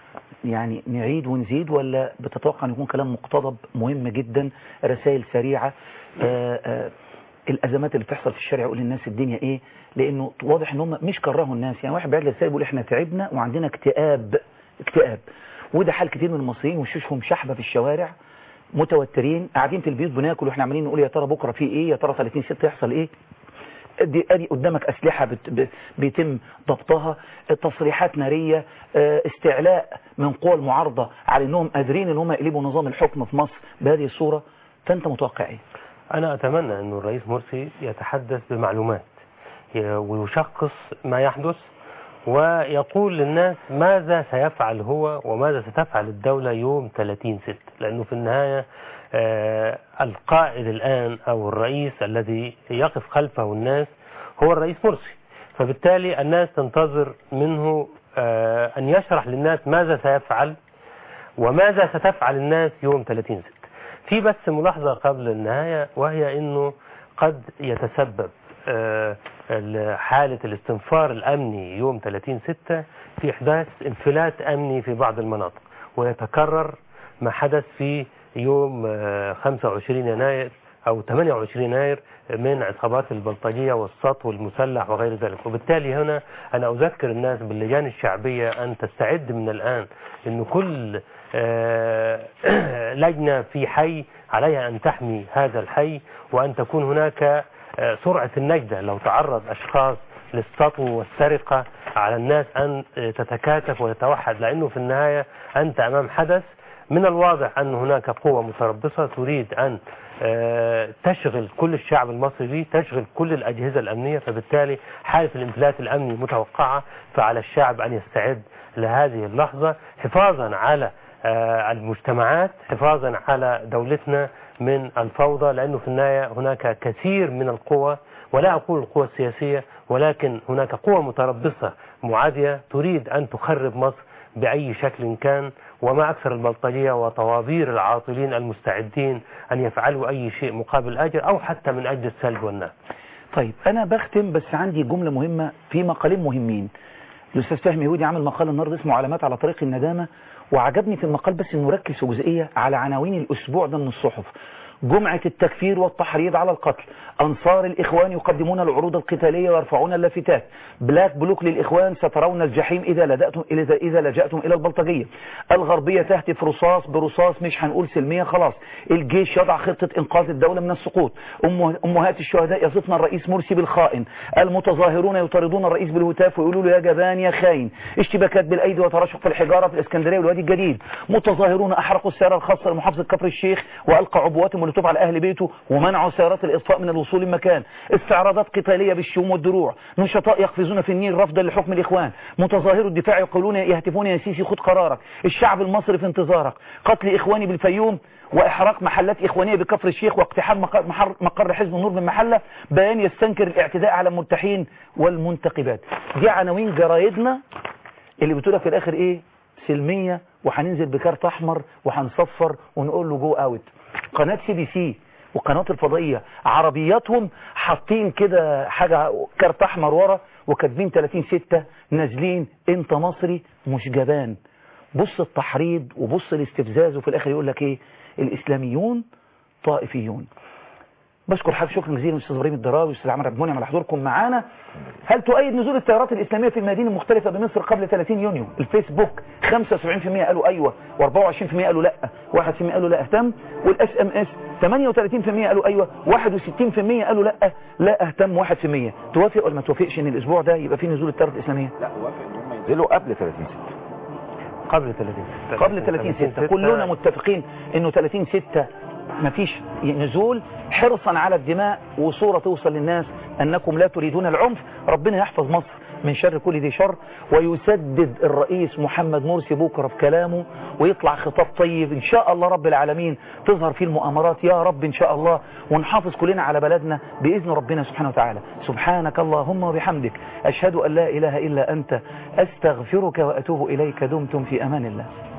يعني نعيد ونزيد ولا بتتوقع ان يكون كلام مقتضب مهم جدا رسائل سريعة آه، آه، الازمات اللي بتحصل في الشارع يقول للناس الدنيا ايه لانه واضح ان هم مش كرهوا الناس يعني واحد بعت لي رساله بيقول احنا تعبنا وعندنا اكتئاب اكتئاب وده حال كتير من المصريين وشوشهم شحبه في الشوارع متوترين قاعدين في البيوت بناكل واحنا عمالين نقول يا ترى بكره في ايه يا ترى 30 6 يحصل ايه ادي ادي قدامك اسلحه بت ب- بيتم ضبطها تصريحات ناريه آه، استعلاء من قوى المعارضه على انهم قادرين ان هم يقلبوا نظام الحكم في مصر بهذه الصوره فانت متوقع ايه؟ أنا أتمنى أن الرئيس مرسي يتحدث بمعلومات ي- ويشخص ما يحدث ويقول للناس ماذا سيفعل هو وماذا ستفعل الدولة يوم 30 ست لأنه في النهاية آه، القائد الآن أو الرئيس الذي يقف خلفه الناس هو الرئيس مرسي فبالتالي الناس تنتظر منه آه، أن يشرح للناس ماذا سيفعل وماذا ستفعل الناس يوم 30 ست في بس ملاحظة قبل النهاية وهي أنه قد يتسبب آه، ال- حالة الاستنفار الأمني يوم 30 ستة في إحداث انفلات أمني في بعض المناطق ويتكرر ما حدث في يوم آه، 25 يناير أو 28 يناير من عصابات البلطجية والسطو والمسلح وغير ذلك وبالتالي هنا أنا أذكر الناس باللجان الشعبية أن تستعد من الآن أن كل آه، لجنة في حي عليها أن تحمي هذا الحي وأن تكون هناك آه، سرعة النجدة لو تعرض أشخاص للسطو والسرقة على الناس أن آه، تتكاتف وتتوحد لأنه في النهاية أنت أمام حدث من الواضح أن هناك قوة متربصة تريد أن آه، تشغل كل الشعب المصري به تشغل كل الأجهزة الأمنية فبالتالي حالة الانفلات الأمني متوقعة فعلى الشعب أن يستعد لهذه اللحظة حفاظا على آه، المجتمعات حفاظا على دولتنا من الفوضى لأنه في النهاية هناك كثير من القوى ولا أقول القوى السياسية ولكن هناك قوى متربصة معادية تريد أن تخرب مصر بأي شكل كان وما أكثر البلطجية وطوابير العاطلين المستعدين أن يفعلوا أي شيء مقابل أجر أو حتى من أجل السلب والنهب طيب انا بختم بس عندي جملة مهمة في مقالين مهمين الاستاذ فهمي يهودي عامل مقال النهارده اسمه علامات على طريق الندامة وعجبني في المقال بس انه ركز في جزئية على عناوين الاسبوع ده من الصحف جمعة التكفير والتحريض على القتل أنصار الإخوان يقدمون العروض القتالية ويرفعون اللافتات بلاك بلوك للإخوان سترون الجحيم إذا لجأتم إذا, إذا لجأتم إلى البلطجية الغربية تهتف رصاص برصاص مش هنقول سلمية خلاص الجيش يضع خطة إنقاذ الدولة من السقوط أم أمهات الشهداء يصفن الرئيس مرسي بالخائن المتظاهرون يطاردون الرئيس بالهتاف ويقولوا له يا جبان يا خاين اشتباكات بالأيدي وتراشق في الحجارة في الإسكندرية والوادي الجديد متظاهرون أحرقوا السيارة الخاصة لمحافظة كفر الشيخ وألقى عبوات مولوتوف على أهل بيته ومنعوا سيارات الإطفاء من الوصول لمكان استعراضات قتالية بالشوم والدروع نشطاء يقفزون في النيل رفضا لحكم الإخوان متظاهرو الدفاع يقولون يهتفون يا سيسي خد قرارك الشعب المصري في انتظارك قتل إخواني بالفيوم وإحراق محلات إخوانية بكفر الشيخ واقتحام مقر, محر- مقر حزب النور من محلة بيان يستنكر الاعتداء على المرتحين والمنتقبات دي عناوين جرايدنا اللي بتقولها في الآخر إيه سلمية وهننزل بكارت أحمر وهنصفر ونقول له جو أوت قناة سي بي سي والقنوات الفضائية عربياتهم حاطين كده حاجة كارت أحمر ورا وكاتبين 30 ستة نازلين انت مصري مش جبان بص التحريض وبص الاستفزاز وفي الآخر يقول لك ايه الإسلاميون طائفيون بشكر حضرتك شكرا جزيلا استاذ ابراهيم الدراوي واستاذ عمرو عبد المنعم على حضوركم معانا هل تؤيد نزول التيارات الاسلاميه في المدينه المختلفه بمصر قبل 30 يونيو الفيسبوك 75% قالوا ايوه و24% قالوا لا 1% قالوا لا اهتم والاس ام اس 38% قالوا ايوه 61% قالوا لا لا اهتم 1% توافق ولا ما توافقش ان الاسبوع ده يبقى فيه نزول التيارات الاسلاميه لا وافق ان هم ينزلوا قبل 30 6 قبل 30 قبل 30 6 كلنا متفقين انه 30 6 مفيش نزول حرصا على الدماء وصورة توصل للناس انكم لا تريدون العنف ربنا يحفظ مصر من شر كل ذي شر ويسدد الرئيس محمد مرسي بكرة في كلامه ويطلع خطاب طيب ان شاء الله رب العالمين تظهر فيه المؤامرات يا رب ان شاء الله ونحافظ كلنا على بلدنا بإذن ربنا سبحانه وتعالى سبحانك اللهم وبحمدك أشهد أن لا إله إلا أنت أستغفرك وأتوب إليك دمتم في أمان الله